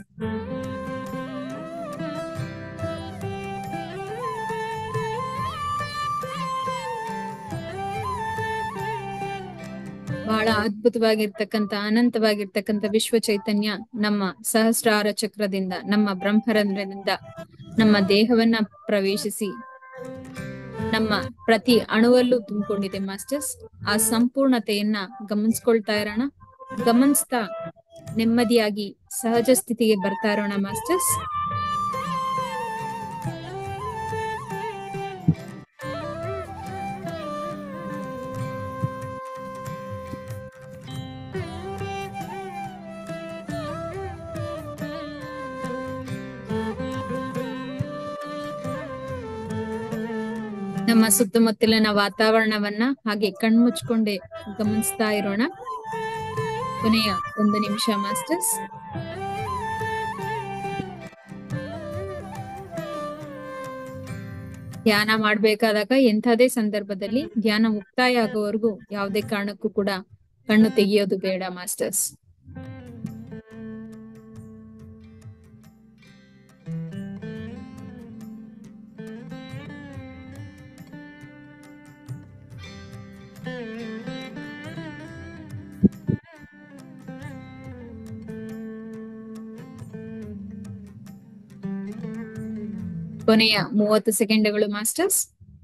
ಬಹಳ ಅದ್ಭುತವಾಗಿರ್ತಕ್ಕಂಥ ಅನಂತವಾಗಿರ್ತಕ್ಕಂಥ ವಿಶ್ವ ಚೈತನ್ಯ ನಮ್ಮ ಸಹಸ್ರಾರ ಚಕ್ರದಿಂದ ನಮ್ಮ ಬ್ರಹ್ಮರಂಧ್ರದಿಂದ ನಮ್ಮ ದೇಹವನ್ನ ಪ್ರವೇಶಿಸಿ ನಮ್ಮ ಪ್ರತಿ ಅಣುವಲ್ಲೂ ತುಂಬಿಕೊಂಡಿದೆ ಮಾಸ್ಟರ್ಸ್ ಆ ಸಂಪೂರ್ಣತೆಯನ್ನ ಗಮನಿಸ್ಕೊಳ್ತಾ ಇರೋಣ ಗಮನಿಸ್ತಾ ನೆಮ್ಮದಿಯಾಗಿ ಸಹಜ ಸ್ಥಿತಿಗೆ ಬರ್ತಾ ಇರೋಣ ಮಾಸ್ಟರ್ಸ್ ನಮ್ಮ ಸುತ್ತಮುತ್ತಲಿನ ವಾತಾವರಣವನ್ನ ಹಾಗೆ ಕಣ್ಮುಚ್ಕೊಂಡೆ ಗಮನಿಸ್ತಾ ಇರೋಣ ಕೊನೆಯ ಒಂದು ನಿಮಿಷ ಮಾಸ್ಟರ್ಸ್ ಧ್ಯಾನ ಮಾಡ್ಬೇಕಾದಾಗ ಎಂಥದೇ ಸಂದರ್ಭದಲ್ಲಿ ಧ್ಯಾನ ಮುಕ್ತಾಯ ಆಗೋವರೆಗೂ ಯಾವುದೇ ಕಾರಣಕ್ಕೂ ಕೂಡ ಕಣ್ಣು ತೆಗೆಯೋದು ಬೇಡ ಮಾಸ್ಟರ್ಸ್ ಕೊನೆಯ ಮೂವತ್ತು ಸೆಕೆಂಡ್ಗಳು ಮಾಸ್ಟರ್ಸ್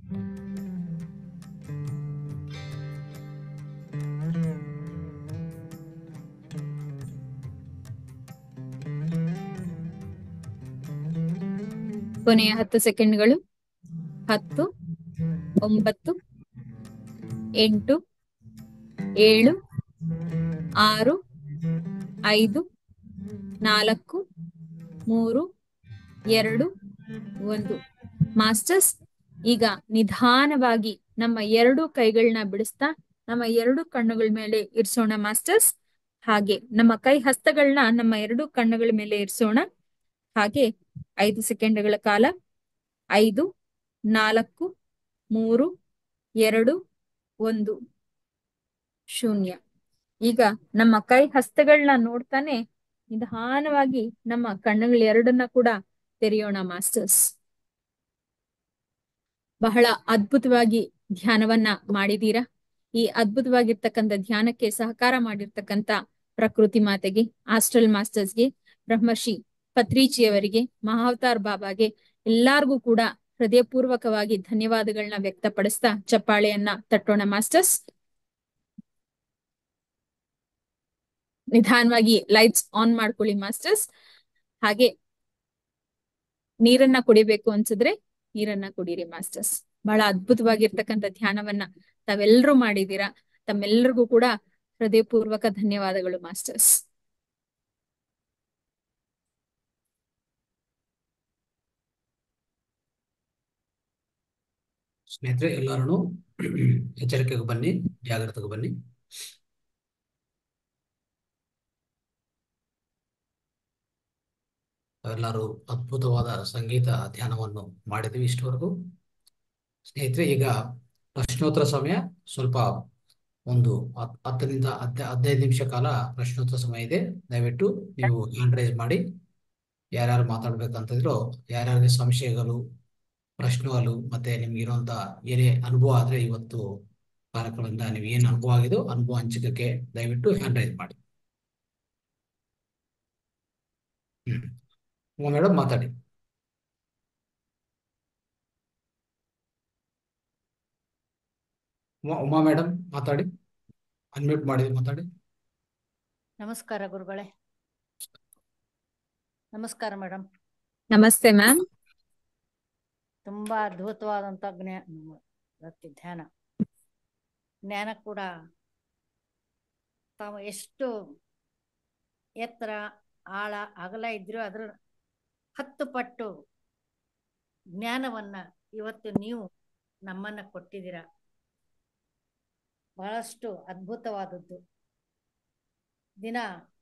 ಕೊನೆಯ ಹತ್ತು ಸೆಕೆಂಡ್ಗಳು ಹತ್ತು ಒಂಬತ್ತು ಎಂಟು ಏಳು ಆರು ಐದು ನಾಲ್ಕು ಮೂರು ಎರಡು ಒಂದು ಮಾಸ್ಟರ್ಸ್ ಈಗ ನಿಧಾನವಾಗಿ ನಮ್ಮ ಎರಡು ಕೈಗಳನ್ನ ಬಿಡಿಸ್ತಾ ನಮ್ಮ ಎರಡು ಕಣ್ಣುಗಳ ಮೇಲೆ ಇರಿಸೋಣ ಮಾಸ್ಟರ್ಸ್ ಹಾಗೆ ನಮ್ಮ ಕೈ ಹಸ್ತಗಳನ್ನ ನಮ್ಮ ಎರಡು ಕಣ್ಣುಗಳ ಮೇಲೆ ಇರಿಸೋಣ ಹಾಗೆ ಐದು ಸೆಕೆಂಡ್ಗಳ ಕಾಲ ಐದು ನಾಲ್ಕು ಮೂರು ಎರಡು ಒಂದು ಶೂನ್ಯ ಈಗ ನಮ್ಮ ಕೈ ಹಸ್ತಗಳನ್ನ ನೋಡ್ತಾನೆ ನಿಧಾನವಾಗಿ ನಮ್ಮ ಕಣ್ಣುಗಳ ಎರಡನ್ನ ಕೂಡ ತೆರೆಯೋಣ ಮಾಸ್ಟರ್ಸ್ ಬಹಳ ಅದ್ಭುತವಾಗಿ ಧ್ಯಾನವನ್ನ ಮಾಡಿದೀರಾ ಈ ಅದ್ಭುತವಾಗಿರ್ತಕ್ಕಂಥ ಧ್ಯಾನಕ್ಕೆ ಸಹಕಾರ ಮಾಡಿರ್ತಕ್ಕಂಥ ಪ್ರಕೃತಿ ಮಾತೆಗೆ ಆಸ್ಟ್ರಲ್ ಮಾಸ್ಟರ್ಸ್ಗೆ ಬ್ರಹ್ಮರ್ಷಿ ಪತ್ರಿಜಿಯವರಿಗೆ ಮಹಾವತಾರ್ ಬಾಬಾಗೆ ಎಲ್ಲಾರ್ಗೂ ಕೂಡ ಹೃದಯಪೂರ್ವಕವಾಗಿ ಧನ್ಯವಾದಗಳನ್ನ ವ್ಯಕ್ತಪಡಿಸ್ತಾ ಚಪ್ಪಾಳೆಯನ್ನ ತಟ್ಟೋಣ ಮಾಸ್ಟರ್ಸ್ ನಿಧಾನವಾಗಿ ಲೈಟ್ಸ್ ಆನ್ ಮಾಡ್ಕೊಳ್ಳಿ ಮಾಸ್ಟರ್ಸ್ ಹಾಗೆ ನೀರನ್ನ ಕುಡಿಬೇಕು ಅನ್ಸಿದ್ರೆ ನೀರನ್ನ ಕುಡೀರಿ ಮಾಸ್ಟರ್ಸ್ ಬಹಳ ಅದ್ಭುತವಾಗಿರ್ತಕ್ಕಂಥ ಧ್ಯಾನವನ್ನ ತಾವೆಲ್ಲರೂ ಮಾಡಿದೀರಾ ತಮ್ಮೆಲ್ಲರಿಗೂ ಕೂಡ ಹೃದಯಪೂರ್ವಕ ಧನ್ಯವಾದಗಳು ಮಾಸ್ಟರ್ಸ್ ಸ್ನೇಹಿತರೆ ಎಲ್ಲರೂ ಎಚ್ಚರಿಕೆಗೆ ಬನ್ನಿ ಜಾಗ್ರತೆಗೆ ಬನ್ನಿ ಎಲ್ಲರೂ ಅದ್ಭುತವಾದ ಸಂಗೀತ ಧ್ಯಾನವನ್ನು ಮಾಡಿದ್ವಿ ಇಷ್ಟವರೆಗೂ ಸ್ನೇಹಿತರೆ ಈಗ ಪ್ರಶ್ನೋತ್ತರ ಸಮಯ ಸ್ವಲ್ಪ ಒಂದು ಹತ್- ಹತ್ತರಿಂದ ಹದ್ ಹದಿನೈದು ನಿಮಿಷ ಕಾಲ ಪ್ರಶ್ನೋತ್ತರ ಸಮಯ ಇದೆ ದಯವಿಟ್ಟು ನೀವು ಹ್ಯಾಂಡ್ ರೈಸ್ ಮಾಡಿ ಯಾರ್ಯಾರು ಮಾತಾಡ್ಬೇಕಂತಿದ್ರು ಯಾರ್ಯಾರಿಗೆ ಸಂಶಯಗಳು ಪ್ರಶ್ನೆಗಳು ಮತ್ತೆ ನಿಮ್ಗೆ ಇರುವಂತ ಏನೇ ಅನುಭವ ಆದ್ರೆ ಇವತ್ತು ಕಾರ್ಯಕ್ರಮದಿಂದ ನೀವು ಏನ್ ಅನುಭವ ಆಗಿದೋ ಅನುಭವ ಹಂಚಿಕೆ ದಯವಿಟ್ಟು ಹ್ಯಾಂಡ್ ರೈಸ್ ಮಾಡಿ ಹ್ಮ್ ಉಮಾ ಮೇಡಮ್ ಮಾತಾಡಿ ಉಮಾ ಉಮಾ ಮೇಡಮ್ ಮಾತಾಡಿ ಅನ್ಮ್ಯೂಟ್ ಮಾಡಿ ಮಾತಾಡಿ ನಮಸ್ಕಾರ ಗುರುಗಳೇ ನಮಸ್ಕಾರ ಮೇಡಮ್ ನಮಸ್ತೆ ಮ್ಯಾಮ್ ತುಂಬಾ ಅದ್ಭುತವಾದಂತ ಜ್ಞಾ ಇವತ್ತು ಧ್ಯಾನ ಜ್ಞಾನ ಕೂಡ ತಾವು ಎಷ್ಟು ಎತ್ತರ ಆಳ ಅಗಲ ಇದ್ರು ಅದ್ರ ಹತ್ತು ಪಟ್ಟು ಜ್ಞಾನವನ್ನ ಇವತ್ತು ನೀವು ನಮ್ಮನ್ನ ಕೊಟ್ಟಿದ್ದೀರ ಬಹಳಷ್ಟು ಅದ್ಭುತವಾದದ್ದು ದಿನ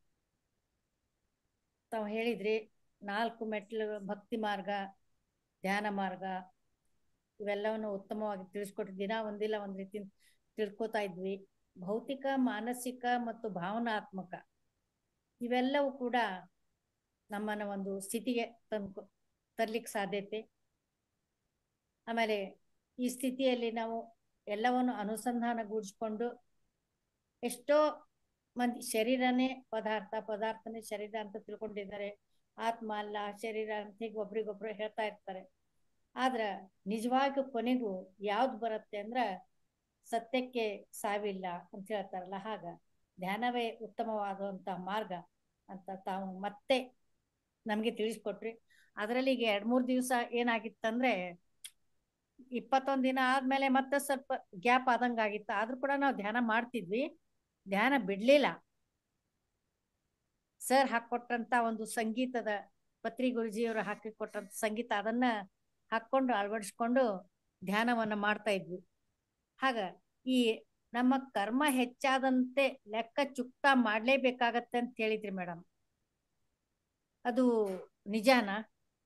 ತಾವು ಹೇಳಿದ್ರಿ ನಾಲ್ಕು ಮೆಟ್ಲು ಭಕ್ತಿ ಮಾರ್ಗ ಧ್ಯಾನ ಮಾರ್ಗ ಇವೆಲ್ಲವನ್ನು ಉತ್ತಮವಾಗಿ ತಿಳಿಸ್ಕೊಟ್ಟು ದಿನ ಒಂದಿಲ್ಲ ಒಂದ್ ರೀತಿ ತಿಳ್ಕೊತಾ ಇದ್ವಿ ಭೌತಿಕ ಮಾನಸಿಕ ಮತ್ತು ಭಾವನಾತ್ಮಕ ಇವೆಲ್ಲವೂ ಕೂಡ ನಮ್ಮನ್ನ ಒಂದು ಸ್ಥಿತಿಗೆ ತಂದು ತರ್ಲಿಕ್ಕೆ ಸಾಧ್ಯತೆ ಆಮೇಲೆ ಈ ಸ್ಥಿತಿಯಲ್ಲಿ ನಾವು ಎಲ್ಲವನ್ನು ಅನುಸಂಧಾನಗೂಡಿಸ್ಕೊಂಡು ಎಷ್ಟೋ ಮಂದಿ ಶರೀರನೇ ಪದಾರ್ಥ ಪದಾರ್ಥನೇ ಶರೀರ ಅಂತ ತಿಳ್ಕೊಂಡಿದ್ದಾರೆ ಆತ್ಮ ಅಲ್ಲ ಶರೀರ ಅಂತ ಹೀಗೆ ಒಬ್ರಿಗೊಬ್ರು ಹೇಳ್ತಾ ಇರ್ತಾರೆ ಆದ್ರ ನಿಜವಾಗಿ ಕೊನೆಗೂ ಯಾವ್ದು ಬರುತ್ತೆ ಅಂದ್ರ ಸತ್ಯಕ್ಕೆ ಸಾವಿಲ್ಲ ಅಂತ ಹೇಳ್ತಾರಲ್ಲ ಹಾಗ ಧ್ಯಾನವೇ ಉತ್ತಮವಾದಂತ ಮಾರ್ಗ ಅಂತ ತಾವು ಮತ್ತೆ ನಮ್ಗೆ ತಿಳಿಸ್ಕೊಟ್ರಿ ಅದರಲ್ಲಿ ಈಗ ಎರಡ್ ಮೂರ್ ದಿವಸ ಏನಾಗಿತ್ತಂದ್ರೆ ಇಪ್ಪತ್ತೊಂದ್ ದಿನ ಆದ್ಮೇಲೆ ಮತ್ತೆ ಸ್ವಲ್ಪ ಗ್ಯಾಪ್ ಆದಂಗ ಆಗಿತ್ತು ಆದ್ರೂ ಕೂಡ ನಾವು ಧ್ಯಾನ ಮಾಡ್ತಿದ್ವಿ ಧ್ಯಾನ ಬಿಡ್ಲಿಲ್ಲ ಸರ್ ಹಾಕೊಟ್ಟಂತ ಒಂದು ಸಂಗೀತದ ಪತ್ರಿ ಗುರುಜಿಯವರು ಹಾಕಿ ಕೊಟ್ಟಂತ ಸಂಗೀತ ಅದನ್ನ ಹಾಕೊಂಡು ಅಳವಡಿಸ್ಕೊಂಡು ಧ್ಯಾನವನ್ನ ಮಾಡ್ತಾ ಇದ್ವಿ ಹಾಗ ಈ ನಮ್ಮ ಕರ್ಮ ಹೆಚ್ಚಾದಂತೆ ಲೆಕ್ಕ ಚುಕ್ತಾ ಮಾಡ್ಲೇಬೇಕಾಗತ್ತೆ ಅಂತ ಹೇಳಿದ್ರಿ ಮೇಡಮ್ ಅದು ನಿಜಾನಾ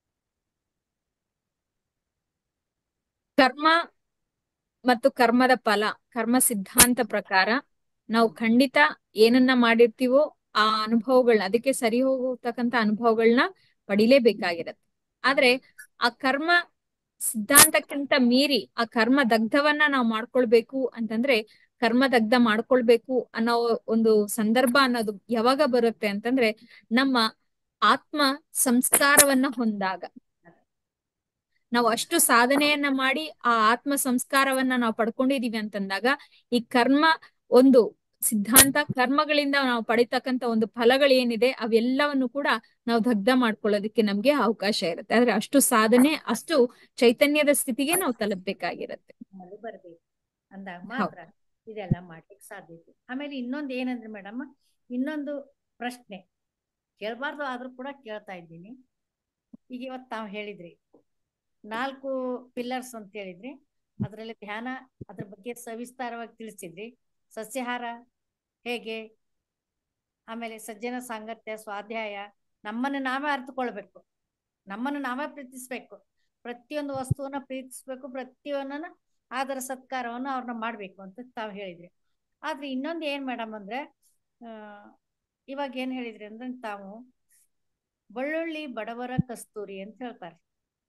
ಕರ್ಮ ಮತ್ತು ಕರ್ಮದ ಫಲ ಕರ್ಮ ಸಿದ್ಧಾಂತ ಪ್ರಕಾರ ನಾವು ಖಂಡಿತ ಏನನ್ನ ಮಾಡಿರ್ತೀವೋ ಆ ಅನುಭವಗಳನ್ನ ಅದಕ್ಕೆ ಸರಿ ಹೋಗತಕ್ಕಂತ ಅನುಭವಗಳನ್ನ ಪಡಿಲೇಬೇಕಾಗಿರತ್ತೆ ಆದ್ರೆ ಆ ಕರ್ಮ ಸಿದ್ಧಾಂತಕ್ಕಿಂತ ಮೀರಿ ಆ ಕರ್ಮ ದಗ್ಧವನ್ನ ನಾವು ಮಾಡ್ಕೊಳ್ಬೇಕು ಅಂತಂದ್ರೆ ಕರ್ಮ ದಗ್ಧ ಮಾಡ್ಕೊಳ್ಬೇಕು ಅನ್ನೋ ಒಂದು ಸಂದರ್ಭ ಅನ್ನೋದು ಯಾವಾಗ ಬರುತ್ತೆ ಅಂತಂದ್ರೆ ನಮ್ಮ ಆತ್ಮ ಸಂಸ್ಕಾರವನ್ನ ಹೊಂದಾಗ ನಾವು ಅಷ್ಟು ಸಾಧನೆಯನ್ನ ಮಾಡಿ ಆ ಆತ್ಮ ಸಂಸ್ಕಾರವನ್ನ ನಾವು ಪಡ್ಕೊಂಡಿದೀವಿ ಅಂತಂದಾಗ ಈ ಕರ್ಮ ಒಂದು ಸಿದ್ಧಾಂತ ಕರ್ಮಗಳಿಂದ ನಾವು ಪಡಿತಕ್ಕಂತ ಒಂದು ಫಲಗಳೇನಿದೆ ಅವೆಲ್ಲವನ್ನು ಕೂಡ ನಾವು ದಗ್ಧ ಮಾಡ್ಕೊಳ್ಳೋದಕ್ಕೆ ನಮ್ಗೆ ಅವಕಾಶ ಇರುತ್ತೆ ಆದ್ರೆ ಅಷ್ಟು ಸಾಧನೆ ಅಷ್ಟು ಚೈತನ್ಯದ ಸ್ಥಿತಿಗೆ ನಾವು ತಲುಪಬೇಕಾಗಿರತ್ತೆ ಅಲ್ಲಿ ಬರ್ಬೇಕು ಅಂದಾಗ ಮಾತ್ರ ಇದೆಲ್ಲ ಮಾಡ್ಲಿಕ್ಕೆ ಸಾಧ್ಯತೆ ಆಮೇಲೆ ಇನ್ನೊಂದು ಏನಂದ್ರೆ ಮೇಡಮ್ ಇನ್ನೊಂದು ಪ್ರಶ್ನೆ ಕೇಳಬಾರ್ದು ಆದ್ರೂ ಕೂಡ ಕೇಳ್ತಾ ಇದ್ದೀನಿ ಈಗ ಇವತ್ತು ತಾವು ಹೇಳಿದ್ರಿ ನಾಲ್ಕು ಪಿಲ್ಲರ್ಸ್ ಅಂತ ಹೇಳಿದ್ರಿ ಅದರಲ್ಲಿ ಧ್ಯಾನ ಅದ್ರ ಬಗ್ಗೆ ಸವಿಸ್ತಾರವಾಗಿ ತಿಳಿಸಿದ್ರಿ ಸಸ್ಯಾಹಾರ ಹೇಗೆ ಆಮೇಲೆ ಸಜ್ಜನ ಸಾಂಗತ್ಯ ಸ್ವಾಧ್ಯಾಯ ನಮ್ಮನ್ನು ನಾವೇ ಅರ್ಥಕೊಳ್ಬೇಕು ನಮ್ಮನ್ನು ನಾವೇ ಪ್ರೀತಿಸ್ಬೇಕು ಪ್ರತಿಯೊಂದು ವಸ್ತುವನ್ನ ಪ್ರೀತಿಸ್ಬೇಕು ಪ್ರತಿಯೊಂದನ್ನ ಆದರ ಸತ್ಕಾರವನ್ನು ಅವ್ರನ್ನ ಮಾಡ್ಬೇಕು ಅಂತ ತಾವು ಹೇಳಿದ್ರಿ ಆದ್ರೆ ಇನ್ನೊಂದು ಏನ್ ಮೇಡಮ್ ಅಂದ್ರೆ ಆ ಇವಾಗ ಏನ್ ಹೇಳಿದ್ರಿ ಅಂದ್ರೆ ತಾವು ಬೆಳ್ಳುಳ್ಳಿ ಬಡವರ ಕಸ್ತೂರಿ ಅಂತ ಹೇಳ್ತಾರೆ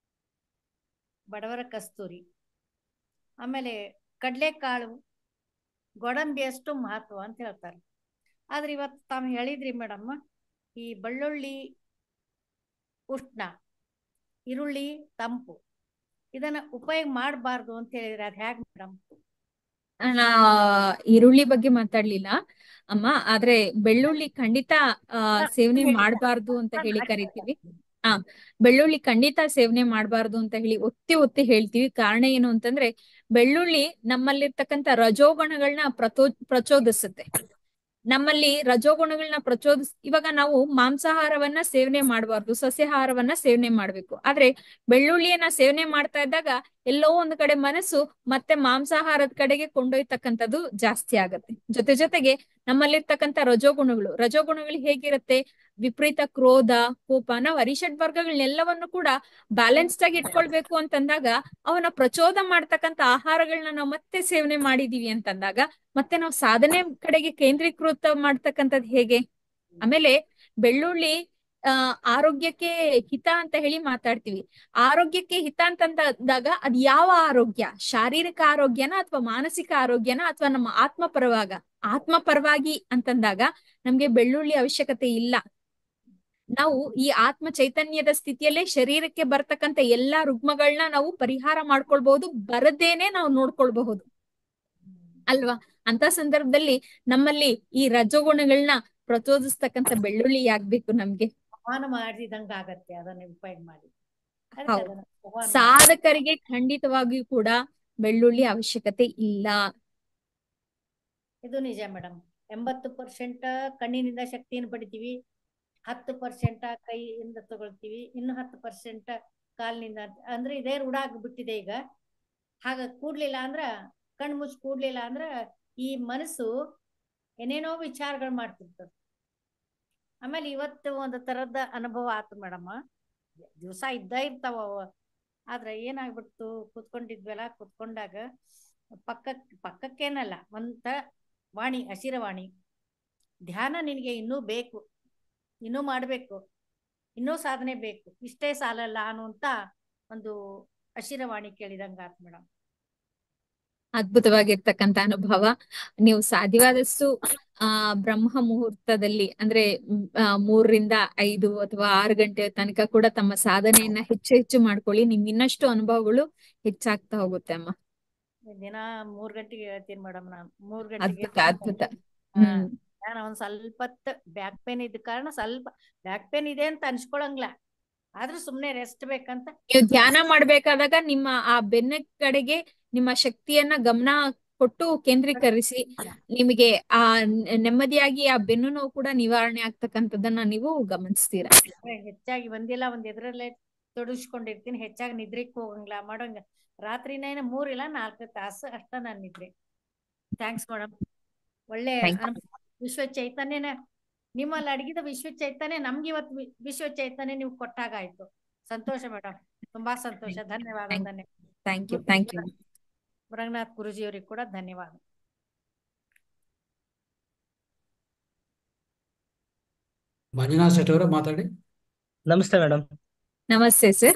ಬಡವರ ಕಸ್ತೂರಿ ಆಮೇಲೆ ಕಡ್ಲೆಕಾಳು ಗೋಡಂಬಿಯಷ್ಟು ಮಹತ್ವ ಅಂತ ಹೇಳ್ತಾರೆ ಆದ್ರೆ ಇವತ್ತು ತಾವು ಹೇಳಿದ್ರಿ ಮೇಡಮ್ ಈ ಬೆಳ್ಳುಳ್ಳಿ ಉಷ್ಣ ಈರುಳ್ಳಿ ತಂಪು ಇದನ್ನ ಉಪಯೋಗ ಮಾಡಬಾರ್ದು ಅಂತ ಹೇಳಿದ್ರೆ ಅದ್ ಹೇಗ್ ಮೇಡಮ್ ನಾ ಈರುಳ್ಳಿ ಬಗ್ಗೆ ಮಾತಾಡ್ಲಿಲ್ಲ ಅಮ್ಮ ಆದ್ರೆ ಬೆಳ್ಳುಳ್ಳಿ ಖಂಡಿತ ಆ ಸೇವನೆ ಮಾಡಬಾರ್ದು ಅಂತ ಹೇಳಿ ಕರಿತೀವಿ ಆ ಬೆಳ್ಳುಳ್ಳಿ ಖಂಡಿತ ಸೇವನೆ ಮಾಡಬಾರ್ದು ಅಂತ ಹೇಳಿ ಒತ್ತಿ ಒತ್ತಿ ಹೇಳ್ತೀವಿ ಕಾರಣ ಏನು ಅಂತಂದ್ರೆ ಬೆಳ್ಳುಳ್ಳಿ ನಮ್ಮಲ್ಲಿರ್ತಕ್ಕಂಥ ರಜೋಗುಣಗಳನ್ನ ಪ್ರಚೋ ಪ್ರಚೋದಿಸುತ್ತೆ ನಮ್ಮಲ್ಲಿ ರಜೋಗುಣಗಳನ್ನ ಪ್ರಚೋದಿಸ್ ಇವಾಗ ನಾವು ಮಾಂಸಾಹಾರವನ್ನ ಸೇವನೆ ಮಾಡಬಾರ್ದು ಸಸ್ಯಾಹಾರವನ್ನ ಸೇವನೆ ಮಾಡ್ಬೇಕು ಆದ್ರೆ ಬೆಳ್ಳುಳ್ಳಿಯನ್ನ ಸೇವನೆ ಮಾಡ್ತಾ ಇದ್ದಾಗ ಎಲ್ಲೋ ಒಂದು ಕಡೆ ಮನಸ್ಸು ಮತ್ತೆ ಮಾಂಸಾಹಾರದ ಕಡೆಗೆ ಕೊಂಡೊಯ್ತಕ್ಕಂಥದ್ದು ಜಾಸ್ತಿ ಆಗತ್ತೆ ಜೊತೆ ಜೊತೆಗೆ ನಮ್ಮಲ್ಲಿರ್ತಕ್ಕಂಥ ರಜೋಗುಣಗಳು ರಜೋಗುಣಗಳು ಹೇಗಿರುತ್ತೆ ವಿಪರೀತ ಕ್ರೋಧ ಕೋಪ ನಾವು ಅರಿಷಡ್ ವರ್ಗಗಳನ್ನೆಲ್ಲವನ್ನು ಕೂಡ ಬ್ಯಾಲೆನ್ಸ್ಡ್ ಆಗಿ ಇಟ್ಕೊಳ್ಬೇಕು ಅಂತಂದಾಗ ಅವನ ಪ್ರಚೋದ ಮಾಡ್ತಕ್ಕಂಥ ಆಹಾರಗಳನ್ನ ನಾವು ಮತ್ತೆ ಸೇವನೆ ಮಾಡಿದೀವಿ ಅಂತಂದಾಗ ಮತ್ತೆ ನಾವು ಸಾಧನೆ ಕಡೆಗೆ ಕೇಂದ್ರೀಕೃತ ಮಾಡ್ತಕ್ಕಂಥದ್ದು ಹೇಗೆ ಆಮೇಲೆ ಬೆಳ್ಳುಳ್ಳಿ ಆ ಆರೋಗ್ಯಕ್ಕೆ ಹಿತ ಅಂತ ಹೇಳಿ ಮಾತಾಡ್ತೀವಿ ಆರೋಗ್ಯಕ್ಕೆ ಹಿತ ಅಂತಂದಾಗ ಅದ್ ಯಾವ ಆರೋಗ್ಯ ಶಾರೀರಿಕ ಆರೋಗ್ಯನ ಅಥವಾ ಮಾನಸಿಕ ಆರೋಗ್ಯನ ಅಥವಾ ನಮ್ಮ ಆತ್ಮ ಪರವಾಗ ಆತ್ಮ ಪರವಾಗಿ ಅಂತಂದಾಗ ನಮ್ಗೆ ಬೆಳ್ಳುಳ್ಳಿ ಅವಶ್ಯಕತೆ ಇಲ್ಲ ನಾವು ಈ ಆತ್ಮ ಚೈತನ್ಯದ ಸ್ಥಿತಿಯಲ್ಲೇ ಶರೀರಕ್ಕೆ ಬರ್ತಕ್ಕಂಥ ಎಲ್ಲಾ ರುಗ್ಮಗಳನ್ನ ನಾವು ಪರಿಹಾರ ಮಾಡ್ಕೊಳ್ಬಹುದು ಬರದೇನೆ ನಾವು ನೋಡ್ಕೊಳ್ಬಹುದು ಅಲ್ವಾ ಅಂತ ಸಂದರ್ಭದಲ್ಲಿ ನಮ್ಮಲ್ಲಿ ಈ ರಜೋಗುಣಗಳನ್ನ ಪ್ರಚೋದಿಸ್ತಕ್ಕಂಥ ಬೆಳ್ಳುಳ್ಳಿ ಯಾಗ್ಬೇಕು ನಮ್ಗೆ ಆಹ್ವಾನ ಮಾಡಿದಂಗ ಆಗತ್ತೆ ಅದನ್ನ ಉಪಯೋಗ ಮಾಡಿ ಅದಕ್ಕೆ ಹೌದು. ಅದನ್ನ ಆಹ್ವಾನ ಮಾಡಿ. ಸಾಧಕರಿಗೆ ಖಂಡಿತವಾಗಿಯೂ ಕೂಡ ಬೆಳ್ಳುಳ್ಳಿ ಅವಶ್ಯಕತೆ ಇಲ್ಲ ಇದು ನಿಜ ಮೇಡಮ್ ಎಂಬತ್ತು ಪರ್ಸೆಂಟ್ ಕಣ್ಣಿನಿಂದ ಶಕ್ತಿಯನ್ನು ಪಡಿತೀವಿ ಹತ್ತು ಪರ್ಸೆಂಟ್ ಕೈಯಿಂದ ತಗೊಳ್ತೀವಿ ಇನ್ನು ಹತ್ತು ಪರ್ಸೆಂಟ್ ಕಾಲಿನಿಂದ ಅಂತ- ಅಂದ್ರೆ ಇದೇ ರೂಢ ಆಗ್ಬಿಟ್ಟಿದೆ ಈಗ ಹಾಗ ಕೂಡ್ಲಿಲ್ಲ ಅಂದ್ರ ಕಣ್ ಮುಚ್ಚಿ ಕೂಡ್ಲಿಲ್ಲ ಅಂದ್ರ ಈ ಮನಸ್ಸು ಏನೇನೋ ವಿಚಾರಗಳು ಮಾಡ್ತಿರ್ತದೆ ಆಮೇಲೆ ಇವತ್ತು ಒಂದು ತರದ ಅನುಭವ ಆತು ಮೇಡಮ್ ದಿವಸ ಇದ್ದ ಇರ್ತಾವ ಅವ ಆದ್ರೆ ಏನಾಗ್ಬಿಡ್ತು ಕುತ್ಕೊಂಡಿದ್ವಲ್ಲ ಕುತ್ಕೊಂಡಾಗ ಪಕ್ಕಕ್ ಪಕ್ಕಕ್ಕೇನಲ್ಲ ಒಂತ ವಾಣಿ ಹಸಿರವಾಣಿ ಧ್ಯಾನ ನಿನಗೆ ಇನ್ನೂ ಬೇಕು ಇನ್ನೂ ಮಾಡಬೇಕು ಇನ್ನೂ ಸಾಧನೆ ಬೇಕು ಇಷ್ಟೇ ಸಾಲಲ್ಲ ಅನ್ನುವಂತ ಒಂದು ಹಸಿರವಾಣಿ ಕೇಳಿದಂಗ ಆತ್ ಮೇಡಮ್ ಅದ್ಭುತವಾಗಿರ್ತಕ್ಕಂಥ ಅನುಭವ ನೀವು ಸಾಧ್ಯವಾದಷ್ಟು ಆ ಬ್ರಹ್ಮ ಮುಹೂರ್ತದಲ್ಲಿ ಅಂದ್ರೆ ಮ್, ಆ, ಮೂರರಿಂದ ಐದು ಅಥವಾ ಆರು ಗಂಟೆ ತನಕ ಕೂಡ ತಮ್ಮ ಸಾಧನೆಯನ್ನ ಹೆಚ್ಚು ಹೆಚ್ಚು ಮಾಡ್ಕೊಳ್ಳಿ ನಿಮ್ಗೆ ಇನ್ನಷ್ಟು ಅನುಭವಗಳು ಹೆಚ್ಚಾಗ್ತಾ ಹೋಗುತ್ತೆ ಅಮ್ಮ ದಿನ ಮೂರ್ ಗಂಟೆಗೆ ಹೇಳ್ತೀನಿ ಮೇಡಮ್ ನಾನು ಮೂರ್ ಗಂಟೆಗೆ ಅದ್ಭುತ ಅದ್ಭುತ ಹಾ, ಹ್ಮ್ ನಾನು ಒಂದ್ ಸ್ವಲ್ಪ ಬ್ಯಾಕ್ ಪೇನ್ ಇದ್ದ ಕಾರಣ ಸ್ವಲ್ಪ ಬ್ಯಾಕ್ ಪೇನ್ ಇದೆ ಅಂತ ಅನ್ಸ್ಕೊಳಂಗಿಲ್ಲ ಆದ್ರೂ ಸುಮ್ನೆ ರೆಸ್ಟ್ ಬೇಕಂತ ನೀವು ಧ್ಯಾನ ಮಾಡ್ಬೇಕಾದಾಗ ನಿಮ್ಮ ಆ ಬೆನ್ನ ಕಡೆಗೆ ನಿಮ್ಮ ಶಕ್ತಿಯನ್ನ ಗಮನ ಕೊಟ್ಟು ಕೇಂದ್ರೀಕರಿಸಿ ನಿಮಗೆ ಆ ನೆ- ನೆಮ್ಮದಿಯಾಗಿ ಆ ಬೆನ್ನು ನೋವು ಕೂಡ ನಿವಾರಣೆ ಆಗ್ತಕ್ಕಂಥದ್ದನ್ನ ನೀವು ಗಮನಿಸ್ತೀರಾ ಹೆಚ್ಚಾಗಿ ಒಂದಿಲ್ಲ ಒಂದ್ ಎದ್ರಲ್ಲೇ ತೊಡಗಿಸ್ಕೊಂಡಿರ್ತೀನಿ ಹೆಚ್ಚಾಗಿ ನಿದ್ರೆಗೆ ಹೋಗಂಗಿಲ್ಲ ಮಾಡೋಂಗ ರಾತ್ರಿನೇನ ಮೂರಿಲ್ಲ ನಾಲ್ಕು ತಾಸು ಅಷ್ಟ ನಾನು ನಿದ್ರೆ ಥ್ಯಾಂಕ್ಸ್ ಮೇಡಮ್ ಒಳ್ಳೆ Thank you. ಅನುಭವ. ವಿಶ್ವ ಚೈತನ್ಯನ ನಿಮ್ಮಲ್ಲಿ ಅಡಗಿದ ವಿಶ್ವ ಚೈತನ್ಯ ನಮ್ಗೆ ಇವತ್ತು ವಿ- ವಿಶ್ವ ಚೈತನ್ಯ ನೀವು ಕೊಟ್ಟಾಗ ಆಯ್ತು ಸಂತೋಷ ಮೇಡಮ್ ತುಂಬಾ ಸಂತೋಷ ಧನ್ಯವಾದ Thank- ಧನ್ಯವಾದ thank you thank you Ranganath ಗುರುಜಿಯವರಿಗೆ ಕೂಡ ಧನ್ಯವಾದ ಮಂಜುನಾಥ್ ಶೆಟ್ಟಿ ಅವರೇ ಮಾತಾಡಿ ನಮಸ್ತೆ ಮೇಡಮ್ ನಮಸ್ತೆ ಸರ್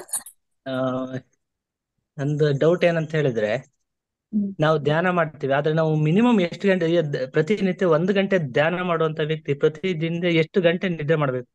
ನಂದು ಡೌಟ್ ಏನಂತ ಹೇಳಿದ್ರೆ ಹ್ಮ್. ನಾವು ಧ್ಯಾನ ಮಾಡ್ತೀವಿ ಆದ್ರೆ ನಾವು ಮಿನಿಮಮ್ ಎಷ್ಟು ಗಂಟೆ ಈ ದ- ಪ್ರತಿನಿತ್ಯ ಒಂದು ಗಂಟೆ ಧ್ಯಾನ ಮಾಡುವಂತ ವ್ಯಕ್ತಿ ಪ್ರತಿದಿನ ಎಷ್ಟು ಗಂಟೆ ನಿದ್ದೆ ಮಾಡ್ಬೇಕು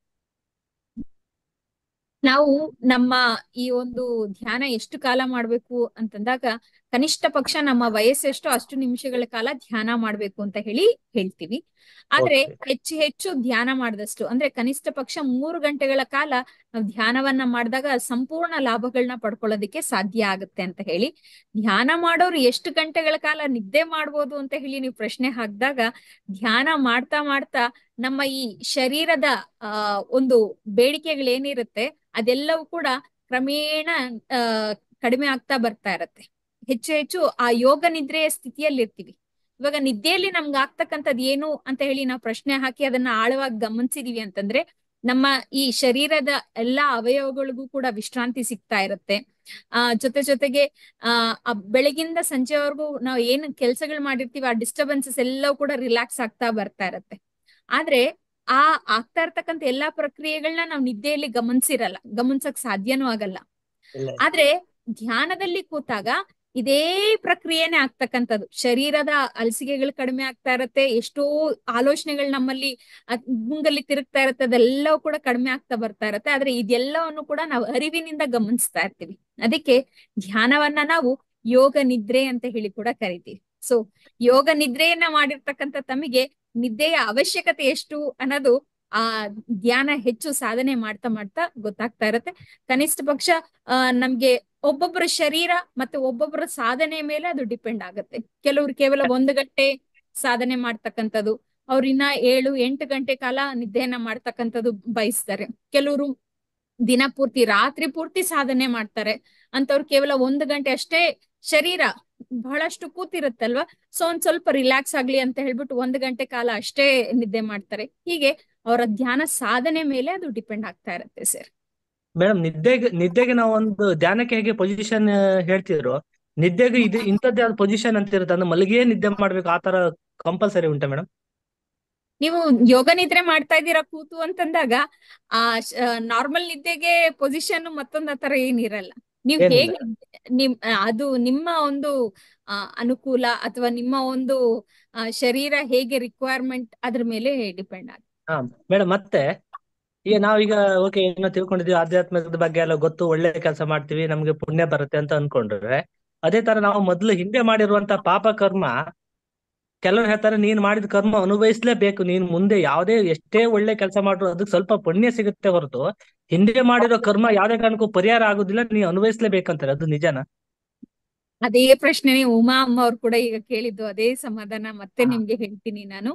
ನಾವು ನಮ್ಮ ಈ ಒಂದು ಧ್ಯಾನ ಎಷ್ಟು ಕಾಲ ಮಾಡ್ಬೇಕು ಅಂತಂದಾಗ ಕನಿಷ್ಠ ಪಕ್ಷ ನಮ್ಮ ವಯಸ್ಸೆಷ್ಟು ಅಷ್ಟು ನಿಮಿಷಗಳ ಕಾಲ ಧ್ಯಾನ ಮಾಡ್ಬೇಕು ಅಂತ ಹೇಳಿ ಹೇಳ್ತೀವಿ ಆದ್ರೆ Okay. ಹೆಚ್ಚು ಹೆಚ್ಚು ಧ್ಯಾನ ಮಾಡಿದಷ್ಟು ಅಂದ್ರೆ ಕನಿಷ್ಠ ಪಕ್ಷ ಮೂರು ಗಂಟೆಗಳ ಕಾಲ ನಾವು ಧ್ಯಾನವನ್ನ ಮಾಡಿದಾಗ ಸಂಪೂರ್ಣ ಲಾಭಗಳನ್ನ ಪಡ್ಕೊಳ್ಳೋದಕ್ಕೆ ಸಾಧ್ಯ ಆಗುತ್ತೆ ಅಂತ ಹೇಳಿ ಧ್ಯಾನ ಮಾಡೋರು ಎಷ್ಟು ಗಂಟೆಗಳ ಕಾಲ ನಿದ್ದೆ ಮಾಡ್ಬೋದು ಅಂತ ಹೇಳಿ ನೀವು ಪ್ರಶ್ನೆ ಹಾಕಿದಾಗ ಧ್ಯಾನ ಮಾಡ್ತಾ ಮಾಡ್ತಾ ನಮ್ಮ ಈ ಶರೀರದ ಆ ಒಂದು ಬೇಡಿಕೆಗಳೇನಿರುತ್ತೆ ಅದೆಲ್ಲವೂ ಕೂಡ ಕ್ರಮೇಣ ಆ ಕಡಿಮೆ ಆಗ್ತಾ ಬರ್ತಾ ಇರತ್ತೆ ಹೆಚ್ಚು ಹೆಚ್ಚು ಆ ಯೋಗ ನಿದ್ರೆಯ ಸ್ಥಿತಿಯಲ್ಲಿ ಇರ್ತೀವಿ ಇವಾಗ ನಿದ್ದೆಯಲ್ಲಿ ನಮ್ಗೆ ಆಗ್ತಕ್ಕಂಥದ್ದು ಏನು ಅಂತ ಹೇಳಿ ನಾವು ಪ್ರಶ್ನೆ ಹಾಕಿ ಅದನ್ನ ಆಳವಾಗಿ ಗಮನಿಸಿದೀವಿ ಅಂತಂದ್ರೆ ನಮ್ಮ ಈ ಶರೀರದ ಎಲ್ಲಾ ಅವಯವಗಳಿಗೂ ಕೂಡ ವಿಶ್ರಾಂತಿ ಸಿಗ್ತಾ ಇರುತ್ತೆ ಆ ಜೊತೆ ಜೊತೆಗೆ ಆ ಆ ಬೆಳಗಿಂದ ಸಂಜೆವರೆಗೂ ನಾವು ಏನು ಕೆಲಸಗಳು ಮಾಡಿರ್ತೀವಿ ಆ ಡಿಸ್ಟರ್ಬೆನ್ಸಸ್ ಎಲ್ಲವೂ ಕೂಡ ರಿಲ್ಯಾಕ್ಸ್ ಆಗ್ತಾ ಬರ್ತಾ ಇರತ್ತೆ ಆದ್ರೆ ಆ ಆಗ್ತಾ ಇರ್ತಕ್ಕಂಥ ಎಲ್ಲಾ ಪ್ರಕ್ರಿಯೆಗಳನ್ನ ನಾವು ನಿದ್ದೆಯಲ್ಲಿ ಗಮನಿಸಿರಲ್ಲ ಗಮನಿಸಕ್ ಸಾಧ್ಯನೂ ಆಗಲ್ಲ ಇಲ್ಲ ಆದ್ರೆ ಧ್ಯಾನದಲ್ಲಿ ಕೂತಾಗ ಇದೇ ಪ್ರಕ್ರಿಯೆನೆ ಆಗ್ತಕ್ಕಂಥದ್ದು ಶರೀರದ ಅಲಸಿಗೆಗಳು ಕಡಿಮೆ ಆಗ್ತಾ ಇರತ್ತೆ ಎಷ್ಟೋ ಆಲೋಚನೆಗಳು ನಮ್ಮಲ್ಲಿ ಅದ್ ಗುಂಗಲ್ಲಿ ತಿರುಗ್ತಾ ಇರತ್ತೆ ಅದೆಲ್ಲವೂ ಕೂಡ ಕಡಿಮೆ ಆಗ್ತಾ ಬರ್ತಾ ಇರತ್ತೆ ಆದ್ರೆ ಇದೆಲ್ಲವನ್ನು ಕೂಡ ನಾವು ಅರಿವಿನಿಂದ ಗಮನಿಸ್ತಾ ಇರ್ತೀವಿ ಅದಕ್ಕೆ ಧ್ಯಾನವನ್ನ ನಾವು ಯೋಗ ನಿದ್ರೆ ಅಂತ ಹೇಳಿ ಕೂಡ ಕರಿತೀವಿ ಸೊ ಯೋಗ ನಿದ್ರೆಯನ್ನ ಮಾಡಿರ್ತಕ್ಕಂಥ ತಮಗೆ ನಿದ್ದೆಯ ಅವಶ್ಯಕತೆ ಎಷ್ಟು ಅನ್ನೋದು ಆ ಧ್ಯಾನ ಹೆಚ್ಚು ಸಾಧನೆ ಮಾಡ್ತಾ ಮಾಡ್ತಾ ಗೊತ್ತಾಗ್ತಾ ಇರತ್ತೆ ಕನಿಷ್ಠ ಪಕ್ಷ ಆ ನಮ್ಗೆ ಒಬ್ಬೊಬ್ಬರ ಶರೀರ ಮತ್ತೆ ಒಬ್ಬೊಬ್ಬರ ಸಾಧನೆ ಮೇಲೆ ಅದು ಡಿಪೆಂಡ್ ಆಗುತ್ತೆ ಕೆಲವ್ರು ಕೇವಲ ಒಂದು ಗಂಟೆ ಸಾಧನೆ ಮಾಡ್ತಕ್ಕಂಥದ್ದು ಅವ್ರು ಇನ್ನ ಏಳು ಎಂಟು ಗಂಟೆ ಕಾಲ ನಿದ್ದೆಯನ್ನ ಮಾಡ್ತಕ್ಕಂಥದ್ದು ಬಯಸ್ತಾರೆ ಕೆಲವರು ದಿನ ಪೂರ್ತಿ ರಾತ್ರಿ ಪೂರ್ತಿ ಸಾಧನೆ ಮಾಡ್ತಾರೆ ಅಂತವ್ರು ಕೇವಲ ಒಂದು ಗಂಟೆ ಅಷ್ಟೇ ಶರೀರ ಬಹಳಷ್ಟು ಕೂತಿರುತ್ತಲ್ವಾ ಸೊ ಒಂದ್ ಸ್ವಲ್ಪ ರಿಲ್ಯಾಕ್ಸ್ ಆಗ್ಲಿ ಅಂತ ಹೇಳ್ಬಿಟ್ಟು ಒಂದು ಗಂಟೆ ಕಾಲ ಅಷ್ಟೇ ನಿದ್ದೆ ಮಾಡ್ತಾರೆ ಹೀಗೆ ಅವರ ಧ್ಯಾನ ಸಾಧನೆ ಮೇಲೆ ಅದು ಡಿಪೆಂಡ್ ಆಗ್ತಾ ಇರುತ್ತೆ ಸರ್ ಮೇಡಮ್ ನಿದ್ದೆಗೆ ನಿದ್ದೆಗೆ ನಾವು ಒಂದು ಧ್ಯಾನಕ್ಕೆ ಹೇಗೆ ಪೊಸಿಷನ್ ಹೇಳ್ತಿದ್ರು ನಿದ್ದೆಗೆ ಇದು ಇಂಥದ್ದೇ ಆದ ಪೊಸಿಷನ್ ಅಂತ ಇರುತ್ತೆ ಅಂದ್ರೆ ಮಲಗಿಯೇ ನಿದ್ದೆ ಮಾಡ್ಬೇಕು ಆತರ ಕಂಪಲ್ಸರಿ ಉಂಟಾ ಮೇಡಮ್ ನೀವು ಯೋಗ ನಿದ್ರೆ ಮಾಡ್ತಾ ಇದ್ದೀರಾ ಕೂತು ಅಂತಂದಾಗ ಆ ನಾರ್ಮಲ್ ನಿದ್ದೆಗೆ ಪೊಸಿಷನ್ ಮತ್ತೊಂದ್ ಆತರ ಏನಿರಲ್ಲ ನೀವ್ ಏನಿಲ್ಲ. ಹೇಗ್ ನಿಮ್ ಆ, ಅದು ನಿಮ್ಮ ಒಂದು ಆ, ಅನುಕೂಲ ಅಥವಾ ನಿಮ್ಮ ಒಂದು ಆ, ಶರೀರ ಹೇಗೆ ರಿಕ್ವೈರ್ಮೆಂಟ್ ಅದ್ರ ಮೇಲೆ ಡಿಪೆಂಡ್ ಆಗುತ್ತೆ ಹಾ ಮೇಡಮ್ ಮತ್ತೆ ಈಗ ನಾವೀಗ ಓಕೆ ಏನೋ ತಿಳ್ಕೊಂಡಿದೀವಿ ಆಧ್ಯಾತ್ಮದ ಬಗ್ಗೆ ಎಲ್ಲ ಗೊತ್ತು ಒಳ್ಳೆ ಕೆಲಸ ಮಾಡ್ತೀವಿ ನಮ್ಗೆ ಪುಣ್ಯ ಬರುತ್ತೆ ಅಂತ ಅನ್ಕೊಂಡ್ರೆ ಅದೇ ತರ ನಾವು ಮೊದ್ಲು ಹಿಂದೆ ಮಾಡಿರುವಂತ ಪಾಪ ಕರ್ಮ ಕೆಲವ್ರು ಹೇಳ್ತಾರೆ ನೀನ್ ಮಾಡಿದ ಕರ್ಮ ಅನುಭವಿಸ್ಲೇಬೇಕು ನೀನ್ ಮುಂದೆ ಯಾವ್ದೇ ಎಷ್ಟೇ ಒಳ್ಳೆ ಕೆಲಸ ಮಾಡ್ರು ಅದಕ್ಕೆ ಸ್ವಲ್ಪ ಪುಣ್ಯ ಸಿಗುತ್ತೆ ಹೊರತು ಹಿಂದೆ ಮಾಡಿರೋ ಕರ್ಮ ಯಾವ್ದೇ ಕಾರಣಕ್ಕೂ ಪರಿಹಾರ ಆಗುದಿಲ್ಲ ನೀ ಅನುಭವಿಸ್ಲೇಬೇಕಂತಾರೆ ಅದು ನಿಜನಾ ಅದೇ ಪ್ರಶ್ನೆನೇ ಉಮಾ ಅಮ್ಮ ಅವ್ರು ಕೂಡ ಈಗ ಕೇಳಿದ್ದು ಅದೇ ಸಮಾಧಾನ ಮತ್ತೆ ಹಾ. ನಿಮ್ಗೆ ಹೇಳ್ತೀನಿ ನಾನು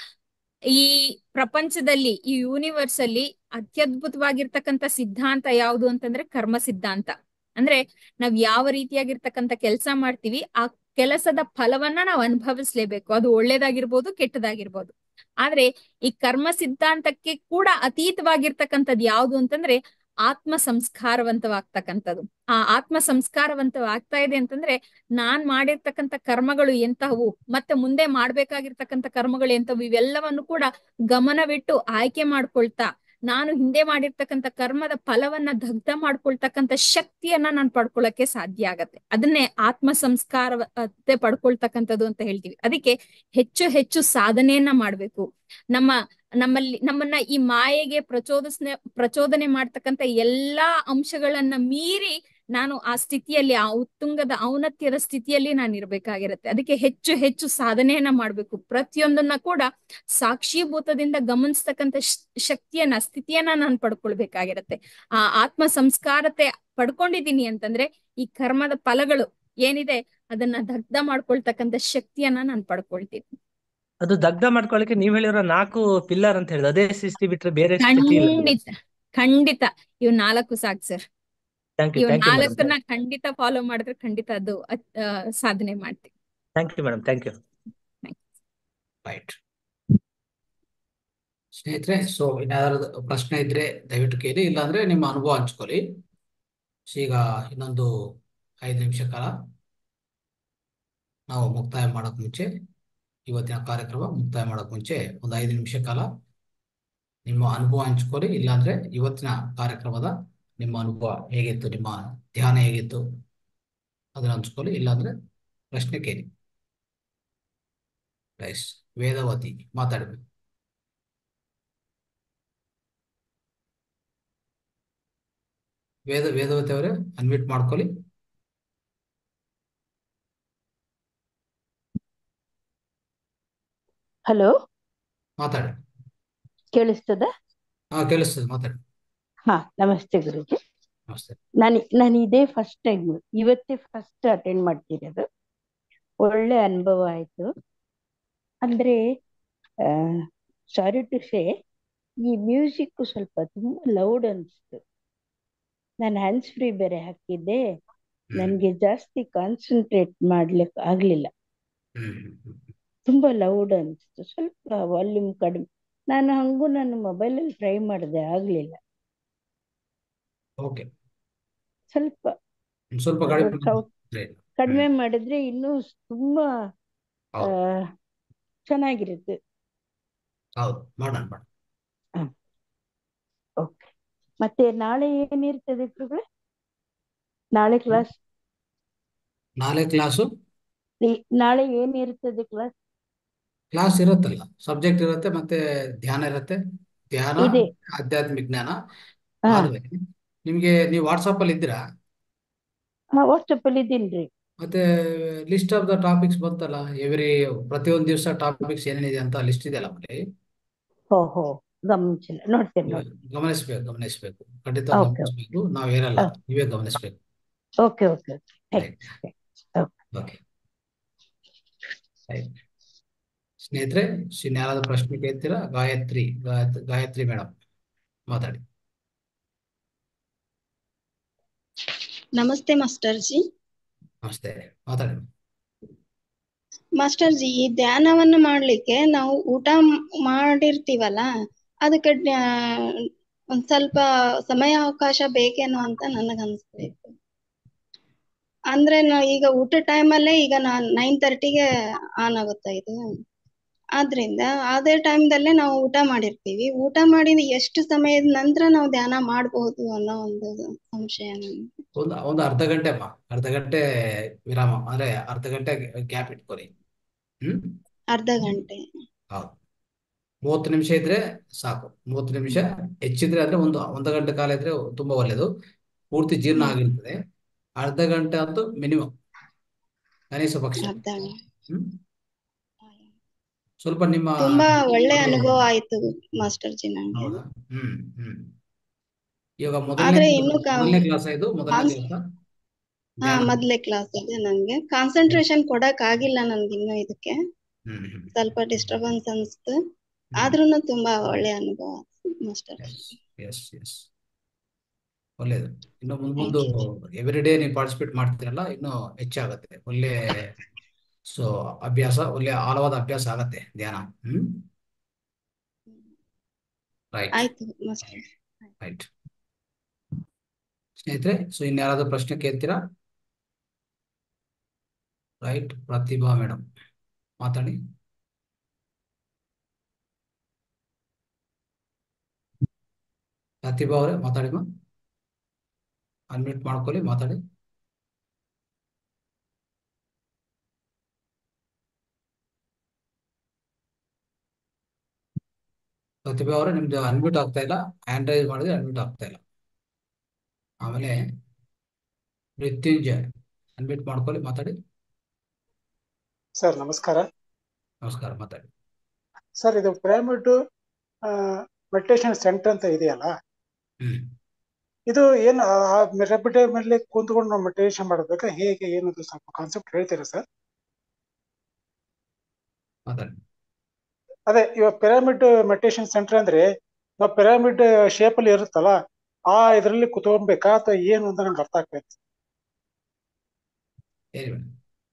ಈ ಪ್ರಪಂಚದಲ್ಲಿ ಈ ಯೂನಿವರ್ಸ್ ಅಲ್ಲಿ ಅತ್ಯದ್ಭುತವಾಗಿರ್ತಕ್ಕಂಥ ಸಿದ್ಧಾಂತ ಯಾವುದು ಅಂತಂದ್ರೆ ಕರ್ಮ ಸಿದ್ಧಾಂತ ಅಂದ್ರೆ ನಾವ್ ಯಾವ ರೀತಿಯಾಗಿರ್ತಕ್ಕಂಥ ಕೆಲಸ ಮಾಡ್ತೀವಿ ಆ ಕೆಲಸದ ಫಲವನ್ನ ನಾವು ಅನುಭವಿಸ್ಲೇಬೇಕು ಅದು ಒಳ್ಳೇದಾಗಿರ್ಬೋದು ಕೆಟ್ಟದಾಗಿರ್ಬೋದು ಆದ್ರೆ ಈ ಕರ್ಮ ಸಿದ್ಧಾಂತಕ್ಕೆ ಕೂಡ ಅತೀತವಾಗಿರ್ತಕ್ಕಂಥದ್ದು ಯಾವುದು ಅಂತಂದ್ರೆ ಆತ್ಮ ಸಂಸ್ಕಾರವಂತವಾಗ್ತಕ್ಕಂಥದ್ದು ಆ ಆತ್ಮ ಸಂಸ್ಕಾರವಂತವಾಗ್ತಾ ಇದೆ ಅಂತಂದ್ರೆ ನಾನ್ ಮಾಡಿರ್ತಕ್ಕಂಥ ಕರ್ಮಗಳು ಎಂತಹವು ಮತ್ತೆ ಮುಂದೆ ಮಾಡ್ಬೇಕಾಗಿರ್ತಕ್ಕಂಥ ಕರ್ಮಗಳು ಎಂತವು ಇವೆಲ್ಲವನ್ನು ಕೂಡ ಗಮನವಿಟ್ಟು ಆಯ್ಕೆ ಮಾಡ್ಕೊಳ್ತಾ ನಾನು ಹಿಂದೆ ಮಾಡಿರ್ತಕ್ಕಂಥ ಕರ್ಮದ ಫಲವನ್ನ ದಗ್ಧ ಮಾಡ್ಕೊಳ್ತಕ್ಕಂಥ ಶಕ್ತಿಯನ್ನ ನಾನು ಪಡ್ಕೊಳ್ಳಕ್ಕೆ ಸಾಧ್ಯ ಆಗತ್ತೆ ಅದನ್ನೇ ಆತ್ಮ ಸಂಸ್ಕಾರತೆ ಪಡ್ಕೊಳ್ತಕ್ಕಂಥದ್ದು ಅಂತ ಹೇಳ್ತೀವಿ ಅದಕ್ಕೆ ಹೆಚ್ಚು ಹೆಚ್ಚು ಸಾಧನೆಯನ್ನ ಮಾಡ್ಬೇಕು ನಮ್ಮ ನಮ್ಮಲ್ಲಿ ನಮ್ಮನ್ನ ಈ ಮಾಯೆಗೆ ಪ್ರಚೋದಿಸ್ನೆ ಪ್ರಚೋದನೆ ಮಾಡ್ತಕ್ಕಂಥ ಎಲ್ಲಾ ಅಂಶಗಳನ್ನ ಮೀರಿ ನಾನು ಆ ಸ್ಥಿತಿಯಲ್ಲಿ ಆ ಉತ್ತುಂಗದ ಔನ್ನತ್ಯದ ಸ್ಥಿತಿಯಲ್ಲಿ ನಾನು ಇರ್ಬೇಕಾಗಿರತ್ತೆ ಅದಕ್ಕೆ ಹೆಚ್ಚು ಹೆಚ್ಚು ಸಾಧನೆಯನ್ನ ಮಾಡ್ಬೇಕು ಪ್ರತಿಯೊಂದನ್ನ ಕೂಡ ಸಾಕ್ಷೀಭೂತದಿಂದ ಗಮನಿಸ್ತಕ್ಕಂಥ ಶ- ಶಕ್ತಿಯನ್ನ ಸ್ಥಿತಿಯನ್ನ ನಾನು ಪಡ್ಕೊಳ್ಬೇಕಾಗಿರತ್ತೆ ಆ ಆತ್ಮ ಸಂಸ್ಕಾರತೆ ಪಡ್ಕೊಂಡಿದೀನಿ ಅಂತಂದ್ರೆ ಈ ಕರ್ಮದ ಫಲಗಳು ಏನಿದೆ ಅದನ್ನ ದಗ್ಧ ಮಾಡ್ಕೊಳ್ತಕ್ಕಂಥ ಶಕ್ತಿಯನ್ನ ನಾನು ಪಡ್ಕೊಳ್ತೀನಿ ಅದು ದಗ್ಧ ಮಾಡ್ಕೊಳ್ಳಿಕ್ಕೆ ನೀವ್ ಹೇಳಿರೋ ನಾಲ್ಕು ಪಿಲ್ಲರ್ ಅಂತ ಹೇಳಿದ್ರೆ ಅದೇ ಸ್ಥಿತಿ ಬಿಟ್ರೆ ಬೇರೆ ಸ್ಥಿತಿ ಇಲ್ಲ ಖಂಡಿತ ಖಂಡಿತ ಇವ್ ನಾಲ್ಕು ಸಾಕು ಸರ್ ಥ್ಯಾಂಕ್ ಯು ಇವ್ ಥ್ಯಾಂಕ್ ಯು ಮೇಡಮ್ ನಾಲ್ಕನ್ನ ಖಂಡಿತ ಫಾಲೋ ಮಾಡಿದ್ರೆ ಖಂಡಿತ ಅದು ಅತ್- ಆ, ಸಾಧನೆ ಮಾಡ್ತೀವಿ thank you madam thank you right ಸ್ನೇಹಿತರೆ ಸೊ ಇನ್ಯಾವ್ದಾದ್ರು ಪ್ರಶ್ನೆ ಇದ್ರೆ ದಯವಿಟ್ಟು ಕೇಳಿ ಇಲ್ಲಾಂದ್ರೆ ನಿಮ್ಮ ಅನುಭವ ಹಂಚ್ಕೊಳ್ಳಿ ಸೊ ಈಗ ಇನ್ನೊಂದು ಐದು ನಿಮಿಷ ಕಾಲ ನಾವು ಮುಕ್ತಾಯ ಮಾಡೋಕ್ ಮುಂಚೆ ಇವತ್ತಿನ ಕಾರ್ಯಕ್ರಮ ಮುಕ್ತಾಯ ಮಾಡೋಕ್ ಮುಂಚೆ ಒಂದು ಐದು ನಿಮಿಷ ಕಾಲ ನಿಮ್ಮ ಅನುಭವ ಹಂಚ್ಕೊಳ್ಳಿ ಇಲ್ಲಾಂದ್ರೆ ಇವತ್ತಿನ ಕಾರ್ಯಕ್ರಮದ ನಿಮ್ಮ ಅನುಭವ ಹೇಗಿತ್ತು ನಿಮ್ಮ ಧ್ಯಾನ ಹೇಗಿತ್ತು ಅದನ್ನ ಹಂಚ್ಕೊಳ್ಳಿ ಇಲ್ಲಾಂದ್ರೆ ಪ್ರಶ್ನೆ ಕೇಳಿ ರೈಸ್ ವೇದವತಿ ಮಾತಾಡ್ಬೇಕು ವೇದ ವೇದವತಿ ಅವರೇ ಅನ್ಮ್ಯೂಟ್ ಮಾಡ್ಕೊಳ್ಳಿ ಹಲೋ ಮಾತಾಡಿ ಕೇಳಿಸ್ತದ ಹಾ ಕೇಳಿಸ್ತದೆ ಮಾತಾಡಿ ಹಾ ನಮಸ್ತೆ ಗುರುಜಿ ನಮಸ್ತೆ ನಾನು ನಾನು ಇದೇ ಫಸ್ಟ್ ಟೈಮ್ ಇವತ್ತೇ ಫಸ್ಟ್ ಅಟೆಂಡ್ ಮಾಡ್ತಿರೋದು ಒಳ್ಳೆ ಅನುಭವ ಆಯ್ತು ಅಂದ್ರೆ ಸಾರಿ ಟು ಸೇ ಈ ಮ್ಯೂಸಿಕ್ ಸ್ವಲ್ಪ ತುಂಬಾ ಲೌಡ್ ಅನ್ಸ್ತು ನಾನು ಹ್ಯಾಂಡ್ಸ್ ಫ್ರೀ ಬೇರೆ ಹಾಕಿದ್ದೆ ಹ್ಮ್ ನನಗೆ ಜಾಸ್ತಿ ಕಾನ್ಸಂಟ್ರೇಟ್ ಮಾಡ್ಲಿಕ್ಕೆ ಆಗ್ಲಿಲ್ಲ ಹ್ಮ್ ಹ್ಮ್ ಹ್ಮ್. ತುಂಬಾ ಲೌಡ್ ಅನ್ಸ್ತು ಸ್ವಲ್ಪ ವಾಲ್ಯೂಮ್ ಕಡಿಮೆ ನಾನು ಹಂಗೂ ನನ್ನ ಮೊಬೈಲಲ್ಲಿ ಟ್ರೈ ಮಾಡಿದೆ ಆಗ್ಲಿಲ್ಲ ಓಕೆ ಸ್ವಲ್ಪ ಒಂದ್ ಸ್ವಲ್ಪ ಕಡಿಮೆ ಸೌ- ಮಾಡಿದ್ರೆ ಕಡಿಮೆ ಮಾಡಿದ್ರೆ ಇನ್ನೂ ತುಂಬಾ ಆ, ಹೌದು ಚೆನ್ನಾಗಿರುತ್ತೆ ಹೌದು ಮಾಡೋಣ ಮಾಡೋಣ ಓಕೆ ಮತ್ತೆ ನಾಳೆ ಏನಿರ್ತದೆ ಗುರುಗಳೇ ನಾಳೆ ಕ್ಲಾಸ್ ನಾಳೆ ಕ್ಲಾಸು ನಾಳೆ ಏನಿರ್ತದೆ ಕ್ಲಾಸ್ ಕ್ಲಾಸ್ ಇರುತ್ತಲ್ಲ ಸಬ್ಜೆಕ್ಟ್ ಇರುತ್ತೆ ಮತ್ತೆ ಧ್ಯಾನ ಇರುತ್ತೆ ಧ್ಯಾನ ಇದೆ ಆಧ್ಯಾತ್ಮಿಕ ಜ್ಞಾನ ಹಾ ಆದ್ರೆ ನಿಮ್ಗೆ ನೀವು ವಾಟ್ಸಪ್ ಅಲ್ಲಿ ಇದ್ದೀರಾ ಹಾ ವಾಟ್ಸಪ್ ಅಲ್ಲಿ ಇದ್ದೀನ್ರಿ ಮತ್ತೆ ಲಿಸ್ಟ್ ಆಫ್ ದ ಟಾಪಿಕ್ಸ್ ಬಂತಲ್ಲ ಎವ್ರಿ ಪ್ರತಿಯೊಂದು ದಿವಸ ಟಾಪಿಕ್ಸ್ ಏನೇನಿದೆ ಅಂತ ಲಿಸ್ಟ್ ಇದೆಯಲ್ಲ ಅಲ್ಲಿ ಹೋ ಹೋ ಗಮನಿಸಿಲ್ಲ ನೋಡ್ತೇನೆ ನೋಡಿ ಗಮನಿಸ್ಬೇಕು ಗಮನಿಸ್ಬೇಕು ಖಂಡಿತ ಓಕೆ ಗಮನಿಸ್ಬೇಕು ನಾವ್ ಹೇಳಲ್ಲ ನೀವೇ ಗಮನಿಸ್ಬೇಕು okay okay right okay right ಸ್ನೇಹಿತರೆ ಇನ್ಯಾರಾದ್ರೂ ಪ್ರಶ್ನೆ ಕೇಳ್ತೀರಾ ಗಾಯತ್ರಿ ಗಾಯತ್- ಗಾಯತ್ರಿ ಮೇಡಮ್ ಮಾತಾಡಿ ನಮಸ್ತೆ ಮಾಸ್ಟರ್ ಜಿ ನಮಸ್ತೆ ಮಾತಾಡಿ ಮಾಸ್ಟರ್ ಜಿ ಈ ಧ್ಯಾನವನ್ನು ಮಾಡ್ಲಿಕ್ಕೆ ನಾವು ಊಟ ಮ್- ಮಾಡಿರ್ತೀವಲ್ಲ ಅದಕ್ಕೆ ಡ್ಯಾ- ಒಂದ್ ಸ್ವಲ್ಪ ಸಮಯಾವಕಾಶ ಬೇಕೇನೋ ಅಂತ ನನಗನ್ಸ್ಬೇಕು ಅಂದ್ರೆ ನಾವು ಈಗ ಊಟ ಟೈಮಲ್ಲೇ ಈಗ ನಾನ್ ನೈನ್ ತರ್ಟಿಗೆ ಆನ್ ಆಗುತ್ತಾ ಇದು ಆದ್ರಿಂದ ಅದೇ ಟೈಮ್ದಲ್ಲೇ ನಾವು ಊಟ ಮಾಡಿರ್ತೀವಿ ಊಟ ಮಾಡಿದ ಎಷ್ಟು ಸಮಯದ ನಂತರ ನಾವು ಧ್ಯಾನ ಮಾಡಬಹುದು ಅನ್ನೋ ಒಂದು ಸಂಶಯ ನನಗೆ ಒಂದು ಒಂದು ಅರ್ಧ ಗಂಟೆ ಅಮ್ಮ ಅರ್ಧ ಗಂಟೆ ವಿರಾಮ ಅಂದ್ರೆ ಅರ್ಧ ಗಂಟೆ ಗ್ಯಾಪ್ ಇಟ್ಕೊರಿ ಹ್ಮ್ ಅರ್ಧ ಗಂಟೆ ಹೌದು ಮೂವತ್ತು ನಿಮಿಷ ಇದ್ರೆ ಸಾಕು ಮೂವತ್ತು ನಿಮಿಷ ಹೆಚ್ಚಿದ್ರೆ ಅಂದ್ರೆ ಒಂದು ಒಂದು ಗಂಟೆ ಕಾಲ ಇದ್ರೆ ತುಂಬಾ ಒಳ್ಳೇದು ಪೂರ್ತಿ ಜೀರ್ಣ ಹ್ಮ್ ಆಗಿರ್ತದೆ ಅರ್ಧ ಗಂಟೆ ಅಂತೂ ಮಿನಿಮಮ್ ಕನಿಷ್ಠ ಪಕ್ಷ ಅರ್ಧ ಹ್ಮ್ ಸ್ವಲ್ಪ ನಿಮ್ಮ ತುಂಬಾ ಒಳ್ಳೆ ಮೊದಲು ಅನುಭವ ಆಯ್ತು ಮಾಸ್ಟರ್ ಜಿ ನಂಗೆ ಹೌದಾ ಹ್ಮ್ ಹ್ಮ್ ಇವಾಗ ಮೊದಲನೇ ಆದ್ರೆ ಇನ್ನು ಮೊದಲನೇ ಕ್ಲಾಸ್ ಇದು ಮೊದಲನೇ ಕಾನ್ಸ್ ದಿವಸ ಹಾ ಧ್ಯಾನ ಮೊದ್ಲೇ ಕ್ಲಾಸ್ ಇದೆ ನಂಗೆ ಕಾನ್ಸಂಟ್ರೇಷನ್ ಕೊಡಕ್ ಆಗಿಲ್ಲ ನನ್ಗೆ ಇನ್ನು ಇದಕ್ಕೆ ಹ್ಮ್ ಹ್ಮ್ ಸ್ವಲ್ಪ ಡಿಸ್ಟರ್ಬೆನ್ಸ್ ಅನ್ಸ್ತು ಹ್ಮ್ ಆದ್ರೂನು ತುಂಬಾ ಒಳ್ಳೆ ಅನುಭವ ಮಾಸ್ಟರ್ ಎಸ್ ಎಸ್ ಎಸ್ ಒಳ್ಳೇದು ಇನ್ನು ಮುಂದ್ ಥ್ಯಾಂಕ್ ಮುಂದೆ ಯು ಎವ್ರಿ ಡೇ ನೀವು ಪಾರ್ಟಿಸಿಪೇಟ್ ಮಾಡ್ತೀರಲ್ಲ ಇನ್ನು ಹೆಚ್ಚಾಗತ್ತೆ ಒಳ್ಳೆ ಸೊ ಅಭ್ಯಾಸ ಒಳ್ಳೆ ಆಳವಾದ ಅಭ್ಯಾಸ ಆಗತ್ತೆ ಧ್ಯಾನ ಹ್ಮ್ ರೈಟ್ ಆಯ್ತು ಮಾಸ್ಟರ್ ರೈಟ್ ಸ್ನೇಹಿತರೆ ಸೊ ಇನ್ಯಾರಾದ್ರೂ ಪ್ರಶ್ನೆ ಕೇಳ್ತೀರಾ ರೈಟ್ ಪ್ರತಿಭಾ ಮೇಡಮ್ ಮಾತಾಡಿ ಪ್ರತಿಭಾ ಅವರೇ ಮಾತಾಡಿ ಮಾ ಅನ್ಮ್ಯೂಟ್ ಮಾಡ್ಕೊಳ್ಳಿ ಮಾತಾಡಿ ಪ್ರತಿಭಾ ಅವರೇ ನಿಮ್ದು ಅನ್ಮ್ಯೂಟ್ ಆಗ್ತಾ ಇಲ್ಲ ಹ್ಯಾಂಡ್ ರೈಸ್ ಮಾಡಿದ್ರೆ ಅನ್ಮ್ಯೂಟ್ ಆಗ್ತಾ ಇಲ್ಲ ಆಮೇಲೆ ಮೃತ್ಯುಂಜಯ್ ಅನ್ಮ್ಯೂಟ್ ಮಾಡ್ಕೊಳ್ಳಿ ಮಾತಾಡಿ ಸರ್ ನಮಸ್ಕಾರ ನಮಸ್ಕಾರ ಮಾತಾಡಿ ಸರ್ ಇದು ಪಿರಮಿಡ್ ಮೆಡಿಟೇಷನ್ ಸೆಂಟರ್ ಅಂತ ಇದೆಯಲ್ಲ ಹ್ಮ್ ಇದು ಏನು ಮೆರಬಿಡೆ ಮೇಲೆ ಕೂತ್ಕೊಂಡು ನಾವು ಮೆಡಿಟೇಷನ್ ಮಾಡಬೇಕಾ ಹೇಗೆ ಏನು ಅದು ಸ್ವಲ್ಪ ಕಾನ್ಸೆಪ್ಟ್ ಹೇಳ್ತೀರಾ ಸರ್ ಮಾತಾಡಿ ಅದೇ ಇವಾಗ ಪಿರಮಿಡ್ ಮೆಡಿಟೇಷನ್ ಸೆಂಟರ್ ಅಂದ್ರೆ ನಾವು ಪಿರಮಿಡ್ ಶೇಪ್ ಅಲ್ಲಿ ಇರುತ್ತಲ್ಲ ಆ ಇದರಲ್ಲಿ ಕುತ್ಕೊಬೇಕಾ ಅಥವಾ ಏನು ಅಂತ ನಂಗೆ ಅರ್ಥ ಆಗ್ಬೇಕು ಹೇಳಿ ಮೇಡಮ್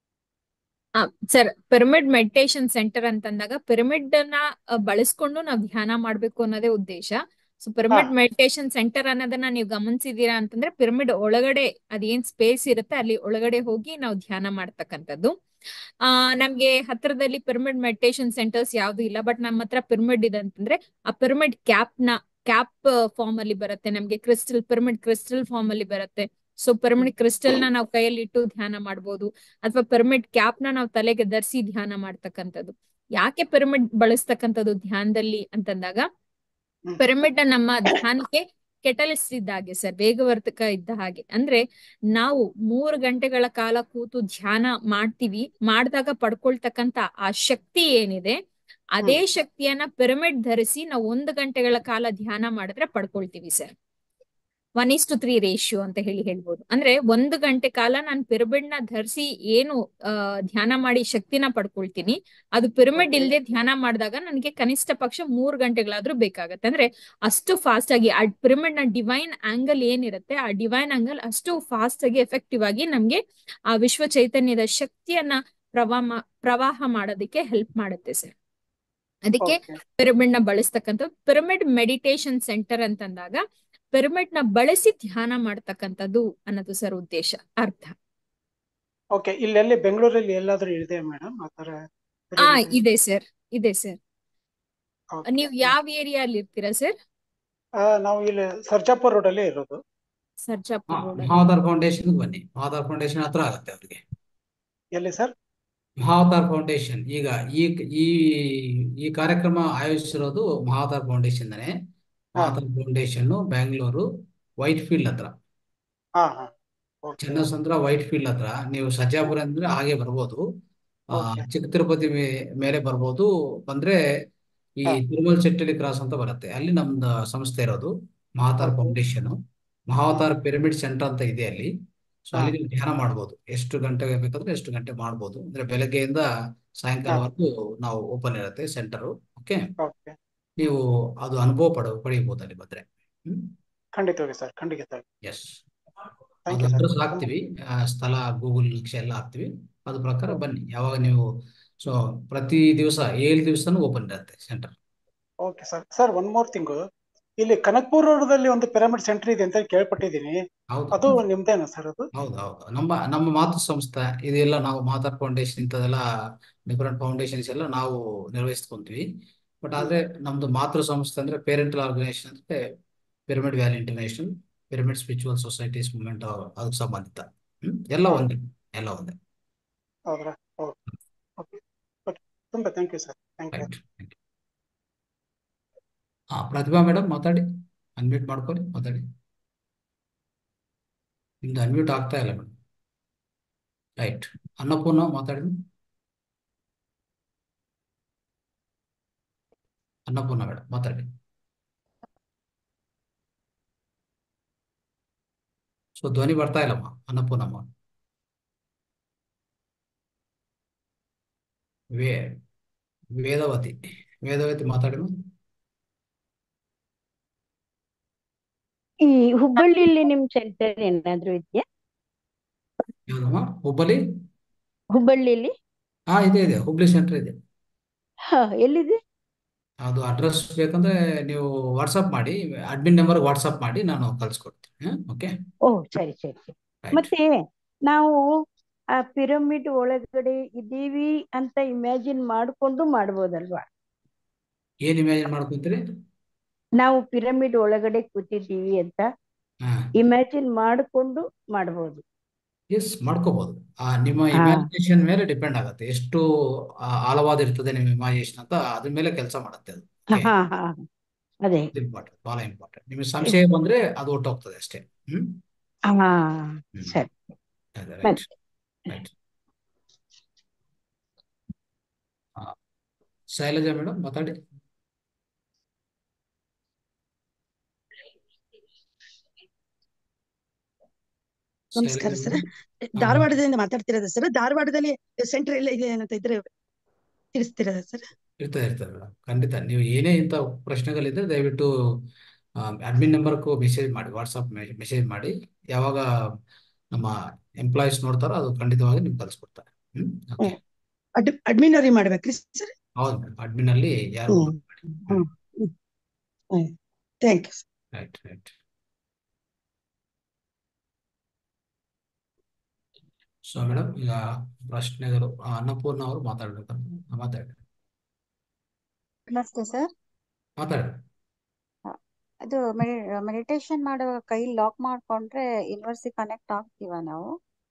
ಆ ಸರ್ ಪಿರಮಿಡ್ ಮೆಡಿಟೇಷನ್ ಸೆಂಟರ್ ಅಂತಂದಾಗ ಪಿರಮಿಡ್ ಅನ್ನ ಆ, ಬಳಸ್ಕೊಂಡು ನಾವು ಧ್ಯಾನ ಮಾಡ್ಬೇಕು ಅನ್ನೋದೇ ಉದ್ದೇಶ ಸೊ ಪಿರಮಿಡ್ ಮೆಡಿಟೇಷನ್ ಸೆಂಟರ್ ಅನ್ನೋದನ್ನ ನೀವು ಗಮನಿಸಿದೀರಾ ಅಂತಂದ್ರೆ ಪಿರಮಿಡ್ ಒಳಗಡೆ ಅದೇನ್ ಸ್ಪೇಸ್ ಇರುತ್ತೆ ಅಲ್ಲಿ ಒಳಗಡೆ ಹೋಗಿ ನಾವು ಧ್ಯಾನ ಮಾಡ್ತಕ್ಕಂಥದ್ದು ಆ ನಮ್ಗೆ ಹತ್ರದಲ್ಲಿ ಪಿರಮಿಡ್ ಮೆಡಿಟೇಷನ್ ಸೆಂಟರ್ಸ್ ಯಾವ್ದು ಇಲ್ಲ ಬಟ್ ನಮ್ಮ ಹತ್ರ ಪಿರಮಿಡ್ ಇದೆ ಅಂತಂದ್ರೆ ಆ ಪಿರಮಿಡ್ ಕ್ಯಾಪ್ ನ ಕ್ಯಾಪ್ ಫಾರ್ಮ್ ಅಲ್ಲಿ ಬರುತ್ತೆ ನಮ್ಗೆ ಕ್ರಿಸ್ಟಲ್ ಪಿರಮಿಡ್ ಕ್ರಿಸ್ಟಲ್ ಫಾರ್ಮ್ ಅಲ್ಲಿ ಬರುತ್ತೆ ಸೊ ಪಿರಮಿಡ್ ಕ್ರಿಸ್ಟಲ್ ನ ನಾವು ಕೈಯಲ್ಲಿ ಇಟ್ಟು ಧ್ಯಾನ ಮಾಡ್ಬೋದು ಅಥವಾ ಪಿರಮಿಡ್ ಕ್ಯಾಪ್ ನ ನಾವು ತಲೆಗೆ ಧರಿಸಿ ಧ್ಯಾನ ಮಾಡ್ತಕ್ಕಂಥದ್ದು ಯಾಕೆ ಪಿರಮಿಡ್ ಬಳಸ್ತಕ್ಕಂಥದ್ದು ಧ್ಯಾನದಲ್ಲಿ ಅಂತಂದಾಗ ಹ್ಮ್. ಪಿರಮಿಡ್ ನಮ್ಮ ಧ್ಯಾನಕ್ಕೆ ಕೆಟಲಿಸ್ಟ್ ಇದ್ದ ಹಾಗೆ ಸರ್ ವೇಗವರ್ಧಕ ಇದ್ದ ಹಾಗೆ ಅಂದ್ರೆ ನಾವು ಮೂರು ಗಂಟೆಗಳ ಕಾಲ ಕೂತು ಧ್ಯಾನ ಮಾಡ್ತೀವಿ ಮಾಡಿದಾಗ ಪಡ್ಕೊಳ್ತಕ್ಕಂತ ಆ ಶಕ್ತಿ ಏನಿದೆ ಅದೇ ಶಕ್ತಿಯನ್ನ ಪಿರಮಿಡ್ ಧರಿಸಿ ನಾವು ಒಂದು ಗಂಟೆಗಳ ಕಾಲ ಧ್ಯಾನ ಮಾಡಿದ್ರೆ ಪಡ್ಕೊಳ್ತೀವಿ sir one is two three ratio ಅಂತ ಹೇಳಿ ಹೇಳ್ಬೋದು ಅಂದ್ರೆ ಒಂದು ಗಂಟೆ ಕಾಲ ನಾನು ಪಿರಮಿಡ್ ನ ಧರಿಸಿ ಏನು ಆ ಧ್ಯಾನ ಮಾಡಿ ಶಕ್ತಿನ ಪಡ್ಕೊಳ್ತೀನಿ ಅದು ಪಿರಮಿಡ್ Okay. ಇಲ್ಲದೆ ಧ್ಯಾನ ಮಾಡಿದಾಗ ನನಗೆ ಕನಿಷ್ಠ ಪಕ್ಷ ಮೂರು ಗಂಟೆಗಳಾದ್ರೂ ಬೇಕಾಗತ್ತೆ ಅಂದ್ರೆ ಅಷ್ಟು ಫಾಸ್ಟ್ ಆಗಿ ಆ ಪಿರಮಿಡ್ ನ ಡಿವೈನ್ ಆಂಗಲ್ ಏನಿರುತ್ತೆ ಆ ಡಿವೈನ್ ಆಂಗಲ್ ಅಷ್ಟು ಫಾಸ್ಟ್ ಆಗಿ ಎಫೆಕ್ಟಿವ್ ಆಗಿ ನಮ್ಗೆ ಆ ವಿಶ್ವ ಚೈತನ್ಯದ ಶಕ್ತಿಯನ್ನ ಪ್ರವಾಹ ಪ್ರವಾಹ ಮಾಡೋದಕ್ಕೆ ಹೆಲ್ಪ್ ಮಾಡುತ್ತೆ ಸರ್ ಅದಕ್ಕೆ Okay. ಪಿರಮಿಡ್ ನ ಬಳಸ್ತಕ್ಕಂಥ ಪಿರಮಿಡ್ ಮೆಡಿಟೇಷನ್ ಸೆಂಟರ್ ಅಂತಂದಾಗ ಪಿರಮಿಡ್ ನ ಬಳಸಿ ಧ್ಯಾನ ಮಾಡ್ತಕ್ಕಂಥದ್ದು ಅನ್ನೋದು ಸರ್ ಉದ್ದೇಶ ಅರ್ಥ ಓಕೆ ಇಲ್ಲೆಲ್ಲಿ ಬೆಂಗಳೂರಲ್ಲಿ ಎಲ್ಲಾದ್ರೂ ಇದೆ ಮೇಡಮ್ ಆ ತರ ಆ pyramid? ಇದೆ ಸರ್ ಇದೆ ಸರ್ Okay. ನೀವು ಯಾವ ಏರಿಯಾ ಅಲ್ಲಿ ಇರ್ತೀರಾ ಸರ್ ಆ, ನಾವು ಇಲ್ಲಿ ಸರ್ಜಾಪುರ ರೋಡ್ ಅಲ್ಲೇ ಇರೋದು ಸರ್ಜಾಪುರ ರೋಡ್ ಮಹಾವತಾರ್ ಫೌಂಡೇಶನ್ ಬನ್ನಿ ಮಹಾವತಾರ್ ಫೌಂಡೇಶನ್ ಹತ್ರ ಆಗುತ್ತೆ ಅವ್ರಿಗೆ ಎಲ್ಲಿ ಸರ್ ಮಹಾವತಾರ್ ಫೌಂಡೇಶನ್ ಈಗ ಈ ಈ ಈ ಕಾರ್ಯಕ್ರಮ ಆಯೋಜಿಸಿರೋದು ಮಹಾವತಾರ್ ಫೌಂಡೇಶನ್ ನೇ ಮಹಾವತಾರ್ ಫೌಂಡೇಶನ್ ಬ್ಯಾಂಗ್ಳೂರು ವೈಟ್ ಫೀಲ್ಡ್ ಹತ್ರ ಹಾ ಹಾ ಓಕೆ ಚನ್ನಸಂದ್ರ ವೈಟ್ ಫೀಲ್ಡ್ ಹತ್ರ ನೀವು ಸರ್ಜಾಪುರ ಅಂದ್ರೆ ಹಾಗೆ ಬರ್ಬೋದು ಆ, Okay. ಚಿಕ್ಕ ತಿರುಪತಿ ಮೇ- ಮೇಲೆ ಬರ್ಬೋದು ಬಂದ್ರೆ ಈ ಹಾ. ತಿರುಮಲ ಚೆಟ್ಟಳ್ಳಿ ಕ್ರಾಸ್ ಅಂತ ಬರುತ್ತೆ ಅಲ್ಲಿ ನಮ್ದು ಸಂಸ್ಥೆ ಇರೋದು Mahavatar Okay. Foundation Mahavatar pyramid centre ಅಂತ ಇದೆ ಅಲ್ಲಿ ಸೊ ಅಲ್ಲಿ ನೀವು ಧ್ಯಾನ ಮಾಡ್ಬೋದು ಎಷ್ಟು ಗಂಟೆಗೆ ಬೇಕಾದ್ರೆ ಎಷ್ಟು ಗಂಟೆ ಮಾಡ್ಬೋದು ಅಂದ್ರೆ ಬೆಳಗ್ಗೆಯಿಂದ ಸಾಯಂಕಾಲವರೆಗೂ ನಾವು ಓಪನ್ ಇರುತ್ತೆ ಸೆಂಟರ್ ಓಕೆ ಓಕೆ ನೀವು ಅದು ಅನುಭವ ಪಡ ಪಡೆಯಬಹುದು ಅಲ್ಲಿ ಬಂದ್ರೆ ಹ್ಮ್ ಖಂಡಿತವಾಗಿ ಸರ್ ಖಂಡಿತವಾಗಿ ಎಸ್ ಥ್ಯಾಂಕ್ ಅದು ಯು ಸರ್ ಅಡ್ರೆಸ್ ಹಾಕ್ತಿವಿ ಆ, ಸ್ಥಳ ಗೂಗಲ್ ನಕ್ಷೆ ಎಲ್ಲ ಹಾಕ್ತಿವಿ ಅದ್ರ ಪ್ರಕಾರ ಬನ್ನಿ ಯಾವಾಗ ನೀವು ಸೊ ಪ್ರತಿ ದಿವಸ ಏಳು ದಿವಸನೂ ಓಪನ್ ಇರುತ್ತೆ centre okay sir sir one more thing ಇಲ್ಲಿ ಕನಕ್ಪುರ ರೋಡದಲ್ಲಿ ಒಂದು ಪಿರಮಿಡ್ ಸೆಂಟರ್ ಇದೆ ಅಂತ ಕೇಳ್ಪಟ್ಟಿದ್ದೀನಿ ಹೌದು ಅದು ನಿಮ್ದೇನಾ ಸರ್ ಅದು ಹೌದು ಹೌದು ನಮ್ಮ ನಮ್ಮ ಮಾತೃ ಸಂಸ್ಥೆ ಇದೆಲ್ಲ ನಾವು ಮಾತಾರ್ ಫೌಂಡೇಶನ್ ಇಂಥದೆಲ್ಲ ಡಿಫರೆಂಟ್ ಫೌಂಡೇಶನ್ಸ್ ಎಲ್ಲ ನಾವು ನಿರ್ವಹಿಸ್ಕೊಂತೀವಿ ಬಟ್ ಆದ್ರೆ ನಮ್ದು ಮಾತೃ ಸಂಸ್ಥೆ ಅಂದ್ರೆ ಪೇರೆಂಟಲ್ ಆರ್ಗನೈಸೇಷನ್ ಅಂದ್ರೆ pyramid valley international pyramid spiritual societies movement ಅದಕ್ಕೆ ಸಂಬಂಧಿತ ಹ್ಮ್ ಎಲ್ಲ ಒಂದೇ ಎಲ್ಲ ಒಂದೇ ಹೌದ್ರಾ ಓಕೆ ಓಕೆ ಓಕೆ ತುಂಬ thank you sir thank you right ಹಾ ಪ್ರತಿಭಾ ಮೇಡಮ್ ಮಾತಾಡಿ ಅನ್ಮ್ಯೂಟ್ ಮಾಡ್ಕೊಳ್ಳಿ ಮಾತಾಡಿ ನಿಮ್ದು ಅನ್ಮ್ಯೂಟ್ ಆಗ್ತಾ ಇಲ್ಲ ಮೇಡಮ್ ರೈಟ್ ಅನ್ನಪೂರ್ಣ ಮಾತಾಡಿ ಅನ್ನಪೂರ್ಣ ಮೇಡಮ್ ಮಾತಾಡಿ ಸೊ ಧ್ವನಿ ಬರ್ತಾ ಇಲ್ಲಮ್ಮ ಅನ್ನಪೂರ್ಣಮ್ಮ ವೇ ವೇದವತಿ ವೇದವತಿ ಮಾತಾಡಿ ಈ ಹುಬ್ಬಳ್ಳಿಲಿ ನಿಮ್ ಸೆಂಟರ್ ಏನಾದ್ರು ಇದೆಯಾ ಯಾವ್ದಮ್ಮ ಹುಬ್ಬಳ್ಳಿ ಹುಬ್ಬಳ್ಳಿಲಿ ಹಾ ಇದೆ ಇದೆ ಹುಬ್ಳಿ ಸೆಂಟರ್ ಇದೆ ಹಾ ಎಲ್ಲಿದೆ ಅದು ಅಡ್ರೆಸ್ ಬೇಕಂದ್ರೆ ನೀವು ವಾಟ್ಸಪ್ ಮಾಡಿ ಅಡ್ಮಿನ್ ನಂಬರ್ ವಾಟ್ಸಪ್ ಮಾಡಿ ನಾನು ಕಳ್ಸಿಕೊಡ್ತೀನಿ ಓಕೆ ಓ ಸರಿ ಸರಿ ಸರಿ ರೈಟ್ ಮತ್ತೆ ನಾವು ಆ ಪಿರಮಿಡ್ ಒಳಗಡೆ ಇದ್ದೀವಿ ಅಂತ ಇಮ್ಯಾಜಿನ್ ಮಾಡ್ಕೊಂಡು ಮಾಡ್ಬೋದಲ್ವಾ ಏನ್ ಇಮ್ಯಾಜಿನ್ ಮಾಡ್ಕೊಂತೀರಿ ನಾವು ಪಿರಮಿಡ್ ಒಳಗಡೆ ಕೂತಿದ್ದೀವಿ ಅಂತ ಹಾ ಇಮ್ಯಾಜಿನ್ ಮಾಡ್ಕೊಂಡು ಮಾಡ್ಬೋದು ಎಸ್ ಮಾಡ್ಕೋಬಹುದು ಆ ನಿಮ್ಮ ಹಾ ಇಮ್ಯಾಜಿನೇಷನ್ ಮೇಲೆ ಡಿಪೆಂಡ್ ಆಗುತ್ತೆ ಎಷ್ಟು ಆ, ಆಳವಾದ ಇರ್ತದೆ ನಿಮ್ಮ ಇಮ್ಯಾಜಿನೇಷನ್ ಅಂತ ಅದ್ರ ಮೇಲೆ ಕೆಲಸ ಮಾಡುತ್ತೆ ಅದು ಓಕೆ ಹಾ ಹಾ ಅದೇ ಇಂಪಾರ್ಟೆಂಟ್ ಬಹಳ ಇಂಪಾರ್ಟೆಂಟ್ ನಿಮಗೆ ಸಂಶಯ ಬಂದ್ರೆ ಅದು ಹೊಟ್ಟೋಗ್ತದೆ ಅಷ್ಟೇ ಹ್ಮ್ ಹಾ ಹ್ಮ್ ಸರಿ ಅದೇ ರೈಟ್ ಮತ್ತೆ ರೈಟ್ ಶೈಲಜಾ ಮೇಡಮ್ ಮಾತಾಡಿ ನಮಸ್ಕಾರ ಶೈಲಜಾ ಸರ್ ಮೇಡಮ್ ಹಾ ಮೇಡಮ್ ಧಾರವಾಡದಿಂದ ಮಾತಾಡ್ತಿರೋದ ಸರ್ ಧಾರವಾಡದಲ್ಲಿ ಸೆಂಟರ್ ಎಲ್ಲ ಇದೆ ಅಂತ ಇದ್ರೆ ತಿಳಿಸ್ತಿರೋದ ಸರ್ ಇರ್ತದೆ ಇರ್ತದೆ ಮೇಡಮ್ ಖಂಡಿತ ನೀವು ಏನೇ ಇಂಥ ಪ್ರಶ್ನೆಗಳಿದ್ರೆ ದಯವಿಟ್ಟು ಅಡ್ಮಿನ್ ನಂಬರ್ಗೂ ಮೆಸೇಜ್ ಮಾಡಿ ವಾಟ್ಸಪ್ ಮೆಸೇಜ್ ಮಾಡಿ ಯಾವಾಗ ನಮ್ಮ ಎಂಪ್ಲಾಯೀಸ್ ನೋಡ್ತಾರೋ ಅದು ಖಂಡಿತವಾಗಿ ನಿಮ್ಗೆ ಕಳಿಸ್ಕೊಡ್ತಾರೆ ಹ್ಮ್ ಓಕೆ ಅಡ್ ಅಡ್ಮಿನ್ ಅವ್ರಿಗೆ ಮಾಡ್ಬೇಕ್ರಿ ಸರ್ ಹೌದು ಮೇಡಮ್ ಅಡ್ಮಿನ್ ಅಲ್ಲಿ ಯಾರು hmm hmm hmm thank you right right so madam ಈಗ ಪ್ರಶ್ನೆಗಳು ಆ, ಅನ್ನಪೂರ್ಣ ಅವರು ಮಾತಾಡ್ಬೇಕು ಮಾತಾಡಿ ನಮಸ್ತೆ ಸರ್ ಮಾತಾಡಿ ಅದು ಮೆಡಿಟೇಷನ್ ಮಾಡುವಾಗ ಕೈ ಲಾಕ್ ಮಾಡ್ಕೊಂಡ್ರೆ ಯೂನಿವರ್ಸಿಟಿ ಕನೆಕ್ಟ್ ಆಗ್ತೀವ ನಾವು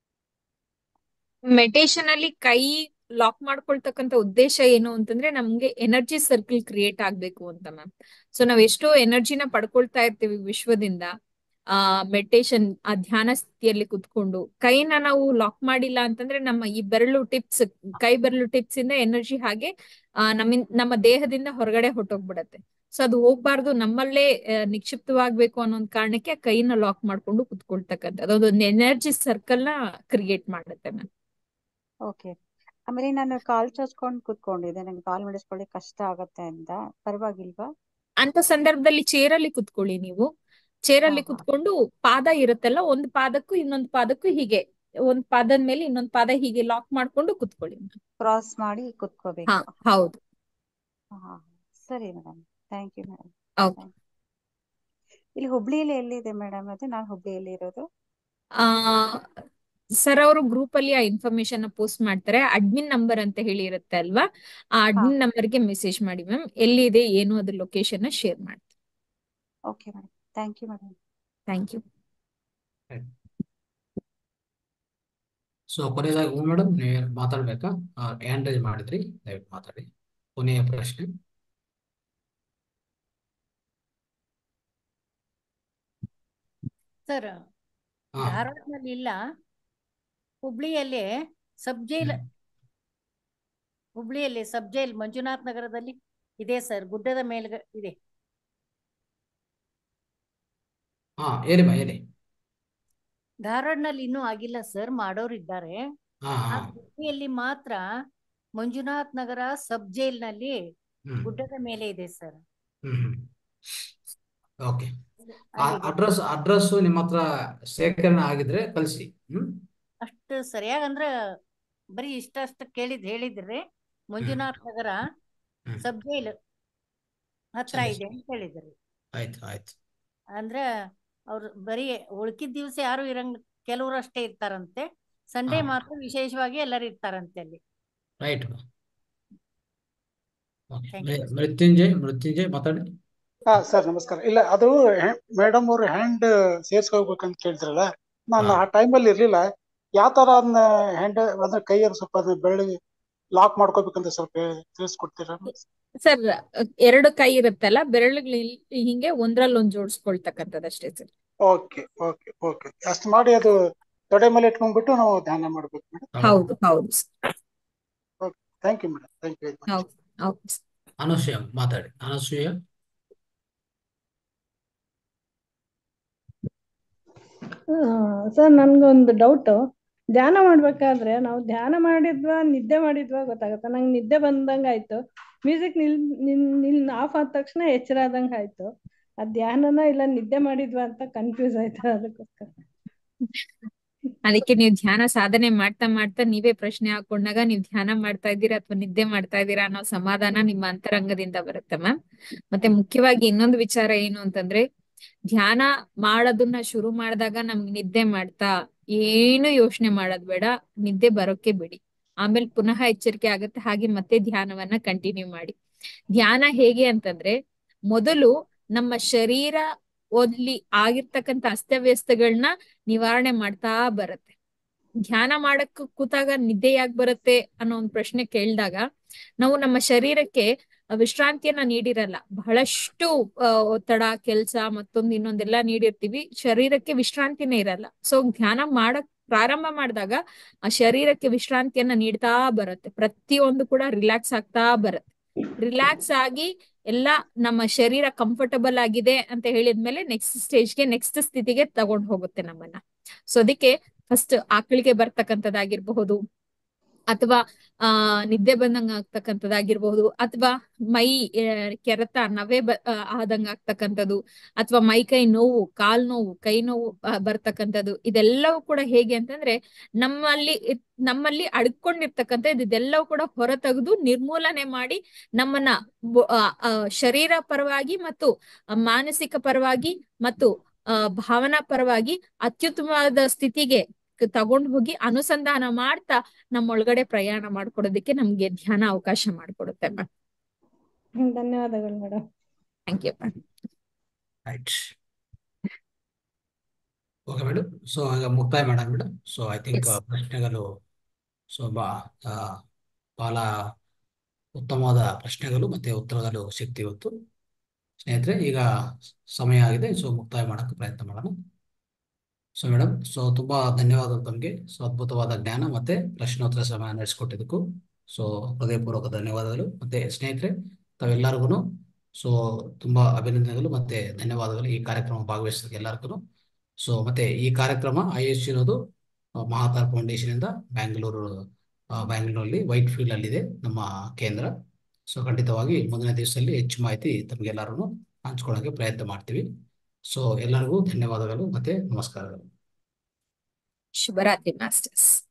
ಮೆಡಿಟೇಷನ್ ಅಲ್ಲಿ ಕೈ ಲಾಕ್ ಮಾಡ್ಕೊಳ್ತಕ್ಕಂತ ಉದ್ದೇಶ ಏನು ಅಂತಂದ್ರೆ ನಮ್ಗೆ ಎನರ್ಜಿ ಸರ್ಕಲ್ ಕ್ರಿಯೇಟ್ ಆಗ್ಬೇಕು ಅಂತ ಮ್ಯಾಮ್ ಸೊ ನಾವ್ ಎಷ್ಟೋ ಎನರ್ಜಿನ ಪಡ್ಕೊಳ್ತಾ ಇರ್ತೀವಿ ವಿಶ್ವದಿಂದ ಆ ಮೆಡಿಟೇಷನ್ ಆ ಧ್ಯಾನ ಸ್ಥಿತಿಯಲ್ಲಿ ಕುತ್ಕೊಂಡು ಕೈನ ನಾವು ಲಾಕ್ ಮಾಡಿಲ್ಲ ಅಂತಂದ್ರೆ ನಮ್ಮ ಈ ಬೆರಳು ಟಿಪ್ಸ್ ಕೈ ಬೆರಳು ಟಿಪ್ಸ್ ಇಂದ ಎನರ್ಜಿ ಹಾಗೆ ಆ ನಮ್ಮಿಂದ ನಮ್ಮ ದೇಹದಿಂದ ಹೊರಗಡೆ ಹೊಟ್ಟೋಗ್ಬಿಡತ್ತೆ ಸೊ ಅದು ಹೋಗ್ಬಾರ್ದು ನಮ್ಮಲ್ಲೇ ಆ, ನಿಕ್ಷಿಪ್ತವಾಗ್ಬೇಕು ಅನ್ನೋ ಒಂದ್ ಕಾರಣಕ್ಕೆ ಆ ಕೈನ ಲಾಕ್ ಮಾಡ್ಕೊಂಡು ಕುತ್ಕೊಳ್ತಕ್ಕಂಥದ್ದು ಅದೊಂದು ಎನರ್ಜಿ ಸರ್ಕಲ್ ನ ಕ್ರಿಯೇಟ್ ಮಾಡುತ್ತೆ ಮ್ಯಾಮ್ ಓಕೆ ಆಮೇಲೆ ನಾನು ಕಾಲ್ ಚಾಚ್ಕೊಂಡು ಕುತ್ಕೊಂಡಿದ್ದೆ ನಂಗೆ ಕಾಲ್ ಮಾಡಿಸ್ಕೊಳ್ಳಿಕ್ ಕಷ್ಟ ಆಗತ್ತೆ ಅಂತ ಪರವಾಗಿಲ್ವಾ ಅಂತ ಸಂದರ್ಭದಲ್ಲಿ ಚೇರಲ್ಲಿ ಕುತ್ಕೊಳ್ಳಿ ನೀವು ಚೇರಲ್ಲಿ ಹಾ, ಹಾ. ಕುತ್ಕೊಂಡು ಪಾದ ಇರುತ್ತಲ್ಲ ಒಂದ್ ಪಾದಕ್ಕೂ ಇನ್ನೊಂದ್ ಪಾದಕ್ಕೂ ಹೀಗೆ ಒಂದ್ ಪಾದದ ಮೇಲೆ ಇನ್ನೊಂದ್ ಪಾದ ಹೀಗೆ ಲಾಕ್ ಮಾಡ್ಕೊಂಡು ಕುತ್ಕೊಳ್ಳಿ ma'am. ಕ್ರಾಸ್ ಮಾಡಿ ಹಾ ಕುತ್ಕೋಬೇಕು ಹೌದು ಹಾ ಸರಿ madam thank you madam okay ಇಲ್ಲಿ ಹುಬ್ಳಿಯಲ್ಲಿ ಎಲ್ಲಿದೆ ಮೇಡಮ್ ಅದು ನಾನು ಹುಬ್ಳಿಯಲ್ಲಿ ಇರೋದು ಆ ಸರ್ ಅವರು ಗ್ರೂಪ್ ಅಲ್ಲಿ ಆ ಇನ್ಫಾರ್ಮೇಶನ್ ಪೋಸ್ಟ್ ಮಾಡ್ತಾರೆ ಅಡ್ಮಿನ್ ನಂಬರ್ ಅಂತ ಹೇಳಿ ಇರುತ್ತೆ ಅಲ್ವಾ ಆ ಹಾ ಅಡ್ಮಿನ್ ನಂಬರ್ಗೆ ಮೆಸೇಜ್ ಮಾಡಿ ಮ್ಯಾಮ್ ಎಲ್ಲಿದೆ ಏನು ಅದ್ರ ಲೊಕೇಶನ್ ನ ಶೇರ್ ಮಾಡಿ okay madam thank you madam thank you so ಕೊನೆಯದಾಗಿ ಹ್ಞೂ ಮೇಡಮ್ ನೀವು ಮಾತಾಡ್ಬೇಕಾ ಹ್ಯಾಂಡ್ ರೈಸ್ ಮಾಡಿದ್ರಿ ದಯವಿಟ್ಟು ಮಾತಾಡಿ ಕೊನೆಯ ಪ್ರಶ್ನೆ ಸರ್ ಹಾ ಧಾರವಾಡದಲ್ಲಿ ಇಲ್ಲ ಹುಬ್ಳಿಯಲ್ಲಿ ಸಬ್ ಜೈಲ್ ಹ್ಮ್. ಹುಬ್ಳಿಯಲ್ಲಿ ಸಬ್ ಜೈಲ್ ಮಂಜುನಾಥ್ ನಗರದಲ್ಲಿ ಇದೆ ಸರ್ ಗುಡ್ಡದ ಮೇಲ್ಗ ಇದೆ ಹಾ ಹೇಳಿ ಮಾ ಹೇಳಿ ಧಾರವಾಡನಲ್ಲಿ ಇನ್ನೂ ಆಗಿಲ್ಲ ಸರ್ ಮಾಡೋರು ಇದ್ದಾರೆ ಹಾ ಆ ಹಾ ಹುಬ್ಳಿಯಲ್ಲಿ ಮಾತ್ರ ಮಂಜುನಾಥ್ ನಗರ ಸಬ್ ಜೈಲ್ನಲ್ಲಿ ಹ್ಮ್ ಗುಡ್ಡದ ಮೇಲೆ ಇದೆ ಸರ್ ಹ್ಮ್ ಹ್ಮ್ ಓಕೆ ಅಲ್ಲಿದೆ ಅಡ್ರೆಸ್ ಅಡ್ರೆಸ್ ನಿಮ್ಮ ಹತ್ರ ಸೇಕರಣೆ ಆಗಿದ್ರೆ ಕಳಿಸಿ ಹ್ಮ್ ಅಷ್ಟು ಸರಿಯಾಗಿ ಅಂದ್ರ ಬರೀ ಇಷ್ಟಷ್ಟು ಕೇಳಿದ್ ಹೇಳಿದ್ರಿ ಮಂಜುನಾಥ್ ನಗರ ಹ್ಮ್ ಸಬ್ ಜೈಲ್ ಹತ್ರ ಸರಿ ಇದೆ ಸರಿ ಅಂತ ಹೇಳಿದ್ರಿ ಆಯ್ತು ಆಯ್ತು ಅಂದ್ರ ಅವ್ರು ಬರೀ ಉಳ್ಕಿದ ದಿವಸ ಯಾರು ಇರಂಗ್ ಕೆಲವರು ಅಷ್ಟೇ ಇರ್ತಾರಂತೆ ಸಂಡೇ ಹಾ ಮಾತ್ರ ವಿಶೇಷವಾಗಿ ಎಲ್ಲರೂ ಇರ್ತಾರಂತೆ ಅಲ್ಲಿ right okay thank you Mrityunjay Mrityunjay ಮಾತಾಡಿ ಹಾ ಸರ್ ನಮಸ್ಕಾರ ಇಲ್ಲ ಅದು ಮೇಡಮ್ ಅವ್ರು ಹ್ಯಾಂಡ್ ಸೇರ್ಸ್ಕೋಬೇಕಂತ ಕೇಳಿದ್ರಲ್ಲ ನಾನು ಹಾ ಆ ಟೈಮಲ್ಲಿ ಇರ್ಲಿಲ್ಲ ಯಾವ ತರ ಅದನ್ನ ಹ್ಯಾಂಡ್ ಅಂದ್ರೆ ಕೈಯಲ್ಲಿ ಸ್ವಲ್ಪ ಅದನ್ನ ಬೆರಳಿಗೆ ಲಾಕ್ ಮಾಡ್ಕೋಬೇಕಂತ ಸ್ವಲ್ಪ ತಿಳಿಸ್ಕೊಡ್ತೀರಾ ಸರ್ ಎರಡು ಕೈ ಇರುತ್ತಲ್ಲ ಬೆರಳುಗಳು ಹಿಂಗೆ ಒಂದ್ರಲ್ಲಿ ಒಂದ್ ಜೋಡಿಸ್ಕೊಳ್ತಕ್ಕಂಥದ್ದು ಅಷ್ಟೇ ಸರ್ ಓಕೆ ಓಕೆ ಓಕೆ ಅಷ್ಟು ಮಾಡಿ ಅದು ತೊಡೆ ಮೇಲೆ ಇಟ್ಕೊಂಡ್ಬಿಟ್ಟು ನಾವು ಧ್ಯಾನ ಮಾಡ್ಬೇಕು ಮೇಡಮ್ ಹೌದು ಹೌದು okay thank you madam thank you very much ಹೌದು ಹೌದು ಅನಸೂಯ ಮಾತಾಡಿ ಅನಸೂಯ ಸರ್ ನನ್ಗೊಂದು ಡೌಟ್ ಧ್ಯಾನ ಮಾಡ್ಬೇಕಾದ್ರೆ ನಾವು ಧ್ಯಾನ ಮಾಡಿದ್ವಾ ನಿದ್ದೆ ಮಾಡಿದ್ವಾ ಗೊತ್ತಾಗತ್ತೆ ನಂಗೆ ನಿದ್ದೆ ಬಂದಂಗ ಆಯ್ತು music nil nil nil of ಆದ ತಕ್ಷಣ ಎಚ್ಚರ ಆದಂಗ ಆಯ್ತು ಅದ್ ಧ್ಯಾನನ ಇಲ್ಲ ನಿದ್ದೆ ಮಾಡಿದ್ವಾ ಅಂತ ಕನ್ಫ್ಯೂಸ್ ಆಯ್ತು ಅದಕ್ಕೋಸ್ಕರ ಅದಕ್ಕೆ ನೀವು ಧ್ಯಾನ ಸಾಧನೆ ಮಾಡ್ತಾ ಮಾಡ್ತಾ ನೀವೇ ಪ್ರಶ್ನೆ ಹಾಕೊಂಡಾಗ ನೀವು ಧ್ಯಾನ ಮಾಡ್ತಾ ಇದ್ದೀರಾ ಅಥವಾ ನಿದ್ದೆ ಮಾಡ್ತಾ ಇದ್ದೀರಾ ಅನ್ನೋ ಸಮಾಧಾನ ನಿಮ್ಮ ಅಂತರಂಗದಿಂದ ಬರುತ್ತೆ ಮ್ಯಾಮ್ ಮತ್ತೆ ಮುಖ್ಯವಾಗಿ ಇನ್ನೊಂದು ವಿಚಾರ ಏನು ಅಂತಂದ್ರೆ ಧ್ಯಾನ ಮಾಡೋದನ್ನ ಶುರು ಮಾಡಿದಾಗ ನಮ್ಗೆ ನಿದ್ದೆ ಮಾಡ್ತಾ ಏನು ಯೋಚನೆ ಮಾಡೋದ್ ಬೇಡ ನಿದ್ದೆ ಬರೋಕೆ ಬಿಡಿ ಆಮೇಲೆ ಪುನಃ ಎಚ್ಚರಿಕೆ ಆಗುತ್ತೆ ಹಾಗೆ ಮತ್ತೆ ಧ್ಯಾನವನ್ನ ಕಂಟಿನ್ಯೂ ಮಾಡಿ ಧ್ಯಾನ ಹೇಗೆ ಅಂತಂದ್ರೆ ಮೊದಲು ನಮ್ಮ ಶರೀರ ಓದ್ಲಿ ಆಗಿರ್ತಕ್ಕಂಥ ಅಸ್ತವ್ಯಸ್ತಗಳನ್ನ ನಿವಾರಣೆ ಮಾಡ್ತಾ ಬರುತ್ತೆ ಧ್ಯಾನ ಮಾಡಕ್ ಕೂತಾಗ ನಿದ್ದೆ ಯಾಕೆ ಬರುತ್ತೆ ಅನ್ನೋ ಒಂದು ಪ್ರಶ್ನೆ ಕೇಳಿದಾಗ ನಾವು ನಮ್ಮ ಶರೀರಕ್ಕೆ ವಿಶ್ರಾಂತಿಯನ್ನ ನೀಡಿರಲ್ಲ ಬಹಳಷ್ಟು ಆ, ಒತ್ತಡ ಕೆಲ್ಸ ಮತ್ತೊಂದು ಇನ್ನೊಂದೆಲ್ಲ ನೀಡಿರ್ತೀವಿ ಶರೀರಕ್ಕೆ ವಿಶ್ರಾಂತಿನೇ ಇರಲ್ಲ ಸೊ ಧ್ಯಾನ ಮಾಡಕ್ ಪ್ರಾರಂಭ ಮಾಡಿದಾಗ ಆ ಶರೀರಕ್ಕೆ ವಿಶ್ರಾಂತಿಯನ್ನ ನೀಡ್ತಾ ಬರುತ್ತೆ ಪ್ರತಿಯೊಂದು ಕೂಡ ರಿಲ್ಯಾಕ್ಸ್ ಆಗ್ತಾ ಬರುತ್ತೆ ರಿಲ್ಯಾಕ್ಸ್ ಆಗಿ ಎಲ್ಲ ನಮ್ಮ ಶರೀರ ಕಂಫರ್ಟಬಲ್ ಆಗಿದೆ ಅಂತ ಹೇಳಿದ್ಮೇಲೆ ನೆಕ್ಸ್ಟ್ ಸ್ಟೇಜ್ಗೆ ನೆಕ್ಸ್ಟ್ ಸ್ಥಿತಿಗೆ ತಗೊಂಡ್ ಹೋಗುತ್ತೆ ನಮ್ಮನ್ನ ಸೊ ಅದಕ್ಕೆ ಫಸ್ಟ್ ಆಕಳಿಗೆ ಬರ್ತಕ್ಕಂಥದ್ದಾಗಿರ್ಬಹುದು ಅಥವಾ ಆ ನಿದ್ದೆ ಬಂದಂಗ ಆಗ್ತಕ್ಕಂಥದ್ದಾಗಿರ್ಬಹುದು ಅಥವಾ ಮೈ ಆ, ಕೆರೆತ ನವೆ ಬ ಆ, ಆದಂಗ ಆಗ್ತಕ್ಕಂಥದ್ದು ಅಥವಾ ಮೈ ಕೈ ನೋವು ಕಾಲ್ ನೋವು ಕೈ ನೋವು ಆ, ಬರ್ತಕ್ಕಂಥದ್ದು ಇದೆಲ್ಲವೂ ಕೂಡ ಹೇಗೆ ಅಂತಂದ್ರೆ ನಮ್ಮಲ್ಲಿ ಇರ್- ನಮ್ಮಲ್ಲಿ ಅಡ್ಕೊಂಡಿರ್ತಕ್ಕಂಥ ಇದೆಲ್ಲವೂ ಕೂಡ ಹೊರ ತೆಗೆದು ನಿರ್ಮೂಲನೆ ಮಾಡಿ ನಮ್ಮನ್ನ ಬೊ- ಆ, ಆ, ಶರೀರ ಪರವಾಗಿ ಮತ್ತು ಆ, ಮಾನಸಿಕ ಪರವಾಗಿ ಮತ್ತು ಆ, ಭಾವನಾ ಪರವಾಗಿ ಅತ್ಯುತ್ತಮವಾದ ಸ್ಥಿತಿಗೆ ಕ- ತಗೊಂಡು ಹೋಗಿ ಅನುಸಂಧಾನ ಮಾಡ್ತಾ ನಮ್ಮೊಳಗಡೆ ಪ್ರಯಾಣ ಮಾಡ್ಕೊಡೋದಕ್ಕೆ ನಮ್ಗೆ ಧ್ಯಾನ ಅವಕಾಶ ಮಾಡ್ಕೊಡುತ್ತೆ ಮ್ಯಾಮ್ ಹ್ಮ್, ಧನ್ಯವಾದಗಳು madam thank you ma'am right okay madam so ಈಗ ಮುಕ್ತಾಯ ಮಾಡೋಣ madam so I think yes ಪ್ರಶ್ನೆಗಳು ಸೊ ಬಾ ಆ, ಬಹಳ ಉತ್ತಮವಾದ ಪ್ರಶ್ನೆಗಳು ಮತ್ತೆ ಉತ್ತರಗಳು ಸಿಕ್ತು ಇವತ್ತು ಸ್ನೇಹಿತರೆ ಈಗ ಸಮಯ ಆಗಿದೆ ಸೊ ಮುಕ್ತಾಯ ಮಾಡೋಕ್ಕೆ ಪ್ರಯತ್ನ ಮಾಡೋಣ ಸೊ ಮೇಡಮ್ ಸೊ ತುಂಬಾ ಧನ್ಯವಾದಗಳು ತಮಗೆ ಸೊ ಅದ್ಭುತವಾದ ಜ್ಞಾನ ಮತ್ತೆ ಪ್ರಶ್ನೋತ್ತರ ಸಮಯ ನಡೆಸಿಕೊಟ್ಟಿದ್ದಕ್ಕೂ ಸೊ ಹೃದಯಪೂರ್ವಕ ಧನ್ಯವಾದಗಳು ಮತ್ತೆ ಸ್ನೇಹಿತರೆ ತಾವೆಲ್ಲರಿಗೂ ಸೊ ತುಂಬಾ ಅಭಿನಂದನೆಗಳು ಮತ್ತೆ ಧನ್ಯವಾದಗಳು ಈ ಕಾರ್ಯಕ್ರಮ ಭಾಗವಹಿಸಿದ ಎಲ್ಲರಿಗೂ ಸೊ ಮತ್ತೆ ಈ ಕಾರ್ಯಕ್ರಮ ಐ ಎಸ್ ಇರೋದು ಆ, ಮಹಾತಾರ್ ಫೌಂಡೇಶನ್ ಇಂದ ಬ್ಯಾಂಗ್ಳೂರು ಆ, ಬ್ಯಾಂಗ್ಳೂರಲ್ಲಿ ವೈಟ್ ಫೀಲ್ಡ್ ಅಲ್ಲಿ ಇದೆ ನಮ್ಮ ಕೇಂದ್ರ ಸೊ ಖಂಡಿತವಾಗಿ ಮುಂದಿನ ದಿವಸದಲ್ಲಿ ಹೆಚ್ಚು ಮಾಹಿತಿ ತಮಗೆಲ್ಲರೂ ಹಂಚ್ಕೊಳ್ಳೋಕೆ ಪ್ರಯತ್ನ ಮಾಡ್ತೀವಿ ಸೊ ಎಲ್ಲರಿಗೂ ಧನ್ಯವಾದಗಳು ಮತ್ತೆ ನಮಸ್ಕಾರಗಳು ಶುಭರಾತ್ರಿ ಮಾಸ್ಟರ್ಸ್